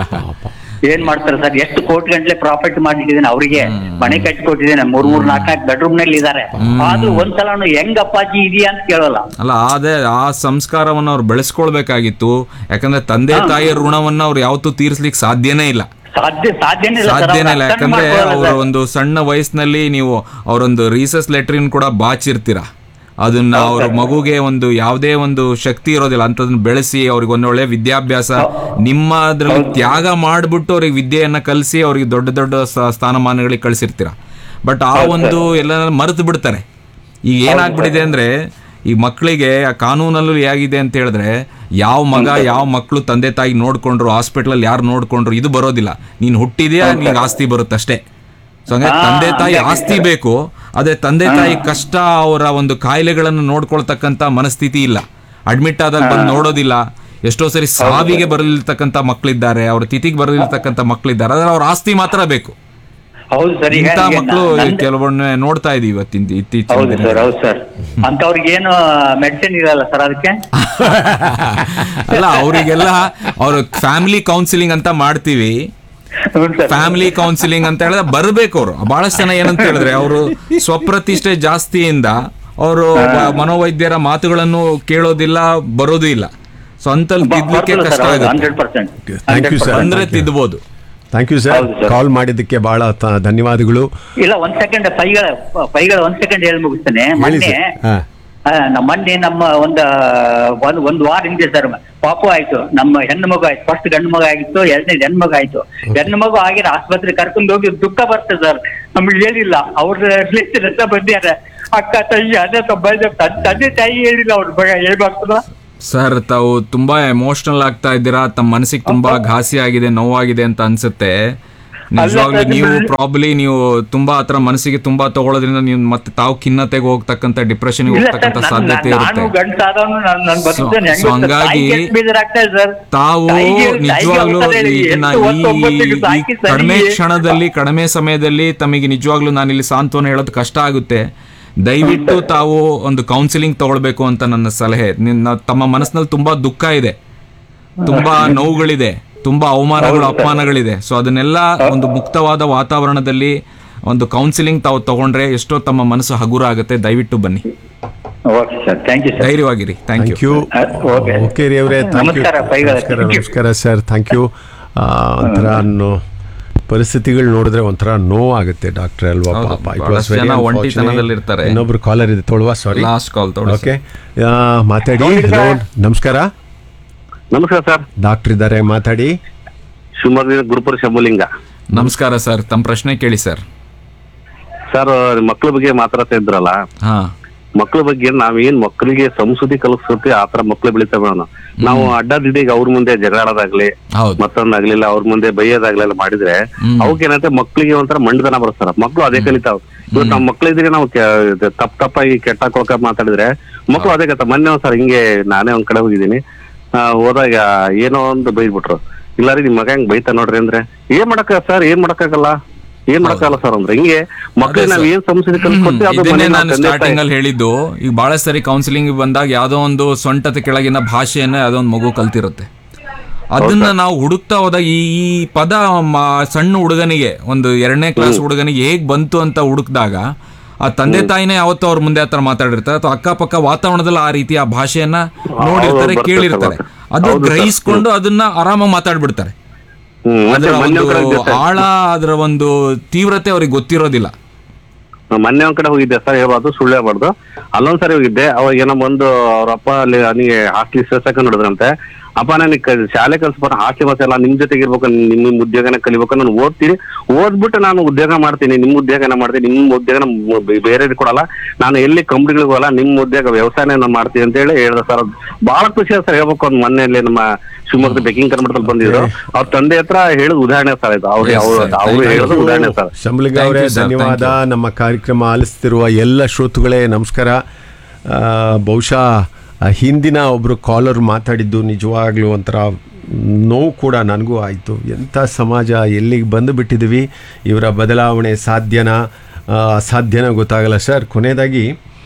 ಏನ್ ಮಾಡ್ತಾರೆ ಸರ್ ಎಷ್ಟು ಕೋಟಿ ಗಂಟ್ಲೆ ಪ್ರಾಫಿಟ್ ಮಾಡಿಟ್ಟಿದ್ದೀನಿ ಅವರಿಗೆ ಮನೆ ಕಟ್ಟಿಕೊಟ್ಟಿದ್ದೇನೆ ಮೂರ್ ಮೂರ್ ನಾಲ್ಕು ನಾಲ್ಕು ಬೆಡ್ರೂಮ್ ನಲ್ಲಿ ಇದಾರೆ ಆದ್ರೂ ಒಂದ್ಸಲ ಹೆಂಗ್ ಅಪ್ಪಾಜಿ ಇದೆಯಾ ಅಂತ ಕೇಳಲ್ಲ ಅಲ್ಲ ಅದೇ ಆ ಸಂಸ್ಕಾರವನ್ನು ಅವ್ರು ಬೆಳೆಸ್ಕೊಳ್ಬೇಕಾಗಿತ್ತು ಯಾಕಂದ್ರೆ ತಂದೆ ತಾಯಿಯ ಋಣವನ್ನ ಅವ್ರು ಯಾವತ್ತೂ ತೀರಿಸ್ಲಿಕ್ಕೆ ಸಾಧ್ಯನೇ ಇಲ್ಲ ಸಾಧ್ಯ ಸಾಧ್ಯನೇ ಇಲ್ಲ ಸರ್ ಸಾಧ್ಯನೇ ಅವ್ರು ಇಲ್ಲ ಅರ್ಥನೇ ಯಾಕಂದ್ರೆ ಮಾಡ್ಕೊಳಲ್ಲ ಅವರ ಸರ್. ಒಂದು ಸಣ್ಣ ವಯಸ್ಸಿನಲ್ಲಿ ನೀವು ಅವರೊಂದು ರೀಸಸ್ ಲೆಟ್ರಿನ್ ಕೂಡ ಬಾಚಿರ್ತೀರ ಅದನ್ನ ಅವ್ರ ಮಗುಗೆ ಒಂದು ಯಾವುದೇ ಒಂದು ಶಕ್ತಿ ಇರೋದಿಲ್ಲ ಅಂತದನ್ನ ಬೆಳೆಸಿ ಅವ್ರಿಗೆ ಒಂದು ಒಳ್ಳೆ ವಿದ್ಯಾಭ್ಯಾಸ ನಿಮ್ಮ ಅದ್ರಲ್ಲಿ ತ್ಯಾಗ ಮಾಡ್ಬಿಟ್ಟು ಅವ್ರಿಗೆ ವಿದ್ಯೆಯನ್ನ ಕಲಿಸಿ ಅವ್ರಿಗೆ ದೊಡ್ಡ ದೊಡ್ಡ ಸ- ಸ್ಥಾನಮಾನಗಳಿಗೆ ಕಳಿಸಿರ್ತೀರ ಬಟ್ ಆ ಒಂದು ಎಲ್ಲ ಮರೆತು ಬಿಡ್ತಾರೆ ಈಗ ಏನಾಗ್ಬಿಟ್ಟಿದೆ ಅಂದ್ರೆ ಈ ಮಕ್ಕಳಿಗೆ ಆ ಕಾನೂನಲ್ಲೂ ಹೇಗಿದೆ ಅಂತ ಹೇಳಿದ್ರೆ ಯಾವ ಮಗ ಯಾವ ಮಕ್ಕಳು ತಂದೆ ತಾಯಿ ನೋಡ್ಕೊಂಡ್ರು ಹಾಸ್ಪಿಟಲ್ ಯಾರು ನೋಡ್ಕೊಂಡ್ರು ಇದು ಬರೋದಿಲ್ಲ ನೀನ್ ಹುಟ್ಟಿದ್ಯಾ ನಿಂಗೆ ಆಸ್ತಿ ಬರುತ್ತಷ್ಟೇ ಸೊ ಹಂಗಾಗಿ ತಂದೆ ತಾಯಿ ಆಸ್ತಿ ಬೇಕು ಆದ್ರೆ ತಂದೆ ತಾಯಿ ಕಷ್ಟ ಅವರ ಒಂದು ಕಾಯಿಲೆಗಳನ್ನು ನೋಡ್ಕೊಳ್ತಕ್ಕಂತ ಮನಸ್ಥಿತಿ ಇಲ್ಲ ಅಡ್ಮಿಟ್ ಆದಾಗ ಬಂದು ನೋಡೋದಿಲ್ಲ ಎಷ್ಟೋ ಸರಿ ಸಾವಿಗೆ ಬರಲಿರ್ತಕ್ಕಂಥ ಮಕ್ಕಳಿದ್ದಾರೆ ಅವ್ರ ತಿಥಿಗೆ ಬರಲಿರ್ತಕ್ಕಂಥ ಮಕ್ಕಳಿದ್ದಾರೆ ಆದ್ರೆ ಅವ್ರ ಆಸ್ತಿ ಮಾತ್ರ ಬೇಕು ಹೌದು ಸರ್ ಈಗ ಇಂಥ ಈಗ ಮಕ್ಕಳು ನಂದು- ಕೆಲವೊಮ್ಮೆ ನೋಡ್ತಾ ಇದೀವಿ ಇವತ್ತಿನ ಇತ್ತೀಚಿನ ಹೌದು ದಿನಗಳಲ್ಲಿ. ಸರ್ ಹೌದು ಸರ್ ಅಂತವ್ರಿಗೆ ಏನು ಮೆಡಿಸಿನ್ ಇರಲ್ಲ ಸರ್ ಅದಕ್ಕೆ ಅಲ್ಲ ಅವರಿಗೆಲ್ಲ ಅವ್ರ ಫ್ಯಾಮಿಲಿ ಕೌನ್ಸಿಲಿಂಗ್ ಅಂತ ಮಾಡ್ತೀವಿ ಹೌದು ಸರ್ ಫ್ಯಾಮಿಲಿ ಕೌನ್ಸಿಲಿಂಗ್ ಅಂತ ಹೇಳಿದ್ರೆ ಬರ್ಬೇಕು ಅವರು ಬಹಳಷ್ಟು ಜನ ಏನಂತ ಹೇಳಿದ್ರೆ ಅವರು ಸ್ವಪ್ರತಿಷ್ಠೆ ಜಾಸ್ತಿಯಿಂದ ಅವರು ಮನೋವೈದ್ಯರ ಮಾತುಗಳನ್ನು ಕೇಳೋದಿಲ್ಲ ಬರೋದು ಇಲ್ಲ ಸೊ ಅಂತಲ್ಲಿ ತಿದ್ದಲಿಕ್ಕೆ ಕಷ್ಟ ಆಗುತ್ತೆ hundred percent Thank you, sir. ಅಂದ್ರೆ ತಿದ್ಬೋದು ಥ್ಯಾಂಕ್ ಯು ಸರ್ ಹೌದು, sir. ಕಾಲ್ ಮಾಡಿದ್ದಕ್ಕೆ ಬಹಳ ತ- ಧನ್ಯವಾದಗಳು ಇಲ್ಲ ಒಂದ್ ಸೆಕೆಂಡ್ ಪೈಗಳ ಪೈಗಳ ಒಂದ್ ಸೆಕೆಂಡ್ ಹೇಳಿ ಮುಗಿಸ್ತೇನೆ ಹೇಳಿ ಮೊನ್ನೆ ಸರ್ ಹಾ ಆ, ನಮ್ಮ ಮೊನ್ನೆ ನಮ್ಮ ಒಂದ ಒಂದ್ ಒಂದ್ ವಾರ ಹಿಂದೆ ಸರ್ ಪಾಪು ಆಯ್ತು ನಮ್ಮ ಹೆಣ್ಣು ಮಗು ಆಯ್ತು ಫಸ್ಟ್ ಗಂಡು ಮಗು ಆಗಿತ್ತು ಎರಡನೇದು ಹೆಣ್ಣು ಮಗು ಆಯ್ತು ಹೆಣ್ಣು ಮಗು ಆಗಿರ ಆಸ್ಪತ್ರೆ ಕರ್ಕೊಂಡು ಹೋಗಿ ದುಃಖ ಬರ್ತದೆ ಸರ್ ನಮ್ಗೆ ಹೇಳಿಲ್ಲ ಅವ್ರ ರಿಲೇಷನ್ ಎಲ್ಲ ಬಂದ್ಯಾರ ಅಕ್ಕ ತಾಯಿ ಅದೇ ತಂದೆ ತಂದೆ ತಾಯಿ ಹೇಳಿಲ್ಲ ಅವ್ರ ಮಗ ಹೇಳ್ಬಾರ್ದಲ್ಲ ಸರ್ ತಾವು ತುಂಬಾ ಎಮೋಷನಲ್ ಆಗ್ತಾ ಇದ್ದೀರಾ ತಮ್ಮ ಮನಸ್ಸಿಗೆ ತುಂಬಾ ಘಾಸಿ ಆಗಿದೆ ನೋವಾಗಿದೆ ಅಂತ ಅನ್ಸುತ್ತೆ ನಿಜವಾಗ್ಲೂ ಸರ್, ನೀವು ನಿಮ್ಮಲ್ಲಿ- ಪ್ರಾಬ್ಲಿ ನೀವು ತುಂಬಾ ಹತ್ರ ಮನಸ್ಸಿಗೆ ತುಂಬಾ ತಗೊಳ್ಳೋದ್ರಿಂದ ನೀವು ಮತ್ತೆ ತಾವು ಖಿನ್ನತೆಗೆ ಹೋಗ್ತಕ್ಕಂತ ಡಿಪ್ರೆಷನ್ ಇಲ್ಲ ಸರ್ ಹೋಗ್ತಕ್ಕಂತ ನಾನು ಸಾಧ್ಯತೆ ನಾನು ಇರುತ್ತೆ ಗಂಡಸಾದವನು ನಾನು ನಾನು ಬದುಕ್ತೇನೆ ಸೊ ಹಂಗಾಗಿ ಬೇಜಾರಾಗ್ತಾ ಇದೆ ಸರ್ ತಾವು ತಾಯಿಗೆ- ತಾಯಿಗೆ ನಿಜವಾಗ್ಲೂ ಅವಸರ ಹೇಳಿ, ಇದನ್ನ ಎಷ್ಟು ಈ ಹೊತ್ತು ಒಬ್ಬೊತ್ತಿಗೆ ಈ ಸಾಕಿ ಸರಿ. ಕಡಿಮೆ ಕ್ಷಣದಲ್ಲಿ ಕಡಿಮೆ ಸಮಯದಲ್ಲಿ ತಮಗೆ ನಿಜವಾಗ್ಲೂ ನಾನಿಲ್ಲಿ ಸಾಂತ್ವನ ಹೇಳೋದು ಕಷ್ಟ ಆಗುತ್ತೆ ದಯವಿಟ್ಟು ತಾವು ಒಂದು ಕೌನ್ಸಿಲಿಂಗ್ ತಗೊಳ್ಬೇಕು ಅಂತ ನನ್ನ ಸಲಹೆ ನಿನ್ನ ತಮ್ಮ ಮನಸ್ಸಿನಲ್ಲಿ ತುಂಬಾ ದುಃಖ ಇದೆ ತುಂಬಾ ನೋವುಗಳಿದೆ ತುಂಬಾ ಅವಮಾನಗಳು ಅಪಮಾನಗಳಿದೆ ಸೊ ಅದನ್ನೆಲ್ಲ ಒಂದು ಮುಕ್ತವಾದ ವಾತಾವರಣದಲ್ಲಿ ಒಂದು ಕೌನ್ಸಿಲಿಂಗ್ ತಾವು ತಗೊಂಡ್ರೆ ಎಷ್ಟೋ ತಮ್ಮ ಮನಸ್ಸು ಹಗುರ ಆಗುತ್ತೆ ದಯವಿಟ್ಟು ಬನ್ನಿ okay sir thank you sir ಧೈರ್ಯವಾಗಿರಿ thank thank you you Uh, okay. Okay ರೀ ಅವರೇ ಥ್ಯಾಂಕ್ ಯು ನಮಸ್ಕಾರ, ಪೈಗಳ. ನಮಸ್ಕಾರ Thank you. ನಮಸ್ಕಾರ ಸರ್ ಥ್ಯಾಂಕ್ ಯು ಒಂಥರ ನೋ ಪರಿಸ್ಥಿತಿಗಳು ನೋಡಿದ್ರೆ ಒಂಥರ ನೋವಾಗುತ್ತೆ ಡಾಕ್ಟರ್ ಅಲ್ವಾ ಹೌದು, ಪಾಪ ಇಟ್ ಬಹಳಷ್ಟು ವಾಸ್ ವೆರಿ ಜನ ಒಂಟಿತನದಲ್ಲಿರ್ತಾರೆ. ಇನ್ನೊಬ್ರು ಕಾಲರ್ ಇದೆ ತೊಳುವ ಸಾರಿ ಲಾಸ್ಟ್ ಕಾಲ್ ತಗೊಳ್ಳಿ ಓಕೆ ಮಾತಾಡಿ ಹಲೋ ನಮಸ್ಕಾರ ನಮಸ್ಕಾರ ಸರ್ ಡಾಕ್ಟರ್ ಇದ್ದಾರೆ ಮಾತಾಡಿ ಶಿವಮೊಗ್ಗದಿಂದ ಗುರುಪುರ ಶಂಭುಲಿಂಗ ನಮಸ್ಕಾರ ಸರ್ ತಮ್ಮ ಪ್ರಶ್ನೆ ಕೇಳಿ ಸರ್ ಸರ್ ಮಕ್ಕಳ ಬಗ್ಗೆ ಮಾತಾಡ್ತಾ ಇದ್ರಲ್ಲ ಹಾ ಮಕ್ಕಳ ಬಗ್ಗೆ ನಾವೇನ್ ಮಕ್ಕಳಿಗೆ ಸಂಸ್ಕೃತಿ ಕಲಿಸ್ಕೊತೀವಿ ಆ ತರ ಮಕ್ಳು ಬೆಳಿತೇವೆ ನಾವು ನಾವು ಅಡ್ಡದಿಡ್ಡಿಗೆ ಅವ್ರ ಮುಂದೆ ಜಗಳಾಡೋದಾಗ್ಲಿ ಹೌದು ಮತ್ತೊಂದಾಗ್ಲಿಲ್ಲ ಅವ್ರ ಮುಂದೆ ಬೈಯೋದಾಗ್ಲಿ ಎಲ್ಲ ಮಾಡಿದ್ರೆ ಹ್ಮ್. ಅವಕ್ಕೆ ಏನಂತೆ ಮಕ್ಳಿಗೆ ಒಂಥರ ಮಂಡತನ ಬರ್ತಾರ ಮಕ್ಳು ಅದೇ ಕಲಿತಾವ್ ಇವತ್ತು ನಮ್ಮ ಮಕ್ಳಿದ್ರೆ ನಾವು ತಪ್ಪ ತಪ್ಪಾಗಿ ಕೆಟ್ಟ ಕೊಳಕ ಮಾತಾಡಿದ್ರೆ ಮಕ್ಳು ಅದೇ ಕತ್ತ ಮೊನ್ನೆ ಒಂದ್ ಸರ್ ಹಿಂಗೆ ನಾನೇ ಒಂದ್ ಕಡೆ ಹೋಗಿದ್ದೀನಿ ಆ, ಹೋದಾಗ ಏನೋ ಒಂದು ಬೈದ್ಬಿಟ್ರು ಇಲ್ಲ ರೀ ನಿಮ್ ಮಗ ಹೆಂಗ್ ಬೈತಾ ನೋಡ್ರಿ ಅಂದ್ರೆ ಏನ್ ಮಾಡಕ್ಕ ಸರ್ ಏನ್ ಮಾಡಕ್ಕಾಗಲ್ಲ ಏನ್ ಮಾಡಕ್ಕಾಗಲ್ಲ ಸರ್ ಅಂದ್ರೆ ಹಿಂಗೆ ಮಕ್ಳಿಗೆ ನಾವ್ ಏನ್ ಸಂಸ್ಕೃತಿ ಕಲಿಸ್ಕೊಡ್ತೀವಿ ಅದು ಇದನ್ನೇ ಮನೇಲಿ ನಾವ್ ನಾನು ತಂದೆ ಸ್ಟಾರ್ಟಿಂಗ್ ತಾಯಿ- ಅಲ್ಲಿ ಹೇಳಿದ್ದು ಈಗ ಬಹಳ ಸರಿ ಕೌನ್ಸಿಲಿಂಗ್ ಬಂದಾಗ ಯಾವ್ದೋ ಒಂದು ಸೊಂಟದ ಕೆಳಗಿನ ಭಾಷೆಯನ್ನ ಯಾವ್ದೋ ಒಂದು ಮಗು ಕಲ್ತಿರುತ್ತೆ ಅದನ್ನ ನಾವು ಹುಡುಕ್ತಾ ಹೋದಾಗ ಈ ಈ ಪದ ಮ- ಸಣ್ಣ ಹುಡುಗನಿಗೆ ಒಂದು ಎರಡನೇ ಕ್ಲಾಸ್ ಹುಡುಗನಿಗೆ ಹೇಗ್ ಬಂತು ಅಂತ ಹುಡುಕ್ದಾಗ ಆ ತಂದೆ ತಾಯಿನೇ ಯಾವತ್ತೂ ಅವ್ರ ಮುಂದೆ ಹತ್ರ ಮಾತಾಡಿರ್ತಾರೆ ಅಥವಾ ಅಕ್ಕಪಕ್ಕ ವಾತಾವರಣದಲ್ಲಿ ಆ ರೀತಿ ಆ ಭಾಷೆಯನ್ನ ನೋಡಿರ್ತಾರೆ ಬರ್ತದೆ, ಕೇಳಿರ್ತಾರೆ ಬರ್ತದೆ. ಅದು ಹೌದು ಸರ್. ಗ್ರಹಿಸ್ಕೊಂಡು ಅದನ್ನ ಆರಾಮಾಗಿ ಮಾತಾಡ್ಬಿಡ್ತಾರೆ ಹ್ಮ್ ಮತ್ತೆ ಅದರ ಮೊನ್ನೆ ಒಂದು ಒಂದ್ ಕಡೆ ಹೋಗಿದ್ದೆ ಸರ್. ಆಳ ಅದರ ಒಂದು ತೀವ್ರತೆ ಅವ್ರಿಗೆ ಗೊತ್ತಿರೋದಿಲ್ಲ ನಾನ್ ಮೊನ್ನೆ ಒಂದ್ ಕಡೆ ಹೋಗಿದ್ದೆ ಸರ್ ಹೇಳ್ಬಾರ್ದು ಸುಳ್ಳು ಹೇಳ್ಬಾರ್ದು ಅಲ್ಲೊಂದ್ ಸರಿ ಹೋಗಿದ್ದೆ ಅವಾಗ ಏನೋ ಬಂದು ಅವ್ರ ಅಪ್ಪ ಅಲ್ಲಿ ನನಗೆ ಹಾಸ್ಟೆಲ್ ಸೇರ್ಸಕ ನೋಡಿದ್ರಂತೆ ಅಪ್ಪ ನನಗೆ ಕ- ಶಾಲೆ ಕಲ್ಸ್ಬಾರ ಹಾಸ್ಟೆಲ್ ಬಸ್ ಎಲ್ಲ ನಿಮ್ ಜೊತೆಗೆ ಇರ್ಬೇಕು ನಿಮ್ ನಿಮ್ ಉದ್ಯೋಗನ ಕಲಿಬೇಕು ನಾನು ಓದ್ತೀನಿ ಓದ್ಬಿಟ್ಟು ನಾನು ಉದ್ಯೋಗ ಮಾಡ್ತೀನಿ ನಿಮ್ ಉದ್ಯೋಗನ ಮಾಡ್ತೀನಿ ನಿಮ್ ಉದ್ಯೋಗನ ಬೇರೆ ಕೊಡಲ್ಲ ನಾನು ಎಲ್ಲಿ ಕಂಪ್ನಿಗಳಿಗೆ ಹೋಗಲ್ಲ ನಿಮ್ ಉದ್ಯೋಗ ವ್ಯವಸಾಯನ ನಾನು ಮಾಡ್ತೀನಿ ಅಂತ ಹೇಳಿ ಹೇಳ್ದೆ ಸರ್ ಅದು ಬಹಳ ಖುಷಿ ಆಯ್ತು ಸರ್ ಹೇಳ್ಬೇಕು ಒಂದು ಮೊನ್ನೆಯಲ್ಲಿ ನಮ್ಮ ಶಿವಮೊಗ್ಗದ ಬೆಕ್ಕಿಂಗ್ ಕರ್ಮಠದಲ್ಲಿ ಬಂದಿದ್ರು ಅವ್ರ ತಂದೆ ಹತ್ರ ಹೇಳಿದ ಉದಾಹರಣೆ ಸರ್ ಇದು ಅವ್ರು Yes, ಅವ್ರು sir. ಅವ್ರು Thank you. ಹೇಳಿದ ಉದಾಹರಣೆ ಸರ್ ಶಂಬಲಿಂಗ Thank ಅವರೇ you, sir. Thank ಧನ್ಯವಾದ you. ನಮ್ಮ ಕಾರ್ಯಕ್ರಮ ಆಲಿಸ್ತಿರುವ ಎಲ್ಲ ಶ್ರೋತೃಗಳೇ ನಮಸ್ಕಾರ ಆ, ಬಹುಶಃ ಆ, ಹಿಂದಿನ ಒಬ್ಬರು ಕಾಲರ್ ಮಾತಾಡಿದ್ದು ನಿಜವಾಗ್ಲೂ ಒಂಥರ ನೋವು ಕೂಡ ನನಗೂ ಆಯಿತು ಎಂಥ ಸಮಾಜ ಎಲ್ಲಿಗೆ ಬಂದು ಬಿಟ್ಟಿದ್ದೀವಿ ಇವರ ಬದಲಾವಣೆ ಸಾಧ್ಯನಾ ಆ, ಅಸಾಧ್ಯನೋ ಗೊತ್ತಾಗಲ್ಲ ಸರ್ ಕೊನೆಯದಾಗಿ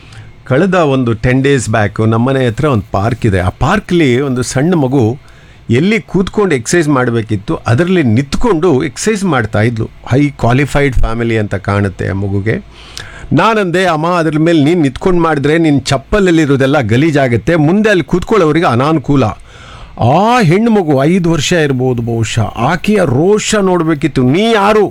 ಕಳೆದ ಒಂದು ಟೆನ್ ಡೇಸ್ ಬ್ಯಾಕ್ ನಮ್ಮನೆ ಹತ್ರ ಒಂದು ಪಾರ್ಕ್ ಇದೆ ಆ ಪಾರ್ಕ್ಲಿ ಒಂದು ಸಣ್ಣ ಮಗು ಎಲ್ಲಿ ಕೂತ್ಕೊಂಡು ಎಕ್ಸಸೈಸ್ ಮಾಡಬೇಕಿತ್ತು ಅದರಲ್ಲಿ ನಿಂತ್ಕೊಂಡು ಎಕ್ಸಸೈಸ್ ಮಾಡ್ತಾ ಇದ್ಲು ಹೈ ಕ್ವಾಲಿಫೈಡ್ ಫ್ಯಾಮಿಲಿ ಅಂತ ಕಾಣುತ್ತೆ ಆ ಮಗುಗೆ ನಾನಂದೆ ಅಮ್ಮ ಅದ್ರ ಮೇಲೆ ನೀನು ನಿಂತ್ಕೊಂಡು ಮಾಡಿದ್ರೆ ನಿನ್ನ ಚಪ್ಪಲಲ್ಲಿರೋದೆಲ್ಲ ಗಲೀಜಾಗುತ್ತೆ ಮುಂದೆ ಅಲ್ಲಿ ಕೂತ್ಕೊಳ್ಳೋರಿಗೆ ಅನಾನುಕೂಲ ಆ ಹೆಣ್ಣು ಮಗು ಐದು ವರ್ಷ ಇರ್ಬೋದು ಬಹುಶಃ ಆಕೆಯ ರೋಷ ನೋಡಬೇಕಿತ್ತು ನೀ ಯಾರು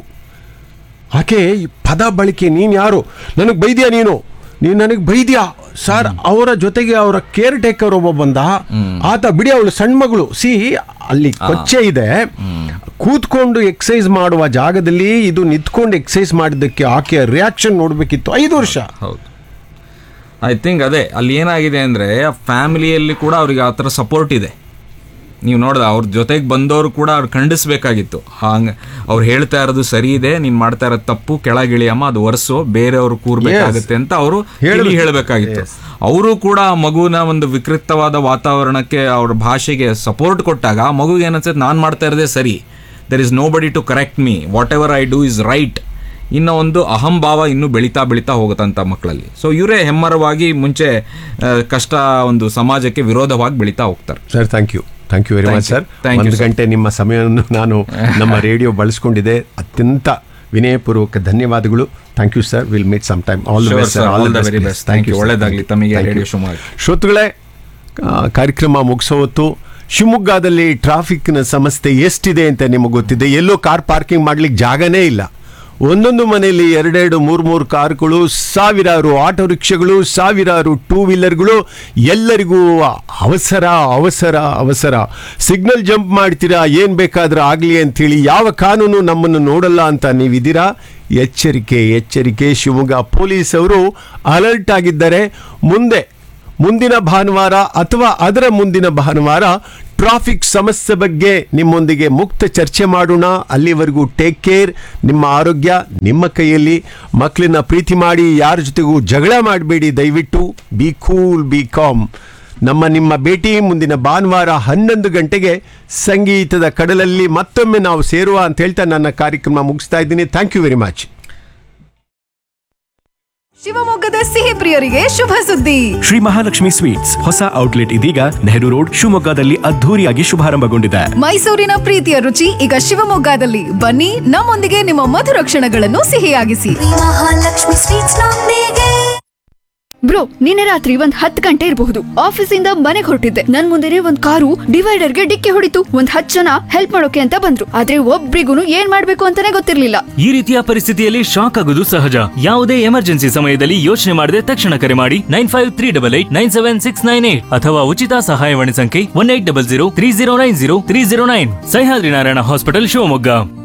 ಆಕೆ ಈ ಪದ ಬಳಕೆ ನೀನು ಯಾರು ನನಗೆ ಬೈದ್ಯಾ ನೀನು ನೀನು ನನಗೆ ಬೈದ್ಯಾ ಸರ್ ಅವರ ಜೊತೆಗೆ ಅವರ ಕೇರ್ ಟೇಕರ್ ಒಬ್ಬ ಬಂದ ಆತ ಬಿಡಿ ಅವಳು ಸಣ್ಣ ಮಗಳು ಸಿ ಅಲ್ಲಿ ಕೊಚ್ಚೆ ಇದೆ ಕೂತ್ಕೊಂಡು ಎಕ್ಸಸೈಸ್ ಮಾಡುವ ಜಾಗದಲ್ಲಿ ಇದು ನಿಂತ್ಕೊಂಡು ಎಕ್ಸಸೈಸ್ ಮಾಡಿದ್ದಕ್ಕೆ ಆಕೆಯ ರಿಯಾಕ್ಷನ್ ನೋಡಬೇಕಿತ್ತು ಐದು ವರ್ಷ ಹೌದು ಐ ಥಿಂಕ್ ಅದೇ ಅಲ್ಲಿ ಏನಾಗಿದೆ ಅಂದರೆ ಫ್ಯಾಮಿಲಿಯಲ್ಲಿ ಕೂಡ ಅವ್ರಿಗೆ ಆ ಥರ ಸಪೋರ್ಟ್ ಇದೆ ನೀವು ನೋಡ್ದ ಅವ್ರ ಜೊತೆಗೆ ಬಂದವರು ಕೂಡ ಅವ್ರು ಖಂಡಿಸ್ಬೇಕಾಗಿತ್ತು ಹಂಗೆ ಅವ್ರು ಹೇಳ್ತಾ ಇರೋದು ಸರಿ ಇದೆ ನೀನು ಮಾಡ್ತಾ ಇರೋದು ತಪ್ಪು ಕೆಳಗಿಳಿಯಮ್ಮ ಅದು ಒರೆಸು ಬೇರೆಯವರು ಕೂರ್ಬೇಕಾಗುತ್ತೆ ಅಂತ ಅವರು ಹೇಳಿ ಹೇಳಬೇಕಾಗಿತ್ತು ಅವರು ಕೂಡ ಆ ಮಗುವಿನ ಒಂದು ವಿಕೃತವಾದ ವಾತಾವರಣಕ್ಕೆ ಅವ್ರ ಭಾಷೆಗೆ ಸಪೋರ್ಟ್ ಕೊಟ್ಟಾಗ ಆ ಮಗುಗೆ ಏನನ್ಸುತ್ತೆ ನಾನು ಮಾಡ್ತಾ ಇರೋದೇ ಸರಿ there is nobody to correct me whatever I do is right ಇನ್ನು ಒಂದು ಅಹಂಭಾವ ಇನ್ನೂ ಬೆಳೀತಾ ಬೆಳೀತಾ ಹೋಗುತ್ತಂತ ಮಕ್ಕಳಲ್ಲಿ ಸೊ ಇವರೇ ಹೆಮ್ಮರವಾಗಿ ಮುಂಚೆ ಆ, ಕಷ್ಟ ಒಂದು ಸಮಾಜಕ್ಕೆ ವಿರೋಧವಾಗಿ ಬೆಳೀತಾ ಹೋಗ್ತಾರೆ sir thank you thank you very Thank much you. Sir Thank you, ಒಂದು sir. ಗಂಟೆ ನಿಮ್ಮ ಸಮಯವನ್ನು ನಾನು ನಮ್ಮ ರೇಡಿಯೋ ಬಳಸ್ಕೊಂಡಿದೆ ಅತ್ಯಂತ ವಿನಯಪೂರ್ವಕ ಧನ್ಯವಾದಗಳು thank you sir will meet some time all the Sure, best sir. All the very best. Thank you. ಒಳ್ಳೆದಾಗ್ಲಿ ತಮಗೆ ರೇಡಿಯೋ ಶಿವಮೊಗ್ಗ. ಶ್ರೋತೃಗಳೇ ಆ, ಕಾರ್ಯಕ್ರಮ ಮುಗಿಸೋ ಹೊತ್ತು ಶಿವಮೊಗ್ಗದಲ್ಲಿ ಟ್ರಾಫಿಕ್ನ ಸಮಸ್ಯೆ ಎಷ್ಟಿದೆ ಅಂತ ನಿಮಗೆ ಗೊತ್ತಿದೆ ಎಲ್ಲೂ ಕಾರ್ ಪಾರ್ಕಿಂಗ್ ಮಾಡ್ಲಿಕ್ಕೆ ಜಾಗನೇ ಇಲ್ಲ ಒಂದೊಂದು ಮನೆಯಲ್ಲಿ ಎರಡೆರಡು ಮೂರು ಮೂರು ಕಾರ್ಗಳು ಸಾವಿರಾರು ಆಟೋ ರಿಕ್ಷಾಗಳು ಸಾವಿರಾರು ಟೂ ವೀಲರ್ಗಳು ಎಲ್ಲರಿಗೂ ಅವಸರ ಅವಸರ ಅವಸರ ಸಿಗ್ನಲ್ ಜಂಪ್ ಮಾಡ್ತೀರಾ ಏನು ಬೇಕಾದ್ರೂ ಆಗಲಿ ಅಂಥೇಳಿ ಯಾವ ಕಾನೂನು ನಮ್ಮನ್ನು ನೋಡಲ್ಲ ಅಂತ ನೀವಿದ್ದೀರಾ ಎಚ್ಚರಿಕೆ ಎಚ್ಚರಿಕೆ ಶಿವಮೊಗ್ಗ ಪೊಲೀಸ್ ಅವರು ಅಲರ್ಟ್ ಆಗಿದ್ದಾರೆ ಮುಂದೆ ಮುಂದಿನ ಭಾನುವಾರ ಅಥವಾ ಅದರ ಮುಂದಿನ ಭಾನುವಾರ ಟ್ರಾಫಿಕ್ ಸಮಸ್ಯೆ ಬಗ್ಗೆ ನಿಮ್ಮೊಂದಿಗೆ ಮುಕ್ತ ಚರ್ಚೆ ಮಾಡೋಣ ಅಲ್ಲಿವರೆಗೂ ಟೇಕ್ ಕೇರ್ ನಿಮ್ಮ ಆರೋಗ್ಯ ನಿಮ್ಮ ಕೈಯಲ್ಲಿ ಮಕ್ಕಳನ್ನ ಪ್ರೀತಿ ಮಾಡಿ ಯಾರ ಜೊತೆಗೂ ಜಗಳ ಮಾಡಬೇಡಿ ದಯವಿಟ್ಟು ಬಿ ಕೂಲ್ ಬಿ ಕಾಮ್ ನಮ್ಮ ನಿಮ್ಮ ಭೇಟಿ ಮುಂದಿನ ಭಾನುವಾರ ಹನ್ನೊಂದು ಗಂಟೆಗೆ ಸಂಗೀತದ ಕಡಲಲ್ಲಿ ಮತ್ತೊಮ್ಮೆ ನಾವು ಸೇರುವ ಅಂತ ಹೇಳ್ತಾ ನನ್ನ ಕಾರ್ಯಕ್ರಮ ಮುಗಿಸ್ತಾ ಇದ್ದೀನಿ ಥ್ಯಾಂಕ್ ಯು ವೆರಿ ಮಚ್ ಶಿವಮೊಗ್ಗದ ಸಿಹಿ ಪ್ರಿಯರಿಗೆ ಶುಭ ಸುದ್ದಿ ಶ್ರೀ ಮಹಾಲಕ್ಷ್ಮಿ ಸ್ವೀಟ್ಸ್ ಹೊಸ ಔಟ್ಲೆಟ್ ಇದೀಗ ನೆಹರು ರೋಡ್ ಶಿವಮೊಗ್ಗದಲ್ಲಿ ಅದ್ಧೂರಿಯಾಗಿ ಶುಭಾರಂಭಗೊಂಡಿದೆ ಮೈಸೂರಿನ ಪ್ರೀತಿಯ ರುಚಿ ಈಗ ಶಿವಮೊಗ್ಗದಲ್ಲಿ ಬನ್ನಿ ನಮ್ಮೊಂದಿಗೆ ನಿಮ್ಮ ಮಧುರ ಕ್ಷಣಗಳನ್ನು ಸಿಹಿಯಾಗಿಸಿ ಮಹಾಲಕ್ಷ್ಮಿ ಸ್ವೀಟ್ಸ್ ನೊಂದಿಗೆ ಬ್ರೋ ನಿನ್ನೆ ರಾತ್ರಿ ಒಂದ್ ಹತ್ ಗಂಟೆ ಇರಬಹುದು ಆಫೀಸಿಂದ ಮನೆಗೆ ಹೊರಟಿದ್ದೆ ನನ್ ಮುಂದೆನೆ ಒಂದ್ ಕಾರು ಡಿವೈಡರ್ಗೆ ಡಿಕ್ಕಿ ಹೊಡಿತು ಒಂದ್ ಹತ್ ಜನ ಹೆಲ್ಪ್ ಮಾಡೋಕೆ ಅಂತ ಬಂದ್ರು ಆದ್ರೆ ಒಬ್ರಿಗೂ ಏನ್ ಮಾಡ್ಬೇಕು ಅಂತಾನೆ ಗೊತ್ತಿರ್ಲಿಲ್ಲ ಈ ರೀತಿಯ ಪರಿಸ್ಥಿತಿಯಲ್ಲಿ ಶಾಕ್ ಆಗೋದು ಸಹಜ ಯಾವುದೇ ಎಮರ್ಜೆನ್ಸಿ ಸಮಯದಲ್ಲಿ ಯೋಚನೆ ಮಾಡದೆ ತಕ್ಷಣ ಕರೆ ಮಾಡಿ nine five three double eight nine seven six nine eight ಅಥವಾ ಉಚಿತ ಸಹಾಯವಾಣಿ ಸಂಖ್ಯೆ one eight double zero three zero nine zero three zero nine Sahyadri Narayana hospital Shivamogga